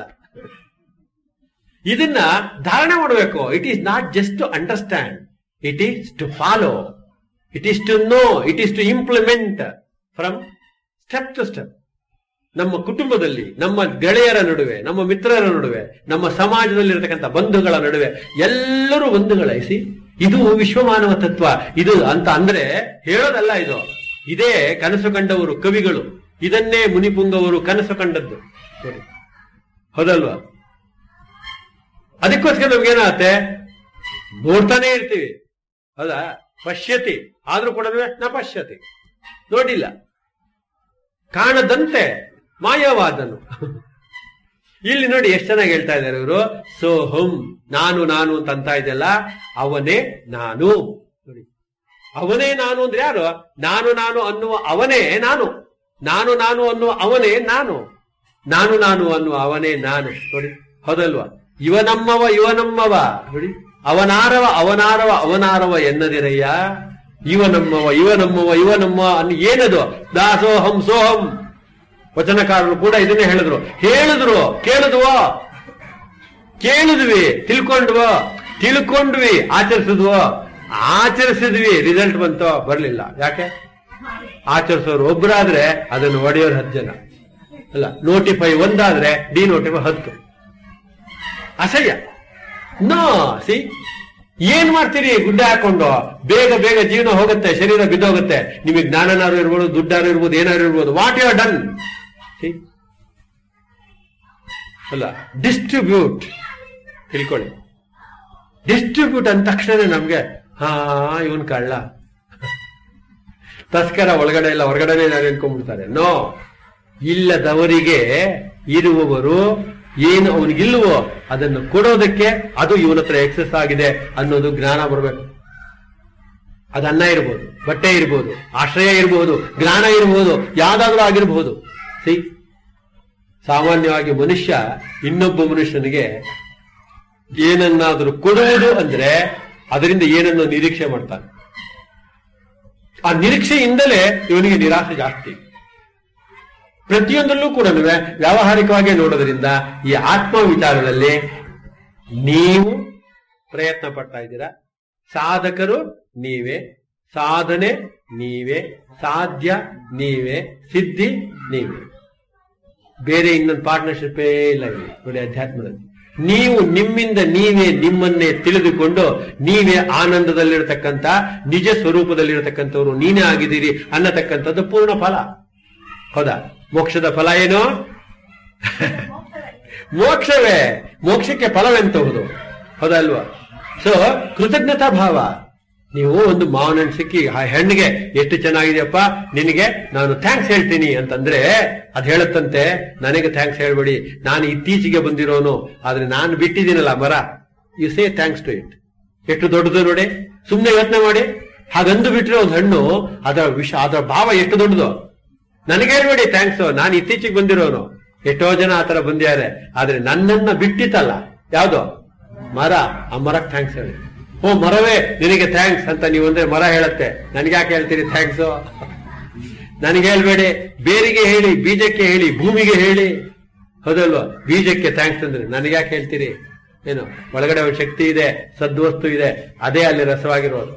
ಇದನ್ನ ಧಾರಣೆ ಮಾಡಬೇಕು it is not just to understand it is to follow it is to know it is to implement from step to step ನಮ್ಮ ಕುಟುಂಬದಲ್ಲಿ ನಮ್ಮ ಗೆಳೆಯರ ನಡುವೆ ನಮ್ಮ ಮಿತ್ರರ ನಡುವೆ ನಮ್ಮ ಸಮಾಜದಲ್ಲಿರತಕ್ಕಂಥ ಬಂಧುಗಳ ನಡುವೆ ಎಲ್ಲರೂ ಬಂಧುಗಳೈಸಿ ಇದು ವಿಶ್ವಮಾನವ ತತ್ವ ಇದು ಅಂತ ಅಂದ್ರೆ ಹೇಳೋದಲ್ಲ ಇದು ಇದೇ ಕನಸು ಕಂಡವರು ಕವಿಗಳು ಇದನ್ನೇ ಮುನಿಪುಂಗವರು ಕನಸು ಕಂಡದ್ದು ನೋಡಿ ಹೌದಲ್ವಾ ಅದಕ್ಕೋಸ್ಕರ ನಮ್ಗೇನಾಗತ್ತೆ ನೋಡ್ತಾನೆ ಇರ್ತೀವಿ ಹೌದಾ ಪಶ್ಯತಿ ಆದ್ರೂ ಕೂಡ ನ ಪಶ್ಯತಿ ನೋಡಿಲ್ಲ ಕಾಣದಂತೆ ಮಾಯವಾದನು ಇಲ್ಲಿ ನೋಡಿ ಎಷ್ಟು ಚೆನ್ನಾಗಿ ಹೇಳ್ತಾ ಇದ್ದಾರೆ ಇವರು ಸೋಹಂ ನಾನು ನಾನು ಅಂತ ಅಂತ ಇದೆಯಲ್ಲ ಅವನೇ ನಾನು ನೋಡಿ ಅವನೇ ನಾನು ಅಂದ್ರೆ ಯಾರು ನಾನು ನಾನು ಅನ್ನುವ ಅವನೇ ನಾನು ನಾನು ನಾನು ಅನ್ನುವ ಅವನೇ ನಾನು ನಾನು ನಾನು ಅನ್ನುವ ಅವನೇ ನಾನು ನೋಡಿ ಹೌದಲ್ವಾ ಇವನಮ್ಮವ ಇವನಮ್ಮವ ನೋಡಿ ಅವನಾರವ ಅವನಾರವ ಅವನಾರವ ಎನ್ನದಿರಯ್ಯ ಇವನಮ್ಮವ ಇವನಮ್ಮವ ಇವನಮ್ಮ ಅನ್ನು ಏನದು ದಾಸೋಹಂ ಸೋಹಂ ವಚನಕಾರರು ಕೂಡ ಇದನ್ನೇ ಹೇಳಿದ್ರು ಹೇಳಿದ್ರು ಕೇಳಿದ್ವೋ ಕೇಳಿದ್ವಿ ತಿಳ್ಕೊಂಡ್ವೋ ತಿಳ್ಕೊಂಡ್ವಿ ಆಚರಿಸಿದ್ವೋ ಆಚರಿಸಿದ್ವಿ ರಿಸಲ್ಟ್ ಬಂತೋ ಬರ್ಲಿಲ್ಲ ಯಾಕೆ ಆಚರಿಸೋರು ಒಬ್ಬರಾದ್ರೆ ಅದನ್ನು ಒಡೆಯೋರು ಹತ್ತು ಜನ ಅಲ್ಲ ನೋಟಿಫೈ ಒಂದಾದ್ರೆ ಡಿ ನೋಟಿಫೈ ಹತ್ತು ಅಸಹ್ಯ ನೋ ಸಿ ಏನ್ ಮಾಡ್ತೀರಿ ಗುಡ್ಡೆ ಹಾಕೊಂಡು ಬೇಗ ಬೇಗ ಜೀವನ ಹೋಗುತ್ತೆ ಶರೀರ ಬಿದ್ದೋಗುತ್ತೆ ನಿಮಗೆ ಜ್ಞಾನನಾರು ಇರ್ಬೋದು ದುಡ್ಡಾರು ಇರ್ಬೋದು ಏನಾರು ಇರ್ಬೋದು ವಾಟ್ ಯು ಡನ್ ಸಿ ಅಲ್ಲ ಡಿಸ್ಟ್ರಿಬ್ಯೂಟ್ ತಿಳ್ಕೊಳ್ಳಿ ಡಿಸ್ಟ್ರಿಬ್ಯೂಟ್ ಅಂದ ತಕ್ಷಣ ನಮ್ಗೆ ಹಾ ಇವನ್ ಕಳ್ಳ ತಸ್ಕರ ಒಳಗಡೆ ಇಲ್ಲ ಹೊರಗಡೆನೆ ಯಾರು ಅನ್ಕೊಂಡ್ಬಿಡ್ತಾರೆ ನೋ ಇಲ್ಲದವರಿಗೆ ಇರುವವರು ಏನು ಅವನಿಗಿಲ್ವೋ ಅದನ್ನು ಕೊಡೋದಕ್ಕೆ ಅದು ಇವನ ಹತ್ರ ಎಕ್ಸಸ್ ಆಗಿದೆ ಅನ್ನೋದು ಜ್ಞಾನ ಬರಬೇಕು ಅದು ಅನ್ನ ಇರ್ಬೋದು ಬಟ್ಟೆ ಇರ್ಬೋದು ಆಶ್ರಯ ಇರಬಹುದು ಜ್ಞಾನ ಇರಬಹುದು ಯಾವ್ದಾದ್ರೂ ಆಗಿರಬಹುದು ಸಿ ಸಾಮಾನ್ಯವಾಗಿ ಮನುಷ್ಯ ಇನ್ನೊಬ್ಬ ಮನುಷ್ಯನಿಗೆ ಏನನ್ನಾದ್ರೂ ಕೊಡುವುದು ಅಂದ್ರೆ ಅದರಿಂದ ಏನನ್ನು ನಿರೀಕ್ಷೆ ಮಾಡ್ತಾನೆ ಆ ನಿರೀಕ್ಷೆಯಿಂದಲೇ ಇವನಿಗೆ ನಿರಾಸೆ ಜಾಸ್ತಿ ಪ್ರತಿಯೊಂದರಲ್ಲೂ ಕೂಡ ವ್ಯಾವಹಾರಿಕವಾಗಿ ನೋಡೋದ್ರಿಂದ ಈ ಆತ್ಮ ವಿಚಾರದಲ್ಲಿ ನೀವು ಪ್ರಯತ್ನ ಪಡ್ತಾ ಇದ್ದೀರಾ ಸಾಧಕರು ನೀವೇ ಸಾಧನೆ ನೀವೇ ಸಾಧ್ಯ ನೀವೇ ಸಿದ್ಧಿ ನೀವೇ ಬೇರೆ ಇನ್ನೊಂದು ಪಾರ್ಟ್ನರ್ಶಿಪ್ಪೇ ಇಲ್ಲ ಇಲ್ಲಿ ನೋಡಿ ಅಧ್ಯಾತ್ಮದಲ್ಲಿ ನೀವು ನಿಮ್ಮಿಂದ ನೀವೇ ನಿಮ್ಮನ್ನೇ ತಿಳಿದುಕೊಂಡು ನೀವೇ ಆನಂದದಲ್ಲಿರತಕ್ಕಂತ ನಿಜ ಸ್ವರೂಪದಲ್ಲಿರತಕ್ಕಂಥವ್ರು ನೀನೇ ಆಗಿದ್ದೀರಿ ಅನ್ನತಕ್ಕಂಥದ್ದು ಪೂರ್ಣ ಫಲ ಹೌದಾ ಮೋಕ್ಷದ ಫಲ ಏನು ಮೋಕ್ಷವೇ ಮೋಕ್ಷಕ್ಕೆ ಫಲವೆಂತಹುದು ಹೌದಲ್ವಾ ಸೊ ಕೃತಜ್ಞತಾ ಭಾವ ನೀವು ಒಂದು ಮಾವನ ಹಣ್ಣು ಸಿಕ್ಕಿ ಆ ಹೆಣ್ಣಿಗೆ ಎಷ್ಟು ಚೆನ್ನಾಗಿದೆಯಪ್ಪ ನಿನಗೆ ನಾನು ಥ್ಯಾಂಕ್ಸ್ ಹೇಳ್ತೀನಿ ಅಂತಂದ್ರೆ ಅದ್ ಹೇಳುತ್ತಂತೆ ನನಗೆ ಥ್ಯಾಂಕ್ಸ್ ಹೇಳ್ಬೇಡಿ ನಾನು ಇತ್ತೀಚೆಗೆ ಬಂದಿರೋನು ಆದ್ರೆ ನಾನು ಬಿಟ್ಟಿದ್ದೀನಲ್ಲ ಮರ you say thanks to it ಎಷ್ಟು ದೊಡ್ಡದು ನೋಡಿ ಸುಮ್ಮನೆ ಯೋಚನೆ ಮಾಡಿ ಹಾಗಂದು ಬಿಟ್ರೆ ಒಂದು ಹಣ್ಣು ಅದರ ವಿಷ ಅದರ ಭಾವ ಎಷ್ಟು ದೊಡ್ಡದು ನನಗೆ ಹೇಳ್ಬೇಡಿ ಥ್ಯಾಂಕ್ಸ್ ನಾನು ಇತ್ತೀಚೆಗೆ ಬಂದಿರೋನು ಎಷ್ಟೋ ಜನ ಆತರ ಬಂದಿದ್ದಾರೆ ಆದ್ರೆ ನನ್ನನ್ನ ಬಿಟ್ಟಿತ್ತಲ್ಲ ಯಾವ್ದು ಮರ ಆ ಮರಕ್ಕೆ ಥ್ಯಾಂಕ್ಸ್ ಹೇಳಿ ಓ ಮರವೇ ನಿನಗೆ ಥ್ಯಾಂಕ್ಸ್ ಅಂತ ನೀವು ಅಂದ್ರೆ ಮರ ಹೇಳತ್ತೆ ನನಗೆ ಯಾಕೆ ಹೇಳ್ತೀರಿ ಥ್ಯಾಂಕ್ಸ್ ನನಗೆ ಹೇಳ್ಬೇಡಿ ಬೇರಿಗೆ ಹೇಳಿ ಬೀಜಕ್ಕೆ ಹೇಳಿ ಭೂಮಿಗೆ ಹೇಳಿ ಹೌದಲ್ವಾ ಬೀಜಕ್ಕೆ ಥ್ಯಾಂಕ್ಸ್ ಅಂದ್ರೆ ನನಗೆ ಯಾಕೆ ಹೇಳ್ತೀರಿ ಏನು ಒಳಗಡೆ ಒಂದು ಶಕ್ತಿ ಇದೆ ಸದ್ವಸ್ತು ಇದೆ ಅದೇ ಅಲ್ಲಿ ರಸವಾಗಿರೋದು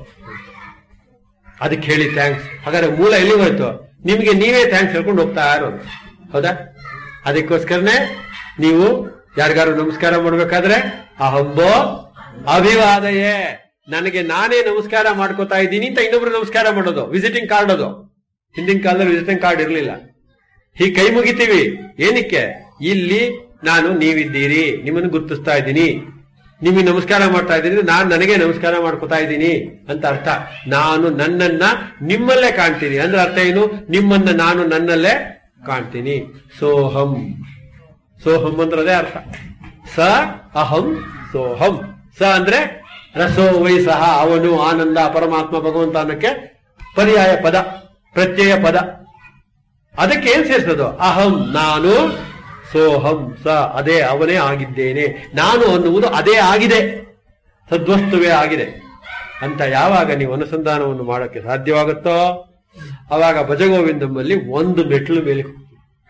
ಅದಕ್ಕೆ ಹೇಳಿ ಥ್ಯಾಂಕ್ಸ್ ಹಾಗಾದ್ರೆ ಮೂಲ ಎಲ್ಲಿ ಹೋಯ್ತು ನಿಮ್ಗೆ ನೀವೇ ಥ್ಯಾಂಕ್ಸ್ ಹೇಳ್ಕೊಂಡು ಹೋಗ್ತಾ ಇರೋದು ಹೌದಾ ಅದಕ್ಕೋಸ್ಕರನೇ ನೀವು ಯಾರಿಗಾರು ನಮಸ್ಕಾರ ಮಾಡ್ಬೇಕಾದ್ರೆ ಅಹಂಬೋ ಅಭಿವಾದಯೇ ನನಗೆ ನಾನೇ ನಮಸ್ಕಾರ ಮಾಡ್ಕೋತಾ ಇದ್ದೀನಿ ಅಂತ ಇನ್ನೊಬ್ರು ನಮಸ್ಕಾರ ಮಾಡೋದು ವಿಸಿಟಿಂಗ್ ಕಾರ್ಡ್ ಅದು ಹಿಂದಿನ ಕಾಲದಲ್ಲಿ ವಿಸಿಟಿಂಗ್ ಕಾರ್ಡ್ ಇರಲಿಲ್ಲ ಹೀಗೆ ಕೈ ಮುಗಿತೀವಿ ಏನಕ್ಕೆ ಇಲ್ಲಿ ನಾನು ನೀವಿದ್ದೀರಿ ನಿಮ್ಮನ್ನು ಗುರುತಿಸ್ತಾ ಇದ್ದೀನಿ ನಿಮಗೆ ನಮಸ್ಕಾರ ಮಾಡ್ತಾ ಇದ್ದೀನಿ ನಾನು ನನಗೆ ನಮಸ್ಕಾರ ಮಾಡ್ಕೋತಾ ಇದ್ದೀನಿ ಅಂತ ಅರ್ಥ ನಾನು ನನ್ನನ್ನ ನಿಮ್ಮಲ್ಲೇ ಕಾಣ್ತೀನಿ ಅಂದ್ರೆ ಅರ್ಥ ಏನು ನಿಮ್ಮನ್ನ ನಾನು ನನ್ನಲ್ಲೇ ಕಾಣ್ತೀನಿ ಸೋಹಂ ಸೋಹಂ ಅಂದ್ರೆ ಅದೇ ಅರ್ಥ ಸ ಅಹಂ ಸೋಹಂ ಸ ಅಂದ್ರೆ ರಸೋ ವೈ ಸಹ ಅವನು ಆನಂದ ಪರಮಾತ್ಮ ಭಗವಂತ ಅನ್ನಕ್ಕೆ ಪರ್ಯಾಯ ಪದ ಪ್ರತ್ಯಯ ಪದ ಅದಕ್ಕೆ ಏನ್ ಸೇರಿಸೋದು ಅಹಂ ನಾನು ಸೋಹಂ ಸ ಅದೇ ಅವನೇ ಆಗಿದ್ದೇನೆ ನಾನು ಅನ್ನುವುದು ಅದೇ ಆಗಿದೆ ಸದ್ವಸ್ತುವೇ ಆಗಿದೆ ಅಂತ ಯಾವಾಗ ನೀವು ಅನುಸಂಧಾನವನ್ನು ಮಾಡೋಕ್ಕೆ ಸಾಧ್ಯವಾಗುತ್ತೋ ಅವಾಗ ಭಜಗೋವಿಂದಮ್ಮಲ್ಲಿ ಒಂದು ಮೆಟ್ಲು ಮೇಲೆ ಹೋಗ್ತೀವಿ.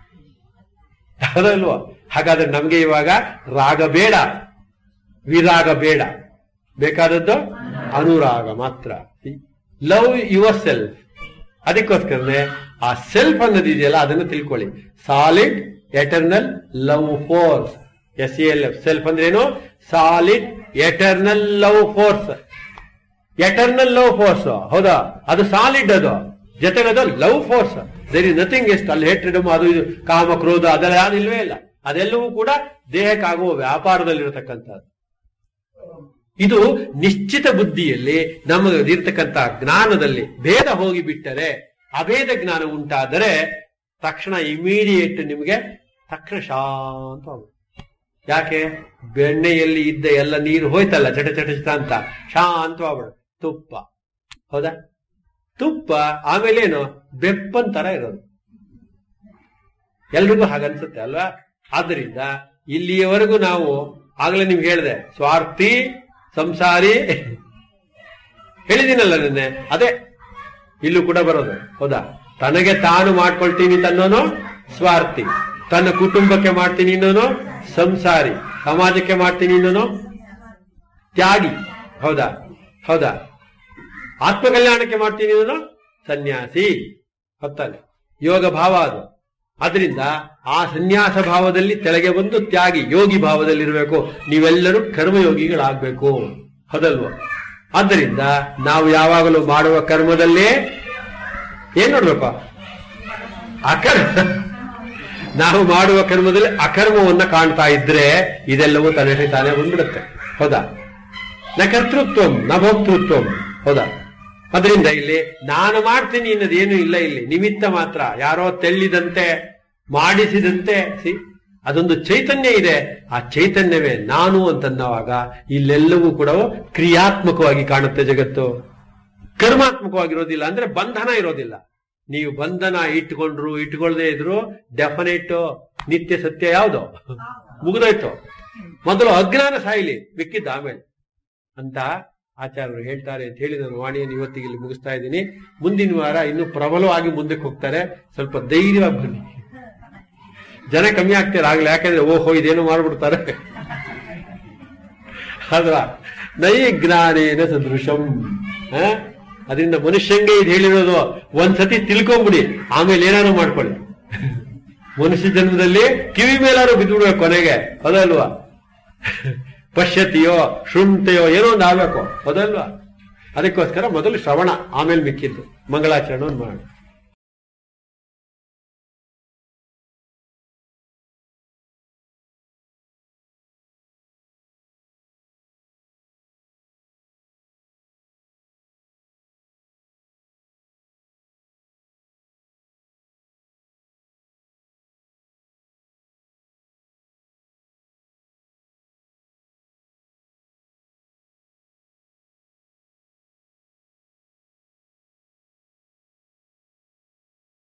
ಹೌದಲ್ವಾ ಹಾಗಾದ್ರೆ ನಮ್ಗೆ ಇವಾಗ ರಾಗ ಬೇಡ ವಿರಾಗ ಬೇಡ ಬೇಕಾದದ್ದು ಅನುರಾಗ ಮಾತ್ರ ಲವ್ ಯುವರ್ ಸೆಲ್ಫ್ ಅದಕ್ಕೋಸ್ಕರನೇ ಆ ಸೆಲ್ಫ್ ಅನ್ನೋದಿದೆಯಲ್ಲ ಅದನ್ನು ತಿಳ್ಕೊಳ್ಳಿ solid eternal love force S L F self ಅಂದ್ರೆ ಏನು solid eternal love force eternal love force ಹೌದಾ ಅದು ಸಾಲಿಡ್ ಅದು ಜೊತೆಗೆ ಅದು love force there is nothing ಎಸ್ಟ್ ಅಲ್ಲಿ ಹೇಟ್ರಿಡ್ ಅದು ಇದು ಕಾಮ ಕ್ರೋಧ ಅದೆಲ್ಲ ಯಾವ್ದು ಇಲ್ವೇ ಇಲ್ಲ ಅದೆಲ್ಲವೂ ಕೂಡ ದೇಹಕ್ಕಾಗುವ ವ್ಯಾಪಾರದಲ್ಲಿರತಕ್ಕಂಥದ್ದು ಇದು ನಿಶ್ಚಿತ ಬುದ್ಧಿಯಲ್ಲಿ ನಮಗೆ ಇರ್ತಕ್ಕಂಥ ಜ್ಞಾನದಲ್ಲಿ ಭೇದ ಹೋಗಿ ಬಿಟ್ಟರೆ ಅಭೇದ ಜ್ಞಾನ ಉಂಟಾದರೆ ತಕ್ಷಣ ಇಮಿಡಿಯೇಟ್ ನಿಮಗೆ ತಕ್ಷಣ ಶಾಂತ ಆಗುತ್ತೆ. ಯಾಕೆ ಬೆಣ್ಣೆಯಲ್ಲಿ ಇದ್ದ ಎಲ್ಲ ನೀರು ಹೋಯ್ತಲ್ಲ ಚಟ ಚಟ ಚಟ ಅಂತ ಶಾಂತವಾಗ್ಬಿಡ ತುಪ್ಪ ಹೌದಾ ತುಪ್ಪ ಆಮೇಲೇನು ಬೆಪ್ಪನ್ ತರ ಇರೋದು ಎಲ್ರಿಗೂ ಹಾಗನ್ಸುತ್ತೆ ಅಲ್ವಾ ಆದ್ದರಿಂದ ಇಲ್ಲಿಯವರೆಗೂ ನಾವು ಆಗ್ಲೇ ನಿಮ್ಗೆ ಹೇಳಿದೆ ಸ್ವಾರ್ಥಿ ಸಂಸಾರಿ ಹೇಳಿದ್ದೀನಲ್ಲ ನಿನ್ನೆ ಅದೇ ಇಲ್ಲೂ ಕೂಡ ಬರೋದು ಹೌದಾ ತನಗೆ ತಾನು ಮಾಡ್ಕೊಳ್ತೀನಿ ತನ್ನೋನು ಸ್ವಾರ್ಥಿ ತನ್ನ ಕುಟುಂಬಕ್ಕೆ ಮಾಡ್ತೀನಿ ಇನ್ನೋನು ಸಂಸಾರಿ ಸಮಾಜಕ್ಕೆ ಮಾಡ್ತೀನಿ ಇನ್ನೋನು ತ್ಯಾಗಿ ಹೌದಾ ಹೌದಾ ಆತ್ಮಕಲ್ಯಾಣಕ್ಕೆ ಮಾಡ್ತೀನಿ ಅನ್ನೋನು ಸನ್ಯಾಸಿ ಹೊತ್ತಲ್ಲ ಯೋಗ ಭಾವ ಅದು ಅದರಿಂದ ಆ ಸನ್ಯಾಸ ಭಾವದಲ್ಲಿ ತೆಳಗೆ ಬಂದು ತ್ಯಾಗಿ ಯೋಗಿ ಭಾವದಲ್ಲಿರಬೇಕು ನೀವೆಲ್ಲರೂ ಕರ್ಮಯೋಗಿಗಳಾಗಬೇಕು ಹೌದಲ್ವ ಆದ್ದರಿಂದ ನಾವು ಯಾವಾಗಲೂ ಮಾಡುವ ಕರ್ಮದಲ್ಲೇ ಏನ್ ನೋಡ್ಬೇಕು ಅಕರ್ಮ ನಾವು ಮಾಡುವ ಕರ್ಮದಲ್ಲಿ ಅಕರ್ಮವನ್ನ ಕಾಣ್ತಾ ಇದ್ರೆ ಇದೆಲ್ಲವೂ ತಲೆ ತಾನೇ ಬಂದ್ಬಿಡುತ್ತೆ ಹೌದಾ ನ ಕರ್ತೃತ್ವಂ ನ ಭೋಕ್ತೃತ್ವಂ ಹೌದಾ ಅದರಿಂದ ಇಲ್ಲಿ ನಾನು ಮಾಡ್ತೀನಿ ಅನ್ನೋದೇನು ಇಲ್ಲ ಇಲ್ಲಿ ನಿಮಿತ್ತ ಮಾತ್ರ ಯಾರೋ ತೆಳ್ಳಿದಂತೆ ಮಾಡಿಸಿದಂತೆ ಸಿ ಅದೊಂದು ಚೈತನ್ಯ ಇದೆ ಆ ಚೈತನ್ಯವೇ ನಾನು ಅಂತನ್ನೋವಾಗ ಇಲ್ಲೆಲ್ಲವೂ ಕೂಡ ಕ್ರಿಯಾತ್ಮಕವಾಗಿ ಕಾಣುತ್ತೆ ಜಗತ್ತು ಕರ್ಮಾತ್ಮಕವಾಗಿರೋದಿಲ್ಲ ಅಂದ್ರೆ ಬಂಧನ ಇರೋದಿಲ್ಲ ನೀವು ಬಂಧನ ಇಟ್ಕೊಂಡ್ರು ಇಟ್ಕೊಳ್ದೇ ಇದ್ರು ಡೆಫಿನೆಟ್ ನಿತ್ಯ ಸತ್ಯ ಯಾವುದು ಮುಗಿದೋಯ್ತು ಮೊದಲು ಅಜ್ಞಾನ ಸಾಯಿಲಿ ಮಿಕ್ಕಿದ್ದ ಆಮೇಲೆ ಅಂತ ಆಚಾರ್ಯರು ಹೇಳ್ತಾರೆ ಅಂತ ಹೇಳಿ ನಾನು ವಾಣಿಯನ್ನು ಇವತ್ತಿಗೆ ಇಲ್ಲಿ ಮುಗಿಸ್ತಾ ಇದ್ದೀನಿ ಮುಂದಿನ ವಾರ ಇನ್ನೂ ಪ್ರಬಲವಾಗಿ ಮುಂದಕ್ಕೆ ಹೋಗ್ತಾರೆ ಸ್ವಲ್ಪ ಧೈರ್ಯವಾಗಿ ಬನ್ನಿ ಜನ ಕಮ್ಮಿ ಆಗ್ತಾರೆ ಆಗ್ಲೇ ಯಾಕಂದ್ರೆ ಓಹೋ ಇದೇನೋ ಮಾಡ್ಬಿಡ್ತಾರೆ ಅಲ್ವಾ ನೈ ಜ್ಞಾನೇನ ಸದೃಶಂ ಆ? ಅದರಿಂದ ಮನುಷ್ಯಂಗೆ ಇದು ಹೇಳಿರೋದು ಒಂದ್ಸತಿ ತಿಳ್ಕೊಂಬಿಡಿ ಆಮೇಲೆ ಏನಾರು ಮಾಡ್ಕೊಳ್ಳಿ ಮನುಷ್ಯ ಜನ್ಮದಲ್ಲಿ ಕಿವಿ ಮೇಲಾರು ಬಿದ್ದುಬಿಡ್ಬೇಕು ಕೊನೆಗೆ ಹೌದಲ್ವಾ ಪಶ್ಯತಿಯೋ ಶೃಂತೆಯೋ ಏನೋ ಒಂದು ಆಗ್ಬೇಕು ಹೌದಲ್ವಾ ಅದಕ್ಕೋಸ್ಕರ ಮೊದಲು ಶ್ರವಣ ಆಮೇಲೆ ಮಿಕ್ಕಿದ್ದು ಮಂಗಳಾಚರಣೆ ಮಾಡಿ